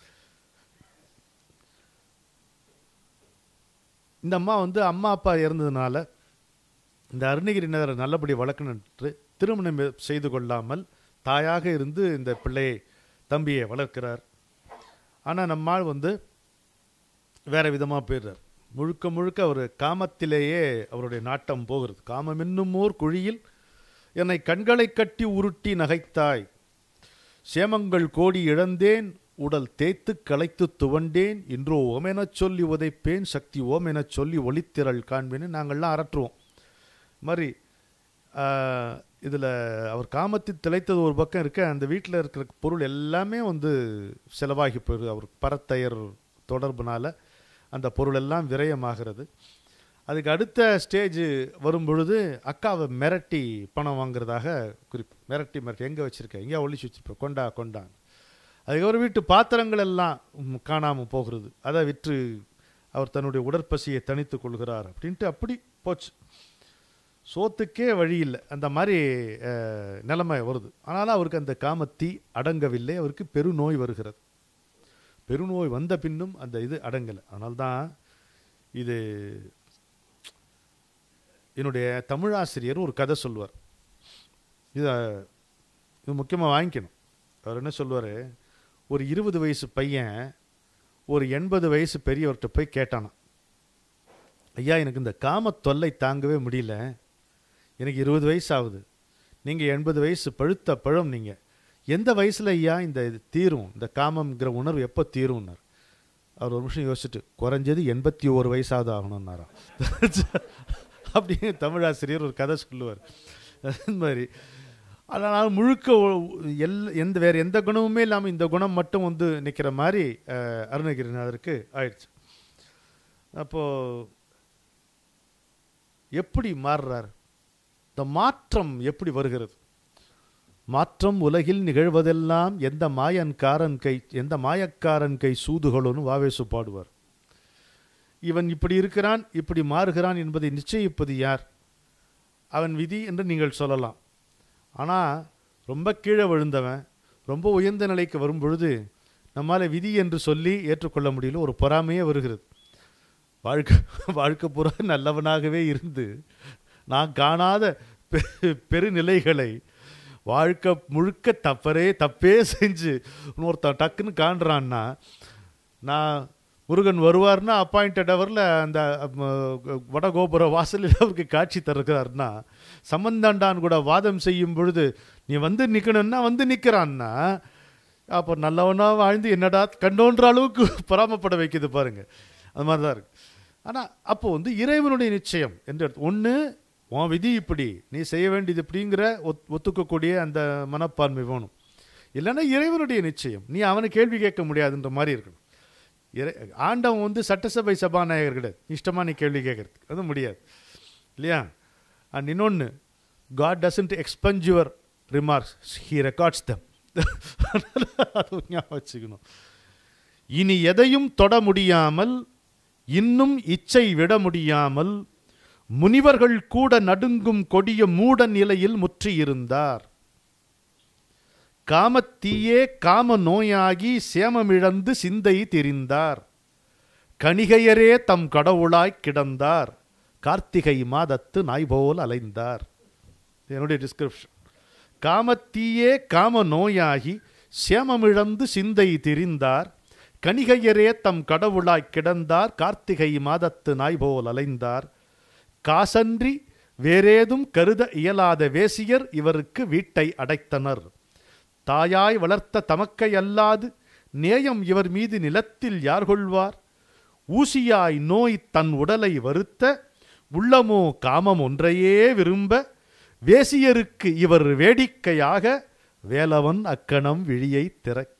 இந்த அம்மா வந்து அம்மா அப்பா இறந்ததுனால இந்த அருணகிரிநாதரை நல்லபடி வளர்க்கணும் என்று திருமணம் செய்து கொள்ளாமல் தாயாக இருந்து இந்த பிள்ளையை தம்பியை வளர்க்கிறார் ஆனால் நம்மால் வந்து வேற விதமாக போயிடுறார் முழுக்க முழுக்க அவர் காமத்திலேயே அவருடைய நாட்டம் போகிறது காமம் என்னும் ஓர் குழியில் என்னை கண்களை கட்டி உருட்டி நகைத்தாய் சேமங்கள் கோடி இழந்தேன் உடல் தேய்த்து களைத்து துவண்டேன் இன்றோ ஓமெனச் சொல்லி உதைப்பேன் சக்தி ஓமெனச் சொல்லி ஒளித்திரள் காண்பேன்னு நாங்கள்லாம் அரற்றுவோம் மாதிரி இதில் அவர் காமத்தில் திளைத்தது ஒரு பக்கம் இருக்க அந்த வீட்டில் இருக்கிற பொருள் எல்லாமே வந்து செலவாகி போயிடுது அவர் பரத்தையர் தொடர்புனால அந்த பொருள் எல்லாம் விரயமாகிறது அதுக்கு அடுத்த ஸ்டேஜ் வரும் பொழுது அக்காவை மிரட்டி பணம் வாங்குறதாக குறிப்பு மிரட்டி மிரட்டி எங்கே வச்சுருக்க எங்கேயா ஒழிச்சு வச்சிருப்ப கொண்டா கொண்டான் அதுக்கப்புறம் வீட்டு பாத்திரங்கள் எல்லாம் காணாமல் போகிறது அதை விற்று அவர் தன்னுடைய உடற்பசியை தணித்துக் கொள்கிறார் அப்படின்ட்டு அப்படி போச்சு சோத்துக்கே வழி இல்லை அந்த மாதிரி அஹ், நிலைமை வருது ஆனாலும் அவருக்கு அந்த காமத்தீ அடங்கவில்லை அவருக்கு பெருநோய் வருகிறது பெருநோய் வந்த பின்னும் அந்த இது அடங்கலை அதனால்தான் இது என்னுடைய தமிழாசிரியர் ஒரு கதை சொல்லுவார் இதை இது முக்கியமாக வாங்கிக்கணும் அவர் என்ன சொல்லுவார் ஒரு இருபது வயசு பையன் ஒரு எண்பது வயசு பெரியவர்கிட்ட போய் கேட்டானாம் ஐயா எனக்கு இந்த காம தொல்லை தாங்கவே முடியல எனக்கு இருபது வயசு ஆகுது நீங்கள் எண்பது வயசு பழுத்த பழம் நீங்கள் எந்த வயசில் ஐயா இந்த இது தீரும் இந்த காமம்ங்கிற உணர்வு எப்போ தீரும்னார் அவர் ஒரு நிமிஷம் யோசிச்சுட்டு குறைஞ்சது எண்பத்தி ஒரு வயசாவது ஆகணும்னாராம் அப்படின்னு தமிழாசிரியர் ஒரு கதை சொல்லுவார் அது மாதிரி அதனால் முழுக்க ஒ- எல் எந்த வேறு எந்த குணமுமே இல்லாமல் இந்த குணம் மட்டும் வந்து நிற்கிற மாதிரி அஹ், அருணகிரிநாதருக்கு ஆயிடுச்சு அப்போது எப்படி மாறுறார் இந்த மாற்றம் எப்படி வருகிறது மாற்றம் உலகில் நிகழ்வதெல்லாம் எந்த மாயன்காரன் கை எந்த மாயக்காரன் கை சூதுகளோன்னு வாவேசு பாடுவார் இவன் இப்படி இருக்கிறான் இப்படி மாறுகிறான் என்பதை நிச்சயிப்பது யார் அவன் விதி என்று நீங்கள் சொல்லலாம் ஆனால் ரொம்ப கீழே விழுந்தவன் ரொம்ப உயர்ந்த நிலைக்கு வரும் பொழுது நம்மால் விதி என்று சொல்லி ஏற்றுக்கொள்ள முடியல ஒரு பொறாமையே வருகிறது வாழ்க்கை வாழ்க்கை பூரா நல்லவனாகவே இருந்து நான் காணாத பெ- பெருநிலைகளை வாழ்க்கை முழுக்க தப்பரே தப்பே செஞ்சு இன்னொருத்தன் டக்குன்னு காண்றான்னா நான் முருகன் வருவார்னா அப்பாயிண்டட் ஹவரில் அந்த ம, வடகோபுர வாசலில் அவருக்கு காட்சி தருகிறார்னா சம்பந்தாண்டான் கூட வாதம் செய்யும் பொழுது நீ வந்து நிற்கணும்னா வந்து நிற்கிறான்னா அப்போ நல்லவனா வாழ்ந்து என்னடா கண்டோன்ற அளவுக்கு பொறாமப்பட வைக்குது பாருங்க அது மாதிரி தான் இருக்கு ஆனால் அப்போ வந்து இறைவனுடைய நிச்சயம் என்று ஒன்று உன் விதி இப்படி நீ செய்ய வேண்டியது இப்படிங்கிற ஒத் ஒத்துக்கக்கூடிய அந்த மனப்பான்மை வேணும் இல்லைன்னா இறைவனுடைய நிச்சயம் நீ அவனை கேள்வி கேட்க முடியாதுன்ற மாதிரி இருக்கணும் இறை ஆண்டவன் வந்து சட்டசபை சபாநாயகர் கிடையாது இஷ்டமா நீ கேள்வி கேட்கறதுக்கு அது முடியாது இல்லையா அண்ட் இன்னொன்று God doesn't expunge your remarks he records them அது ஞாபகம் வச்சுக்கணும் இனி எதையும் தொட முடியாமல் இன்னும் இச்சை விட முடியாமல் முனிவர்கள் கூட நடுங்கும் கொடிய மூட நிலையில் முற்றியிருந்தார் காமத்தீயே காம நோயாகி சேமமிழந்து சிந்தை தெரிந்தார் கணிகையரே தம் கடவுளாய் கிடந்தார் கார்த்திகை மாதத்து நாய் போல் அலைந்தார் இது என்னுடைய டிஸ்கிரிப்ஷன் காமத்தீயே காம நோயாகி சேமமிழந்து சிந்தை திரிந்தார் கணிகையரே தம் கடவுளாய் கிடந்தார் கார்த்திகை மாதத்து நாய் போல் அலைந்தார் காசன்றி வேறேதும் கருத இயலாத வேசியர் இவருக்கு வீட்டை அடைத்தனர் தாயாய் வளர்த்த தமக்கை அல்லாது நேயம் இவர் மீது நிலத்தில் யார் கொள்வார் ஊசியாய் நோய் தன் உடலை வருத்த உள்ளமோ காமம் ஒன்றையே விரும்ப வேசியருக்கு இவர் வேடிக்கையாக வேலவன் அக்கணம் விழியை திறக்க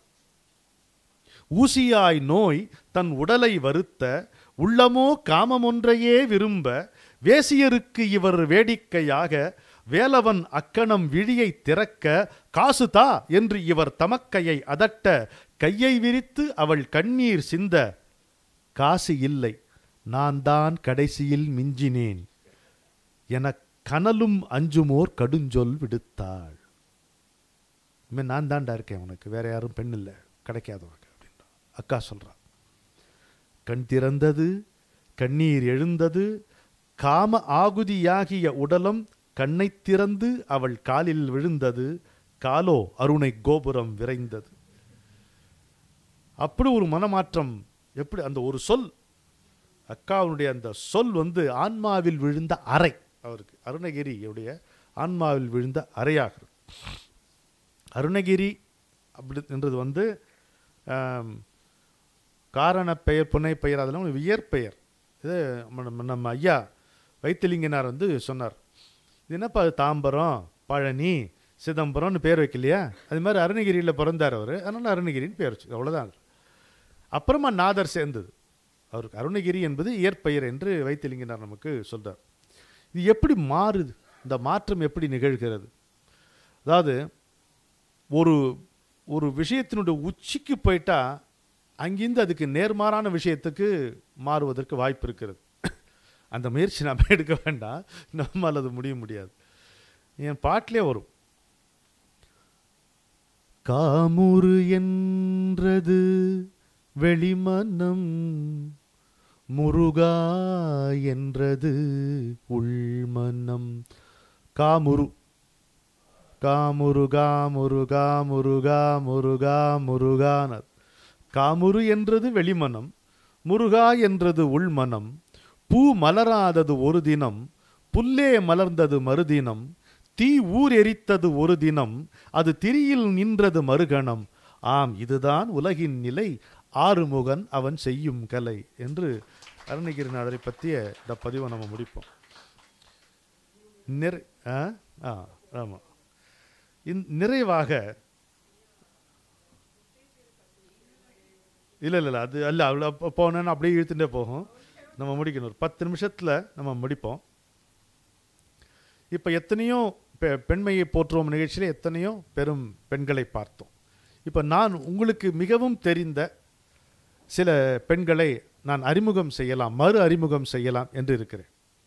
ஊசியாய் நோய் தன் உடலை வருத்த உள்ளமோ காமமொன்றையே விரும்ப வேசியருக்கு இவர் வேடிக்கையாக வேலவன் அக்கணம் விழியை திறக்க காசு தா என்று இவர் தமக்கையை அதட்ட கையை விரித்து அவள் கண்ணீர் சிந்த காசு இல்லை நான் தான் கடைசியில் மிஞ்சினேன் என கனலும் அஞ்சுமோர் கடுஞ்சொல் விடுத்தாள் இனிமே நான் தான்டா இருக்கேன் உனக்கு வேற யாரும் பெண் இல்லை கிடைக்காதவங்க அப்படின்றா அக்கா சொல்றா கண் திறந்தது கண்ணீர் எழுந்தது காம ஆகுதியாகிய உடலம் கண்ணை திறந்து அவள் காலில் விழுந்தது காலோ அருணை கோபுரம் விரைந்தது அப்படி ஒரு மனமாற்றம் எப்படி அந்த ஒரு சொல் அக்காவுடைய அந்த சொல் வந்து ஆன்மாவில் விழுந்த அறை அவருக்கு அருணகிரியுடைய ஆன்மாவில் விழுந்த அறையாகிறது அருணகிரி அப்படி என்றது வந்து ஆம், காரண பெயர் புனை பெயர் அதெல்லாம் ஒரு இயற்பெயர் இது நம்ம- நம்ம ஐயா வைத்திலிங்கனார் வந்து சொன்னார் இது என்னப்பா அது தாம்பரம் பழனி சிதம்பரம்னு பேர் வைக்கலையா அது மாதிரி அருணகிரியில் பிறந்தார் அவர் அதனால அருணகிரின்னு பேர் வச்சு அவ்வளோதான் அப்புறமா நாதர் சேர்ந்தது அவருக்கு அருணகிரி என்பது இயற்பெயர் என்று வைத்திலிங்கனார் நமக்கு சொல்றார் இது எப்படி மாறுது இந்த மாற்றம் எப்படி நிகழ்கிறது அதாவது ஒரு ஒரு விஷயத்தினுடைய உச்சிக்கு போயிட்டா அங்கிருந்து அதுக்கு நேர்மாறான விஷயத்துக்கு மாறுவதற்கு வாய்ப்பு இருக்கிறது அந்த முயற்சி நம்ம எடுக்க வேண்டாம் நம்மால் அது முடிய முடியாது என் பாட்டிலே வரும் காமுறு என்றது வெளிமனம் முருகா என்றது உள்மனம் காமுரு காமுருகா முருகா முருகா முருகா முருகானர் காமுரு என்றது வெளிமனம் முருகா என்றது உள்மனம் பூ மலராதது ஒரு தினம் புல்லே மலர்ந்தது மறுதினம் தீ ஊர் எரித்தது ஒரு தினம் அது திரியில் நின்றது மறுகணம் ஆம் இதுதான் உலகின் நிலை ஆறுமுகன் அவன் செய்யும் கலை என்று அருணகிரிநாதரை பற்றிய இந்த பதிவை நம்ம முடிப்போம் நிறை ஆ ஆ ஆமாம் இந் நிறைவாக இல்லை இல்லை இல்லை அது அல்ல அவ்வளோ போனேன்னு அப்படியே இழுத்துட்டே போகும் நம்ம முடிக்கணும் ஒரு பத்து நிமிஷத்தில் நம்ம முடிப்போம் இப்போ எத்தனையோ பெ பெண்மையை போற்றுவோம் நிகழ்ச்சியில் எத்தனையோ பெரும் பெண்களை பார்த்தோம் இப்போ நான் உங்களுக்கு மிகவும் தெரிந்த சில பெண்களை நான் அறிமுகம் செய்யலாம் மறு அறிமுகம் செய்யலாம் என்று இருக்கிறேன்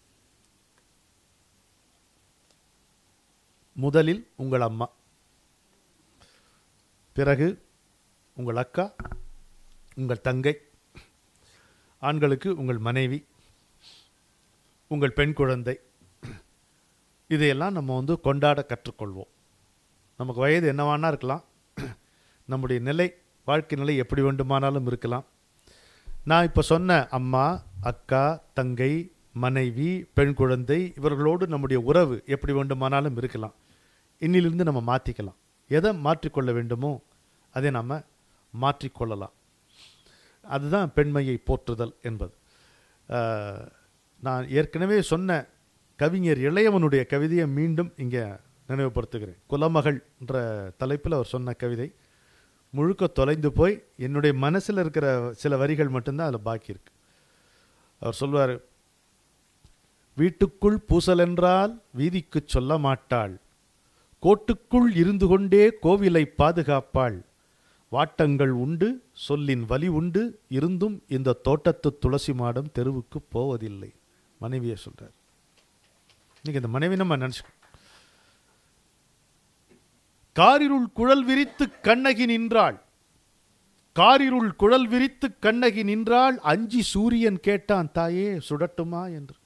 முதலில் உங்கள் அம்மா பிறகு உங்கள் அக்கா உங்கள் தங்கை ஆண்களுக்கு உங்கள் மனைவி உங்கள் பெண் குழந்தை இதையெல்லாம் நம்ம வந்து கொண்டாட கற்றுக்கொள்வோம் நமக்கு வயது என்னவானா இருக்கலாம் நம்முடைய நிலை வாழ்க்கை நிலை எப்படி வேண்டுமானாலும் இருக்கலாம் நான் இப்போ சொன்ன அம்மா அக்கா தங்கை மனைவி பெண் குழந்தை இவர்களோடு நம்முடைய உறவு எப்படி வேண்டுமானாலும் இருக்கலாம் இன்னிலிருந்து நம்ம மாற்றிக்கலாம் எதை மாற்றிக்கொள்ள வேண்டுமோ அதை நம்ம மாற்றிக்கொள்ளலாம் அதுதான் பெண்மையை போற்றுதல் என்பது ஆஹ், நான் ஏற்கனவே சொன்ன கவிஞர் இளையவனுடைய கவிதையை மீண்டும் இங்கே நினைவுபடுத்துகிறேன் குலமகள் என்ற தலைப்பில் அவர் சொன்ன கவிதை முழுக்க தொலைந்து போய் என்னுடைய மனசில் இருக்கிற சில வரிகள் மட்டும்தான் அதில் பாக்கி இருக்கு அவர் சொல்வார் வீட்டுக்குள் பூசலென்றால் வீதிக்குச் சொல்ல மாட்டாள் கோட்டுக்குள் இருந்து கொண்டே கோவிலை பாதுகாப்பாள் வாட்டங்கள் உண்டு சொல்லின் வலி உண்டு இருந்தும் இந்த தோட்டத்து துளசி மாடம் தெருவுக்கு போவதில்லை மனைவியை சொல்றார் இன்னைக்கு இந்த மனைவி நம்ம நினைச்சுக்கணும் காரிருள் குழல் விரித்து கண்ணகி நின்றாள் காரிருள் குழல் விரித்து கண்ணகி நின்றாள் அஞ்சி சூரியன் கேட்டான் தாயே சுடட்டுமா என்று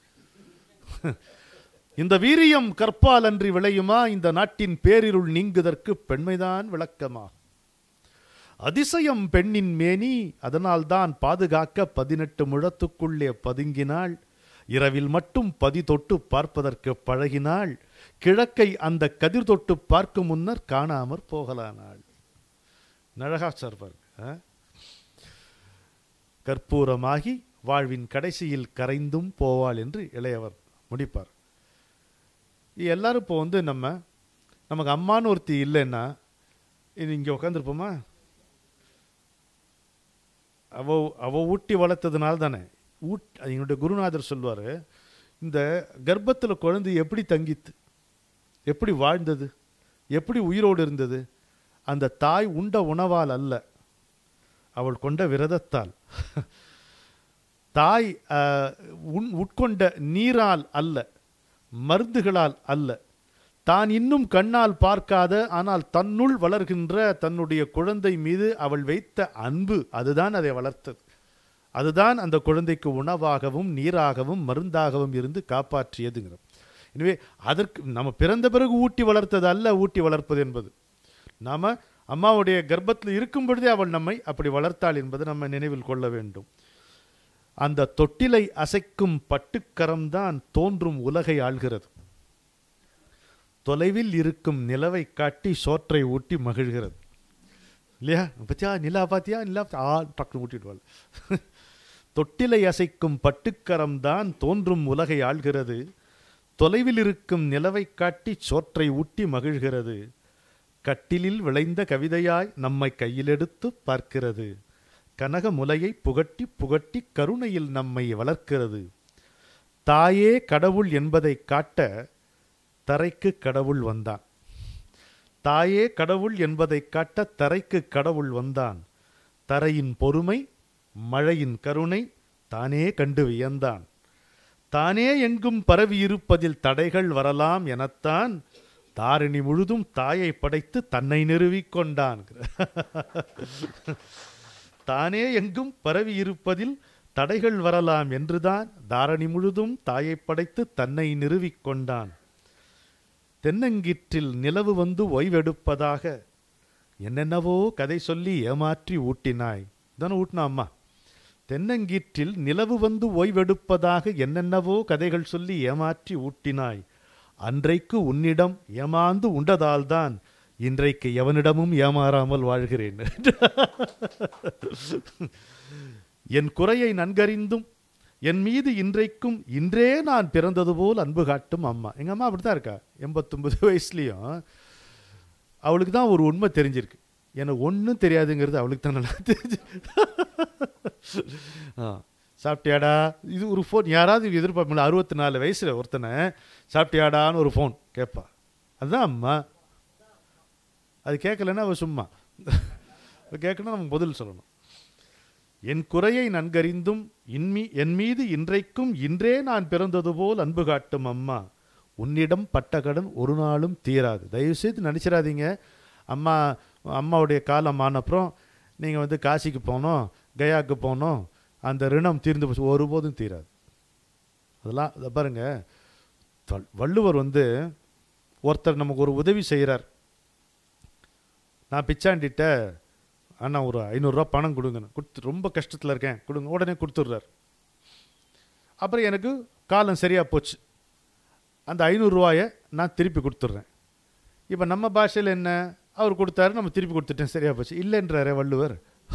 இந்த வீரியம் கற்பால் அன்றி விளையுமா இந்த நாட்டின் பேரிருள் நீங்குதற்கு பெண்மைதான் விளக்கமா அதிசயம் பெண்ணின் மேனி அதனால்தான் பாதுகாக்க பதினெட்டு முழத்துக்குள்ளே பதுங்கினாள் இரவில் மட்டும் பதி தொட்டு பார்ப்பதற்கு பழகினாள் கிழக்கை அந்த கதிர் தொட்டு பார்க்கும் முன்னர் காணாமற் போகலானாள் நழகா சார் பாருங்க ஆ? கற்பூரமாகி வாழ்வின் கடைசியில் கரைந்தும் போவாள் என்று இளையவர் முடிப்பார் எல்லாரும் இப்போ வந்து நம்ம நமக்கு அம்மான்னு ஒருத்தி இல்லைன்னா இது இங்கே உட்காந்துருப்போமா அவ அவ ஊட்டி வளர்த்ததுனால தானே ஊட் என்னுடைய குருநாதர் சொல்வார் இந்த கர்ப்பத்தில் குழந்தை எப்படி தங்கித்து எப்படி வாழ்ந்தது எப்படி உயிரோடு இருந்தது அந்த தாய் உண்ட உணவால் அல்ல அவள் கொண்ட விரதத்தால் தாய் ஆஹ், உண்- உட்கொண்ட நீரால் அல்ல மருந்துகளால் அல்ல தான் இன்னும் கண்ணால் பார்க்காத ஆனால் தன்னுள் வளர்கின்ற தன்னுடைய குழந்தை மீது அவள் வைத்த அன்பு அதுதான் அதை வளர்த்தது அதுதான் அந்த குழந்தைக்கு உணவாகவும் நீராகவும் மருந்தாகவும் இருந்து காப்பாற்றியதுங்கிறது எனவே அதற்கு நம்ம பிறந்த பிறகு ஊட்டி வளர்த்தது அல்ல ஊட்டி வளர்ப்பது என்பது நாம அம்மாவுடைய கர்ப்பத்தில் இருக்கும் பொழுதே அவள் நம்மை அப்படி வளர்த்தாள் என்பதை நம்ம நினைவில் கொள்ள வேண்டும் அந்த தொட்டிலை அசைக்கும் பட்டுக்கரம்தான் தோன்றும் உலகை ஆள்கிறது தொலைவில் இருக்கும் நிலவை காட்டி சோற்றை ஊட்டி மகிழ்கிறது இல்லையா பத்தியா நிலா பாத்தியா நிலா ஆ டக்குனு ஊட்டிடுவாள் தொட்டிலை அசைக்கும் பட்டுக்கரம் தான் தோன்றும் உலகை ஆள்கிறது தொலைவில் இருக்கும் நிலவை காட்டி சோற்றை ஊட்டி மகிழ்கிறது கட்டிலில் விளைந்த கவிதையாய் நம்மை கையிலெடுத்து பார்க்கிறது கனக முலையை புகட்டி புகட்டி கருணையில் நம்மை வளர்க்கிறது தாயே கடவுள் என்பதை காட்ட தரைக்கு கடவுள் வந்தான் தாயே கடவுள் என்பதை காட்ட தரைக்கு கடவுள் வந்தான் தரையின் பொறுமை மழையின் கருணை தானே கண்டு வியந்தான் தானே எங்கும் பரவி இருப்பதில் தடைகள் வரலாம் எனத்தான் தாரிணி முழுதும் தாயை படைத்து தன்னை நிறுவிக் கொண்டான் தானே எங்கும் பரவி இருப்பதில் தடைகள் வரலாம் என்றுதான் தாரணி முழுதும் தாயை படைத்து தன்னை நிறுவிக் கொண்டான் தென்னங்கீற்றில் நிலவு வந்து ஓய்வெடுப்பதாக என்னென்னவோ கதை சொல்லி ஏமாற்றி ஊட்டினாய் தானே ஊட்டினா அம்மா தென்னங்கீற்றில் நிலவு வந்து ஓய்வெடுப்பதாக என்னென்னவோ கதைகள் சொல்லி ஏமாற்றி ஊட்டினாய் அன்றைக்கு உன்னிடம் ஏமாந்து உண்டதால்தான் இன்றைக்கு எவனிடமும் ஏமாறாமல் வாழ்கிறேன் என் குறையை நன்கறிந்தும் என் மீது இன்றைக்கும் இன்றே நான் பிறந்தது போல் அன்பு காட்டும் அம்மா எங்கள் அம்மா அப்படி தான் இருக்கா எண்பத்தொம்பது வயசுலேயும் அவளுக்கு தான் ஒரு உண்மை தெரிஞ்சிருக்கு எனக்கு ஒன்றும் தெரியாதுங்கிறது அவளுக்கு தான் நல்லா தெரிஞ்சு ஆ சாப்பிட்டியாடா இது ஒரு ஃபோன் யாராவது எதிர்பார்ப்பீங்களா அறுபத்தி நாலு வயசில் ஒருத்தனை சாப்பிட்டியாடான்னு ஒரு ஃபோன் கேட்பா அதுதான் அம்மா அது கேட்கலன்னா அவள் சும்மா கேட்கணும் நம்ம பதில் சொல்லணும் என் குறையை நன்கறிந்தும் இன்மீ என் மீது இன்றைக்கும் இன்றே நான் பிறந்தது போல் அன்பு காட்டும் அம்மா உன்னிடம் பட்ட கடன் ஒரு நாளும் தீராது தயவுசெய்து நினச்சிடாதீங்க அம்மா அம்மாவுடைய காலம் ஆனப்புறம் நீங்கள் வந்து காசிக்கு போகணும் கயாவுக்கு போகணும் அந்த ரிணம் தீர்ந்து போச்சு ஒருபோதும் தீராது அதெல்லாம் இதை பாருங்க தொல்- வள்ளுவர் வந்து ஒருத்தர் நமக்கு ஒரு உதவி செய்கிறார் நான் பிச்சாண்டிட்ட அண்ணா ஒரு ஐநூறுரூவா பணம் கொடுங்க கொடுத்து ரொம்ப கஷ்டத்தில் இருக்கேன் கொடுங்க உடனே கொடுத்துட்றார் அப்புறம் எனக்கு காலம் சரியாக போச்சு அந்த ஐநூறுரூவாயை நான் திருப்பி கொடுத்துட்றேன் இப்போ நம்ம பாஷையில் என்ன அவர் கொடுத்தாரு நம்ம திருப்பி கொடுத்துட்டேன் சரியாக போச்சு இல்லைன்றாரே வள்ளுவர்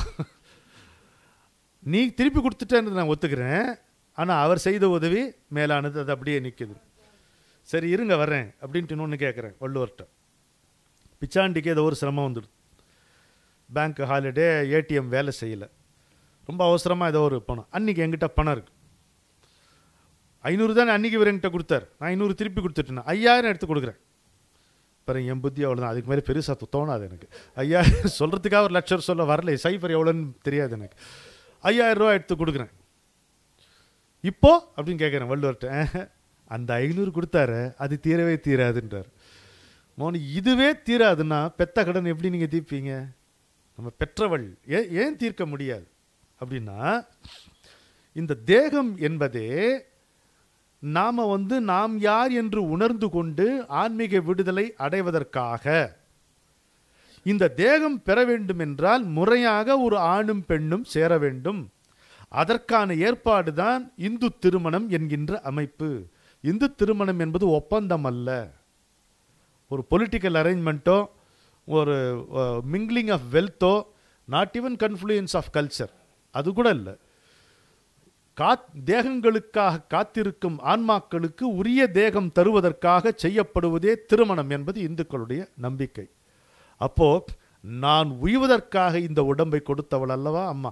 நீ திருப்பி கொடுத்துட்டேன்னு நான் ஒத்துக்கிறேன் ஆனால் அவர் செய்த உதவி மேலானது அது அப்படியே நிற்குது சரி இருங்க வர்றேன் அப்படின்ட்டு இன்னொன்று கேட்குறேன் வள்ளுவர்கிட்ட பிச்சாண்டிக்கு ஏதோ ஒரு சிரமம் வந்துடுது பேங்க் ஹாலிடே ஏடிஎம் வேலை செய்யலை ரொம்ப அவசரமாக ஏதோ ஒரு பணம் அன்றைக்கி என்கிட்ட பணம் இருக்குது ஐநூறு தானே அன்றைக்கி இவர் என்கிட்ட கொடுத்தார் நான் ஐநூறு திருப்பி கொடுத்துட்டேன் ஐயாயிரம் எடுத்து கொடுக்குறேன் பாருங்க என் புத்தி அவ்வளோதான் அதுக்கு மேலே பெருசாக தோணாது எனக்கு ஐயாயிரம் சொல்கிறதுக்காக ஒரு லட்சம் சொல்ல வரல சைஃபர் எவ்வளோன்னு தெரியாது எனக்கு ஐயாயிரம் ரூபா எடுத்து கொடுக்குறேன் இப்போ அப்படின்னு கேட்குறேன் வள்ளுவர்கிட்ட "ஆஹ், அந்த ஐநூறு கொடுத்தாரு அது தீரவே தீராதுன்றார் மோனி இதுவே தீராதுன்னா பெத்த கடன் எப்படி நீங்கள் தீர்ப்பீங்க நம்ம பெற்றவள் ஏன் ஏன் தீர்க்க முடியாது அப்படின்னா இந்த தேகம் என்பதே நாம வந்து நாம் யார் என்று உணர்ந்து கொண்டு ஆன்மீக விடுதலை அடைவதற்காக இந்த தேகம் பெற வேண்டும் என்றால் முறையாக ஒரு ஆணும் பெண்ணும் சேர வேண்டும் அதற்கான ஏற்பாடு தான் இந்து திருமணம் என்கின்ற அமைப்பு இந்து திருமணம் என்பது ஒப்பந்தம் அல்ல ஒரு பொலிட்டிக்கல் அரேஞ்ச்மெண்ட்டோ ஒரு மிங்லிங் ஆஃப் வெல்த்தோ not even confluence of culture அது கூட இல்லை காத் தேகங்களுக்காக காத்திருக்கும் ஆன்மாக்களுக்கு உரிய தேகம் தருவதற்காக செய்யப்படுவதே திருமணம் என்பது இந்துக்களுடைய நம்பிக்கை அப்போ நான் உய்வதற்காக இந்த உடம்பை கொடுத்தவள் அல்லவா அம்மா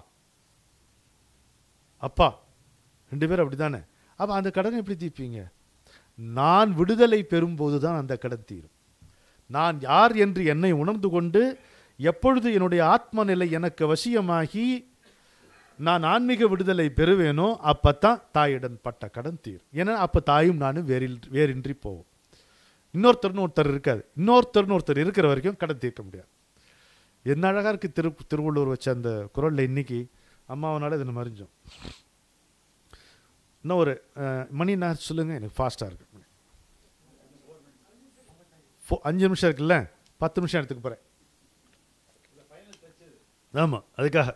அப்பா ரெண்டு பேரும் அப்படிதானே அப்ப அந்த கடனை எப்படி தீர்ப்பீங்க நான் விடுதலை பெறும்போது தான் அந்த கடன் தீரும் நான் யார் என்று என்னை உணர்ந்து கொண்டு எப்பொழுது என்னுடைய ஆத்ம நிலை எனக்கு வசியமாகி நான் ஆன்மீக விடுதலை பெறுவேனோ அப்பத்தான் தாயிடம் பட்ட கடன் தீரும் ஏன்னா அப்போ தாயும் நானும் வேறில் வேறின்றி போவோம் இன்னொருத்தர்னு ஒருத்தர் இருக்காது இன்னொருத்தர்னு ஒருத்தர் இருக்கிற வரைக்கும் கடன் தீர்க்க முடியாது என்ன அழகா இருக்கு திரு திருவள்ளுவர் வச்ச அந்த குரல்ல இன்னைக்கு அம்மாவனால இதை மறிஞ்சோம் இன்னும் ஒரு அஹ், மணி நான் சொல்லுங்க எனக்கு ஃபாஸ்ட்டாக இருக்கு ஃபோ- அஞ்சு நிமிஷம் இருக்குல்ல பத்து நிமிஷம் எடுத்துக்க போகிறேன் ஆமாம் அதுக்காக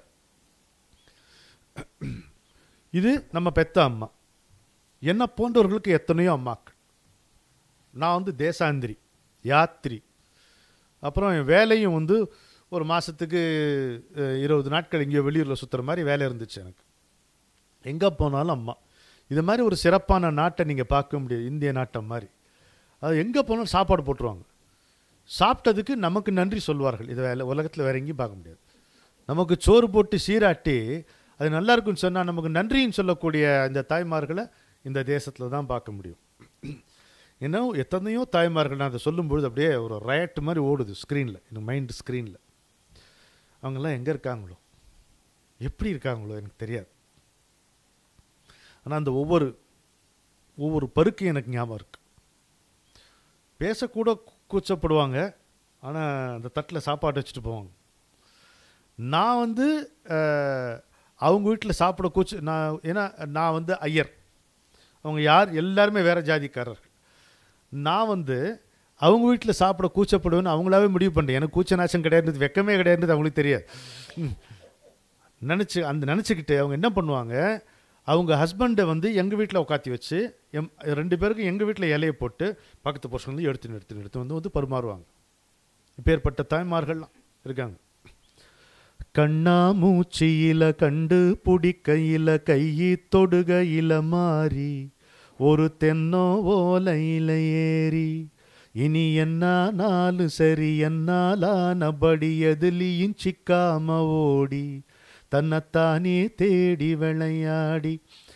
இது நம்ம பெத்த அம்மா என்ன போன்றவர்களுக்கு எத்தனையோ அம்மாக்கள் நான் வந்து தேசாந்திரி யாத்திரி அப்புறம் என் வேலையும் வந்து ஒரு மாதத்துக்கு இருபது நாட்கள் இங்கே வெளியூரில் சுற்றுற மாதிரி வேலை இருந்துச்சு எனக்கு எங்கே போனாலும் அம்மா இது மாதிரி ஒரு சிறப்பான நாட்டை நீங்கள் பார்க்க முடியாது இந்திய நாட்டை மாதிரி அது எங்கே போனாலும் சாப்பாடு போட்டுருவாங்க சாப்பிட்டதுக்கு நமக்கு நன்றி சொல்வார்கள் இதை வேலை உலகத்தில் வேற எங்கேயும் பார்க்க முடியாது நமக்கு சோறு போட்டு சீராட்டி அது நல்லா இருக்குன்னு சொன்னால் நமக்கு நன்றின்னு சொல்லக்கூடிய இந்த தாய்மார்களை இந்த தேசத்தில் தான் பார்க்க முடியும் இன்னும் எத்தனையோ தாய்மார்கள் நான் அதை சொல்லும்பொழுது அப்படியே ஒரு ரயட் மாதிரி ஓடுது ஸ்க்ரீனில் இந்த மைண்ட் ஸ்க்ரீனில் அவங்கெல்லாம் எங்கே இருக்காங்களோ எப்படி இருக்காங்களோ எனக்கு தெரியாது ஆனால் அந்த ஒவ்வொரு ஒவ்வொரு பருக்கு எனக்கு ஞாபகம் இருக்கு பேசக்கூட கூச்சப்படுவாங்க ஆனால் அந்த தட்டில் சாப்பாடு வச்சுட்டு போவாங்க நான் வந்து அஹ், அவங்க வீட்டில் சாப்பிட கூச்ச நான் ஏன்னா நான் வந்து ஐயர் அவங்க யார் எல்லாருமே வேற ஜாதிக்காரர்கள் நான் வந்து அவங்க வீட்டில் சாப்பிட கூச்சப்படுவேன்னு அவங்களாவே முடிவு பண்ணிட்டேன் எனக்கு கூச்ச நாச்சம் கிடையாது வெக்கமே கிடையாது அவங்களுக்கு தெரியாது ம். நினச்சி அந்த நினச்சிக்கிட்டு அவங்க என்ன பண்ணுவாங்க அவங்க ஹஸ்பண்டை வந்து எங்கள் வீட்டில் உட்காத்தி வச்சு எம் ரெண்டு பேருக்கும் எங்கள் வீட்டில் இலையை போட்டு பக்கத்து போர்ஷன் வந்து எடுத்து எடுத்து எடுத்து வந்து வந்து பரிமாறுவாங்க இப்பேற்பட்ட தாய்மார்கள்லாம் இருக்காங்க கண்ணா மூச்சியில கண்டு புடிக்கையில கையி தொடுகையில மாறி ஒரு தென்னோ ஓலையில ஏறி இனி என்ன நாலு சரி என்னாலானபடி எதுலியும் சிக்காம ஓடி தன்னைத்தானே தேடி விளையாடி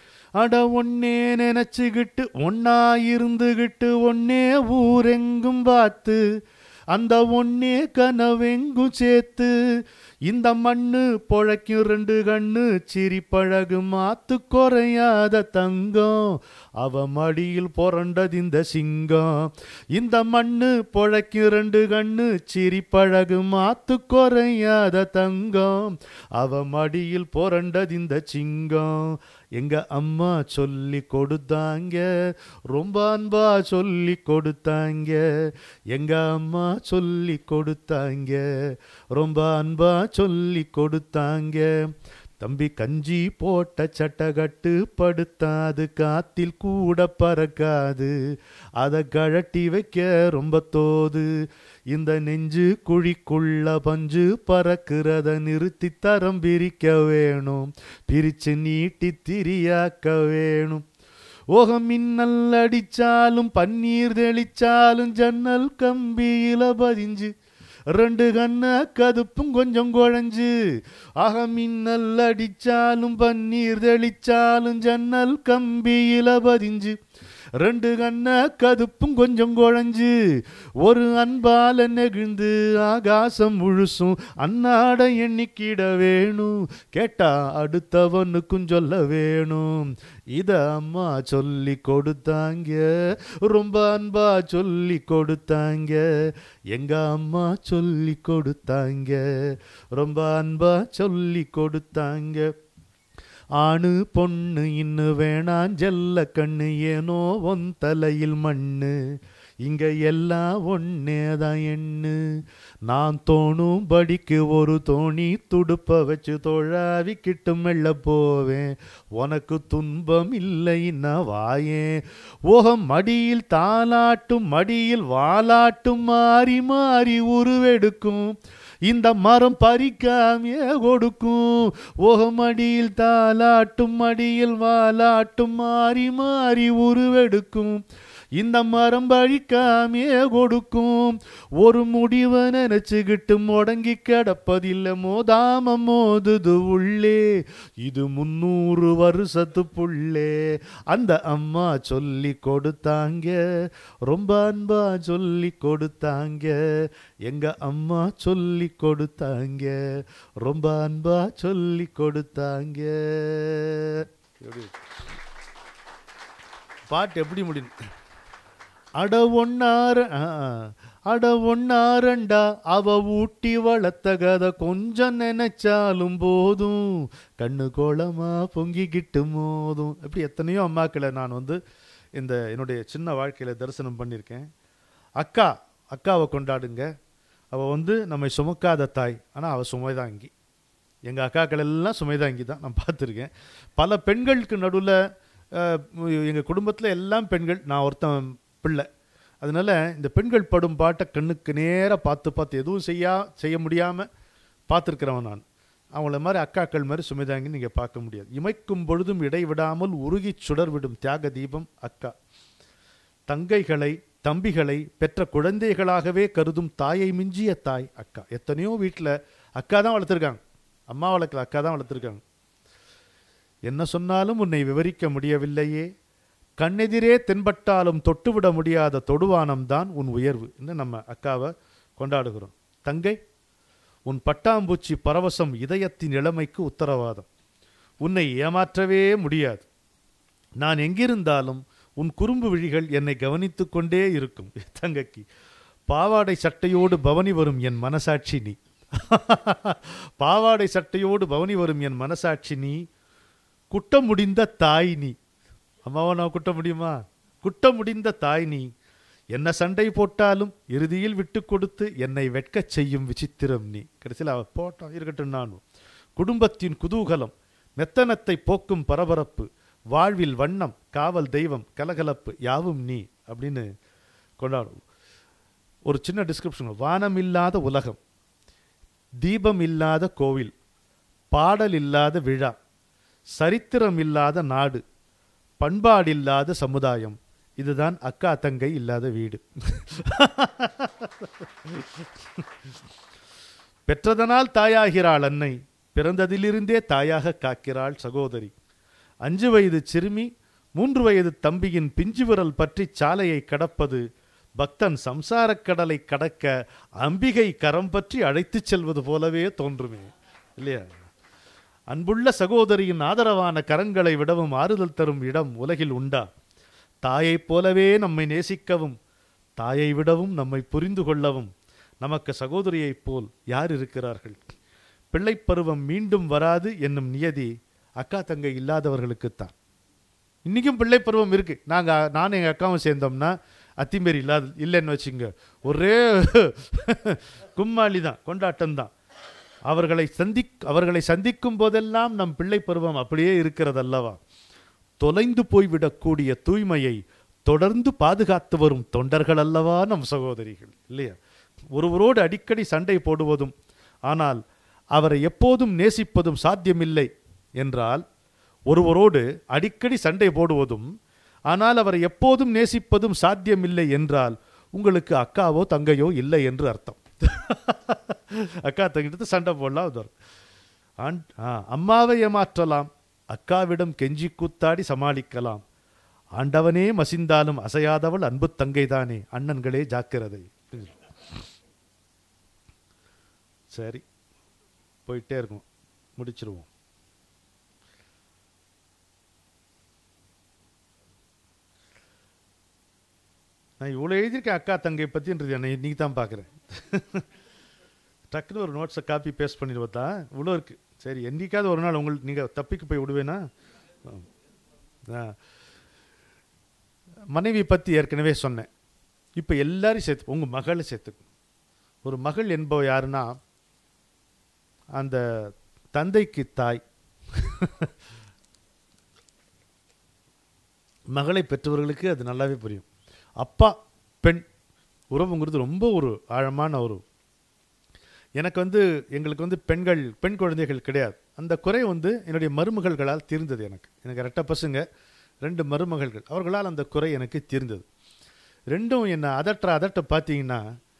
அட ஒன்னே நினைச்சுக்கிட்டு ஒன்னா இருந்துகிட்டு ஒன்னே ஊரெங்கும் பார்த்து அந்த ஒன்னே கனவெங்கும் சேர்த்து இந்த மண்ணு பொழைக்கும் ரெண்டு கண்ணு சிரி பழகு மாத்து குறையாத தங்கம் அவ மடியில் புரண்டது இந்த சிங்கம் இந்த மண்ணு பொழைக்கும் ரெண்டு கண்ணு சிரி பழகு மாத்து குறையாத தங்கம் அவ மடியில் புரண்டது இந்த சிங்கம் எங்க அம்மா சொல்லி கொடுத்தாங்க ரொம்ப அன்பா சொல்லி கொடுத்தாங்க எங்க அம்மா சொல்லி கொடுத்தாங்க ரொம்ப அன்பா சொல்லி கொடுத்தாங்க தம்பி கஞ்சி போட்ட சட்டகட்டு படுத்தாது காத்தில் கூட பறக்காது அதை கழட்டி வைக்க ரொம்ப தோது இந்த நெஞ்சு குழிக்குள்ள பஞ்சு பறக்கிறத நிறுத்தி தரம் பிரிக்க வேணும் பிரிச்சு நீட்டி திரியாக்க வேணும் ஓகம் மின்னல் அடிச்சாலும் பன்னீர் தெளிச்சாலும் ஜன்னல் கம்பியில பதிஞ்சு ரெண்டு கண்ண கதுப்பும் கொஞ்சம் குழஞ்சு ஆக மின்னல் அடிச்சாலும் பன்னீர் தெளிச்சாலும் ஜன்னல் கம்பியில பதிஞ்சு ரெண்டு கண்ண கதுப்பும் கொஞ்சம் குழஞ்சு ஒரு அன்பால நெகிழ்ந்து ஆகாசம் முழுசும் அன்னாட எண்ணிக்கிட வேணும் கேட்டா அடுத்தவனுக்கும் சொல்ல வேணும் இத அம்மா சொல்லி கொடுத்தாங்க ரொம்ப அன்பா சொல்லி கொடுத்தாங்க எங்க அம்மா சொல்லி கொடுத்தாங்க ரொம்ப அன்பா சொல்லி கொடுத்தாங்க ஆணு பொண்ணு இன்னு வேணாம் ஜெல்ல கண்ணு ஏனோ ஒன் தலையில் மண்ணு இங்க எல்லாம் ஒன்னேதான் எண்ணு நான் தோணும் படிக்கு ஒரு தோணி துடுப்ப வச்சு தொழாவிக்கிட்டு மெல்ல போவேன் உனக்கு துன்பம் இல்லைன்னா வாயேன் ஓகம் மடியில் தாலாட்டும் மடியில் வாலாட்டும் மாறி மாறி உருவெடுக்கும் இந்த மரம் பறிக்காமையே கொடுக்கும் ஓகமடியில் தாலாட்டும் மடியில் வாலாட்டும் மாறி மாறி உருவெடுக்கும் இந்த மரம் பழிக்காமையே கொடுக்கும் ஒரு முடிவை நினைச்சுக்கிட்டு முடங்கி கிடப்பதில்லை மோதாம மோதுது உள்ளே இது முன்னூறு வருஷத்து புள்ளே அந்த அம்மா சொல்லி கொடுத்தாங்க ரொம்ப அன்பா சொல்லி கொடுத்தாங்க எங்க அம்மா சொல்லி கொடுத்தாங்க ரொம்ப அன்பா சொல்லி கொடுத்தாங்க எப்படி? பாட்டு எப்படி முடியும் அட ஒன்னார ஆ, ஆ. அட ஒன்னாரண்டா அவ ஊட்டி வளர்த்த கதை கொஞ்சம் நினைச்சாலும் போதும் கண்ணு கோலமா பொங்கிக்கிட்டு மோதும் இப்படி எத்தனையோ அம்மாக்களை நான் வந்து இந்த என்னுடைய சின்ன வாழ்க்கையில தரிசனம் பண்ணியிருக்கேன் அக்கா அக்காவை கொண்டாடுங்க அவள் வந்து நம்மை சுமக்காத தாய் ஆனால் அவள் சுமைதாங்கி எங்கள் அக்காக்கள் எல்லாம் சுமைதாங்கி தான் நான் பார்த்துருக்கேன் பல பெண்களுக்கு நடுவில் எங்கள் குடும்பத்தில் எல்லாம் பெண்கள் நான் ஒருத்தன் பிள்ளை அதனால இந்த பெண்கள் படும் பாட்டை கண்ணுக்கு நேராக பார்த்து பார்த்து எதுவும் செய்யா செய்ய முடியாமல் பார்த்துருக்கிறவன் நான் அவங்கள மாதிரி அக்காக்கள் மாதிரி சுமைதாங்கி நீங்கள் பார்க்க முடியாது இமைக்கும் பொழுதும் இடைவிடாமல் உருகிச் சுடர்விடும் தியாக தீபம் அக்கா தங்கைகளை தம்பிகளை பெற்ற குழந்தைகளாகவே கருதும் தாயை மிஞ்சிய தாய் அக்கா எத்தனையோ வீட்டில் அக்கா தான் வளர்த்துருக்காங்க அம்மா வளர்க்கல அக்கா தான் வளர்த்துருக்காங்க என்ன சொன்னாலும் உன்னை விவரிக்க முடியவில்லையே கண்ணெதிரே தென்பட்டாலும் தொட்டுவிட முடியாத தொடுவானம்தான் உன் உயர்வு என்று நம்ம அக்காவை கொண்டாடுகிறோம் தங்கை உன் பட்டாம்பூச்சி பரவசம் இதயத்தின் இளமைக்கு உத்தரவாதம் உன்னை ஏமாற்றவே முடியாது நான் எங்கிருந்தாலும் உன் குறும்பு விழிகள் என்னை கவனித்துக் கொண்டே இருக்கும் தங்கைக்கு பாவாடை சட்டையோடு பவனி வரும் என் மனசாட்சி நீ பாவாடை சட்டையோடு பவனி வரும் என் மனசாட்சி நீ குட்டம் முடிந்த தாய் நீ அம்மாவை நான் குட்ட முடியுமா குட்டம் முடிந்த தாய் நீ என்ன சண்டை போட்டாலும் இறுதியில் விட்டு கொடுத்து என்னை வெட்கச் செய்யும் விசித்திரம் நீ கடைசியில் அவ போட்டோம் இருக்கட்டும் நான் குடும்பத்தின் குதூகலம் மெத்தனத்தை போக்கும் பரபரப்பு வாழ்வில் வண்ணம் காவல் தெய்வம் கலகலப்பு யாவும் நீ அப்படின்னு கொண்டாடும் ஒரு சின்ன டிஸ்கிரிப்ஷன் வானம் இல்லாத உலகம் தீபம் இல்லாத கோவில் பாடல் இல்லாத விழா சரித்திரம் இல்லாத நாடு பண்பாடில்லாத சமுதாயம் இதுதான் அக்கா தங்கை இல்லாத வீடு பெற்றதனால் தாயாகிறாள் அன்னை பிறந்ததிலிருந்தே தாயாக காக்கிறாள் சகோதரி அஞ்சு வயது சிறுமி மூன்று வயது தம்பியின் பிஞ்சு விரல் பற்றி சாலையை கடப்பது பக்தன் சம்சாரக் கடலை கடக்க அம்பிகை கரம் பற்றி அழைத்துச் செல்வது போலவே தோன்றுமே இல்லையா அன்புள்ள சகோதரியின் ஆதரவான கரங்களை விடவும் ஆறுதல் தரும் இடம் உலகில் உண்டா தாயைப் போலவே நம்மை நேசிக்கவும் தாயை விடவும் நம்மை புரிந்து கொள்ளவும் நமக்கு சகோதரியைப் போல் யார் இருக்கிறார்கள் பிள்ளைப் பருவம் மீண்டும் வராது என்னும் நியதி அக்கா தங்கை இல்லாதவர்களுக்குத்தான் இன்றைக்கும் பிள்ளை பருவம் இருக்கு நாங்கள் நானும் எங்கள் அக்காவும் சேர்ந்தோம்னா அத்திமேரி இல்லாத இல்லைன்னு வச்சுங்க ஒரே கும்மாளி தான் கொண்டாட்டம் தான் அவர்களை சந்தி அவர்களை சந்திக்கும் போதெல்லாம் நம் பிள்ளை பருவம் அப்படியே இருக்கிறதல்லவா தொலைந்து போய்விடக்கூடிய தூய்மையை தொடர்ந்து பாதுகாத்து வரும் தொண்டர்கள் அல்லவா நம் சகோதரிகள் இல்லையா ஒருவரோடு அடிக்கடி சண்டை போடுவதும் ஆனால் அவரை எப்போதும் நேசிப்பதும் சாத்தியமில்லை என்றால் ஒருவரோடு அடிக்கடி சண்டை போடுவதும் ஆனால் அவரை எப்போதும் நேசிப்பதும் சாத்தியமில்லை என்றால் உங்களுக்கு அக்காவோ தங்கையோ இல்லை என்று அர்த்தம் அக்கா தங்கிட்டு சண்டை போடலாம் அது வரும். ஆண்- ஆ, அம்மாவை ஏமாற்றலாம் அக்காவிடம் கெஞ்சி கூத்தாடி சமாளிக்கலாம் ஆண்டவனே மசிந்தாலும் அசையாதவள் அன்பு தங்கைதானே அண்ணன்களே ஜாக்கிரதை சரி போயிட்டே இருக்கும் முடிச்சிருவோம் நான் இவ்வளோ எழுதியிருக்கேன் அக்கா தங்கை பற்றின்றது என்னை இன்னைக்கு தான் பார்க்குறேன் டக்குன்னு ஒரு நோட்ஸை காப்பி பேஸ்ட் பண்ணிட்டு பார்த்தா இவ்வளோ இருக்குது சரி என்னைக்காவது ஒரு நாள் உங்களுக்கு நீங்கள் தப்பிக்கு போய் விடுவேனா ஆ. மனைவி பற்றி ஏற்கனவே சொன்னேன் இப்போ எல்லாரையும் சேர்த்து உங்கள் மகளை சேர்த்துக்கணும் ஒரு மகள் என்பவ யாருன்னா அந்த தந்தைக்கு தாய் மகளை பெற்றவர்களுக்கு அது நல்லாவே புரியும் அப்பா பெண் உறவுங்கிறது ரொம்ப ஒரு ஆழமான ஒரு எனக்கு வந்து எங்களுக்கு வந்து பெண்கள் பெண் குழந்தைகள் கிடையாது அந்த குறை வந்து என்னுடைய மருமகள்களால் தீர்ந்தது எனக்கு எனக்கு ரெட்ட பசங்க ரெண்டு மருமகள்கள் அவர்களால் அந்த குறை எனக்கு தீர்ந்தது ரெண்டும் என்னை அதட்ட அதட்ட பார்த்தீங்கன்னா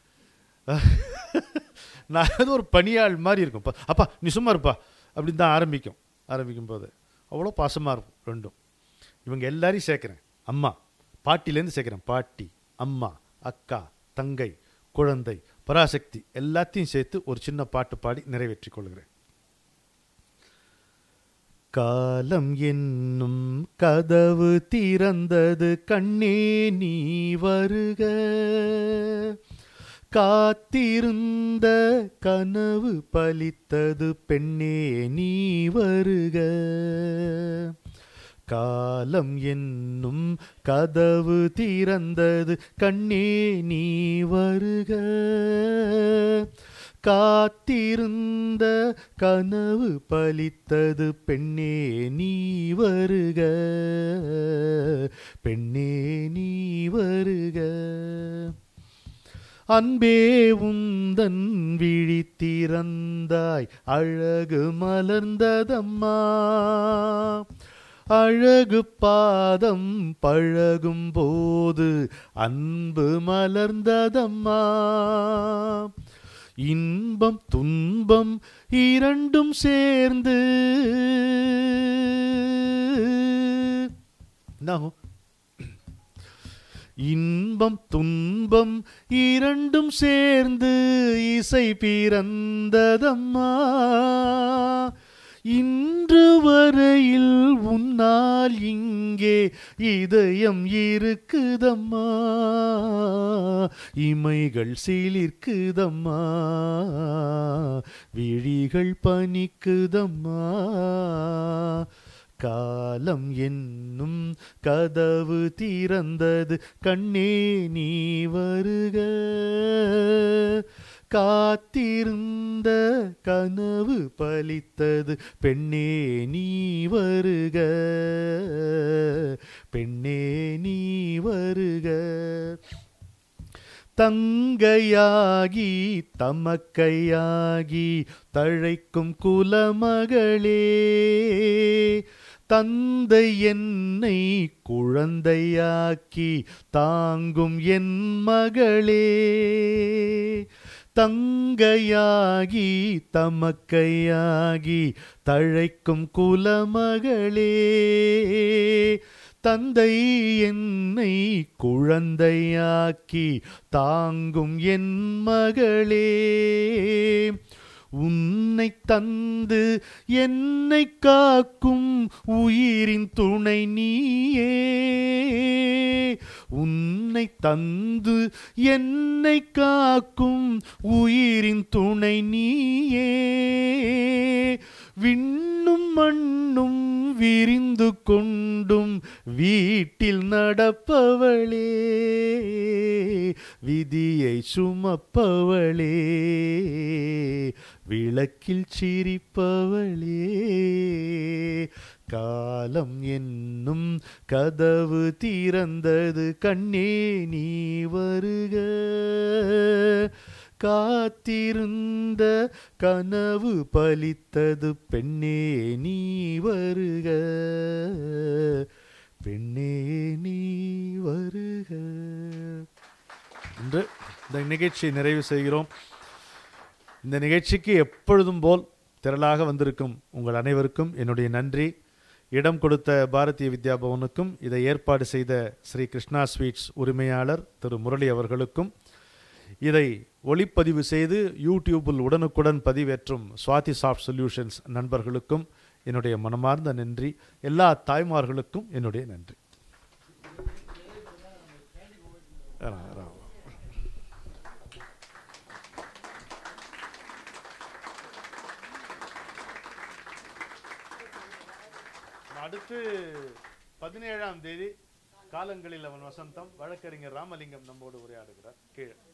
நான் ஏதோ ஒரு பணியாள் மாதிரி இருக்கும் பா- அப்பா நீ சும்மா இருப்பா அப்படின்னு தான் ஆரம்பிக்கும் ஆரம்பிக்கும் போது அவ்வளோ பாசமாக இருக்கும் ரெண்டும் இவங்க எல்லாரையும் சேர்க்குறேன் அம்மா பாட்டிலேருந்து சேர்க்குறேன் பாட்டி அம்மா அக்கா தங்கை குழந்தை பராசக்தி எல்லாத்தையும் சேர்த்து ஒரு சின்ன பாட்டு பாடி நிறைவேற்றிக் கொள்கிறேன் காலம் என்னும் கதவு திறந்தது கண்ணே நீ வருக காத்திருந்த கனவு பலித்தது பெண்ணே நீ வருக காலம் என்னும் கதவு திறந்தது கண்ணே நீ வருக காத்திருந்த கனவு பலித்தது பெண்ணே நீ வருக பெண்ணே நீ வருக அன்பே உந்தன் விழித்திறந்தாய் அழகு மலர்ந்ததம்மா அழகு பாதம் பழகும் போது அன்பு மலர்ந்ததம்மா இன்பம் துன்பம் இரண்டும் சேர்ந்து என்னாகும் இன்பம் துன்பம் இரண்டும் சேர்ந்து இசை பிறந்ததம்மா இன்று வரையில் உன்னால் இங்கே இதயம் இருக்குதம்மா இமைகள் சிலிர்க்குதம்மா விழிகள் பனிக்குதம்மா காலம் என்னும் கதவு திறந்தது கண்ணே நீ வருக காத்திருந்த கனவு பலித்தது பெண்ணே நீ வருக பெண்ணே நீ வருக தங்கையாகி தமக்கையாகி தழைக்கும் குலமகளே தந்தை என்னை குழந்தையாக்கி தாங்கும் என் மகளே தங்கையாகி தமக்கையாகி தழைக்கும் குலமகளே தந்தை என்னை குழந்தையாக்கி தாங்கும் என் மகளே உன்னை தந்து என்னை காக்கும் உயிரின் துணை நீயே உன்னை தந்து என்னை காக்கும் உயிரின் துணை நீயே விண்ணும் மண்ணும் விரிந்து கொண்டும் வீட்டில் நடப்பவளே விதியை சுமப்பவளே விளக்கில் சிரிப்பவளே காலம் என்னும் கதவு திறந்தது கண்ணே நீ வருக காத்திருந்த கனவு பலித்தது பெண்ணே நீ வருக பெண்ணே நீ வருக என்று இந்த நிகழ்ச்சியை நிறைவு செய்கிறோம் இந்த நிகழ்ச்சிக்கு எப்பொழுதும் போல் திரளாக வந்திருக்கும் உங்கள் அனைவருக்கும் என்னுடைய நன்றி இடம் கொடுத்த பாரதிய வித்யா பவனுக்கும் இதை ஏற்பாடு செய்த ஸ்ரீ கிருஷ்ணா ஸ்வீட்ஸ் உரிமையாளர் திரு முரளி அவர்களுக்கும் இதை ஒளிப்பதிவு செய்து யூடியூபில் உடனுக்குடன் பதிவேற்றும் சுவாதி சாஃப்ட் சொல்யூஷன்ஸ் நண்பர்களுக்கும் என்னுடைய மனமார்ந்த நன்றி எல்லா தாய்மார்களுக்கும் என்னுடைய நன்றி ஆ, ஆ. அடுத்து பதினேழாம் தேதி காலங்களில் அவன் வசந்தம் வழக்கறிஞர் ராமலிங்கம் நம்மோடு உரையாடுகிறார் கீழே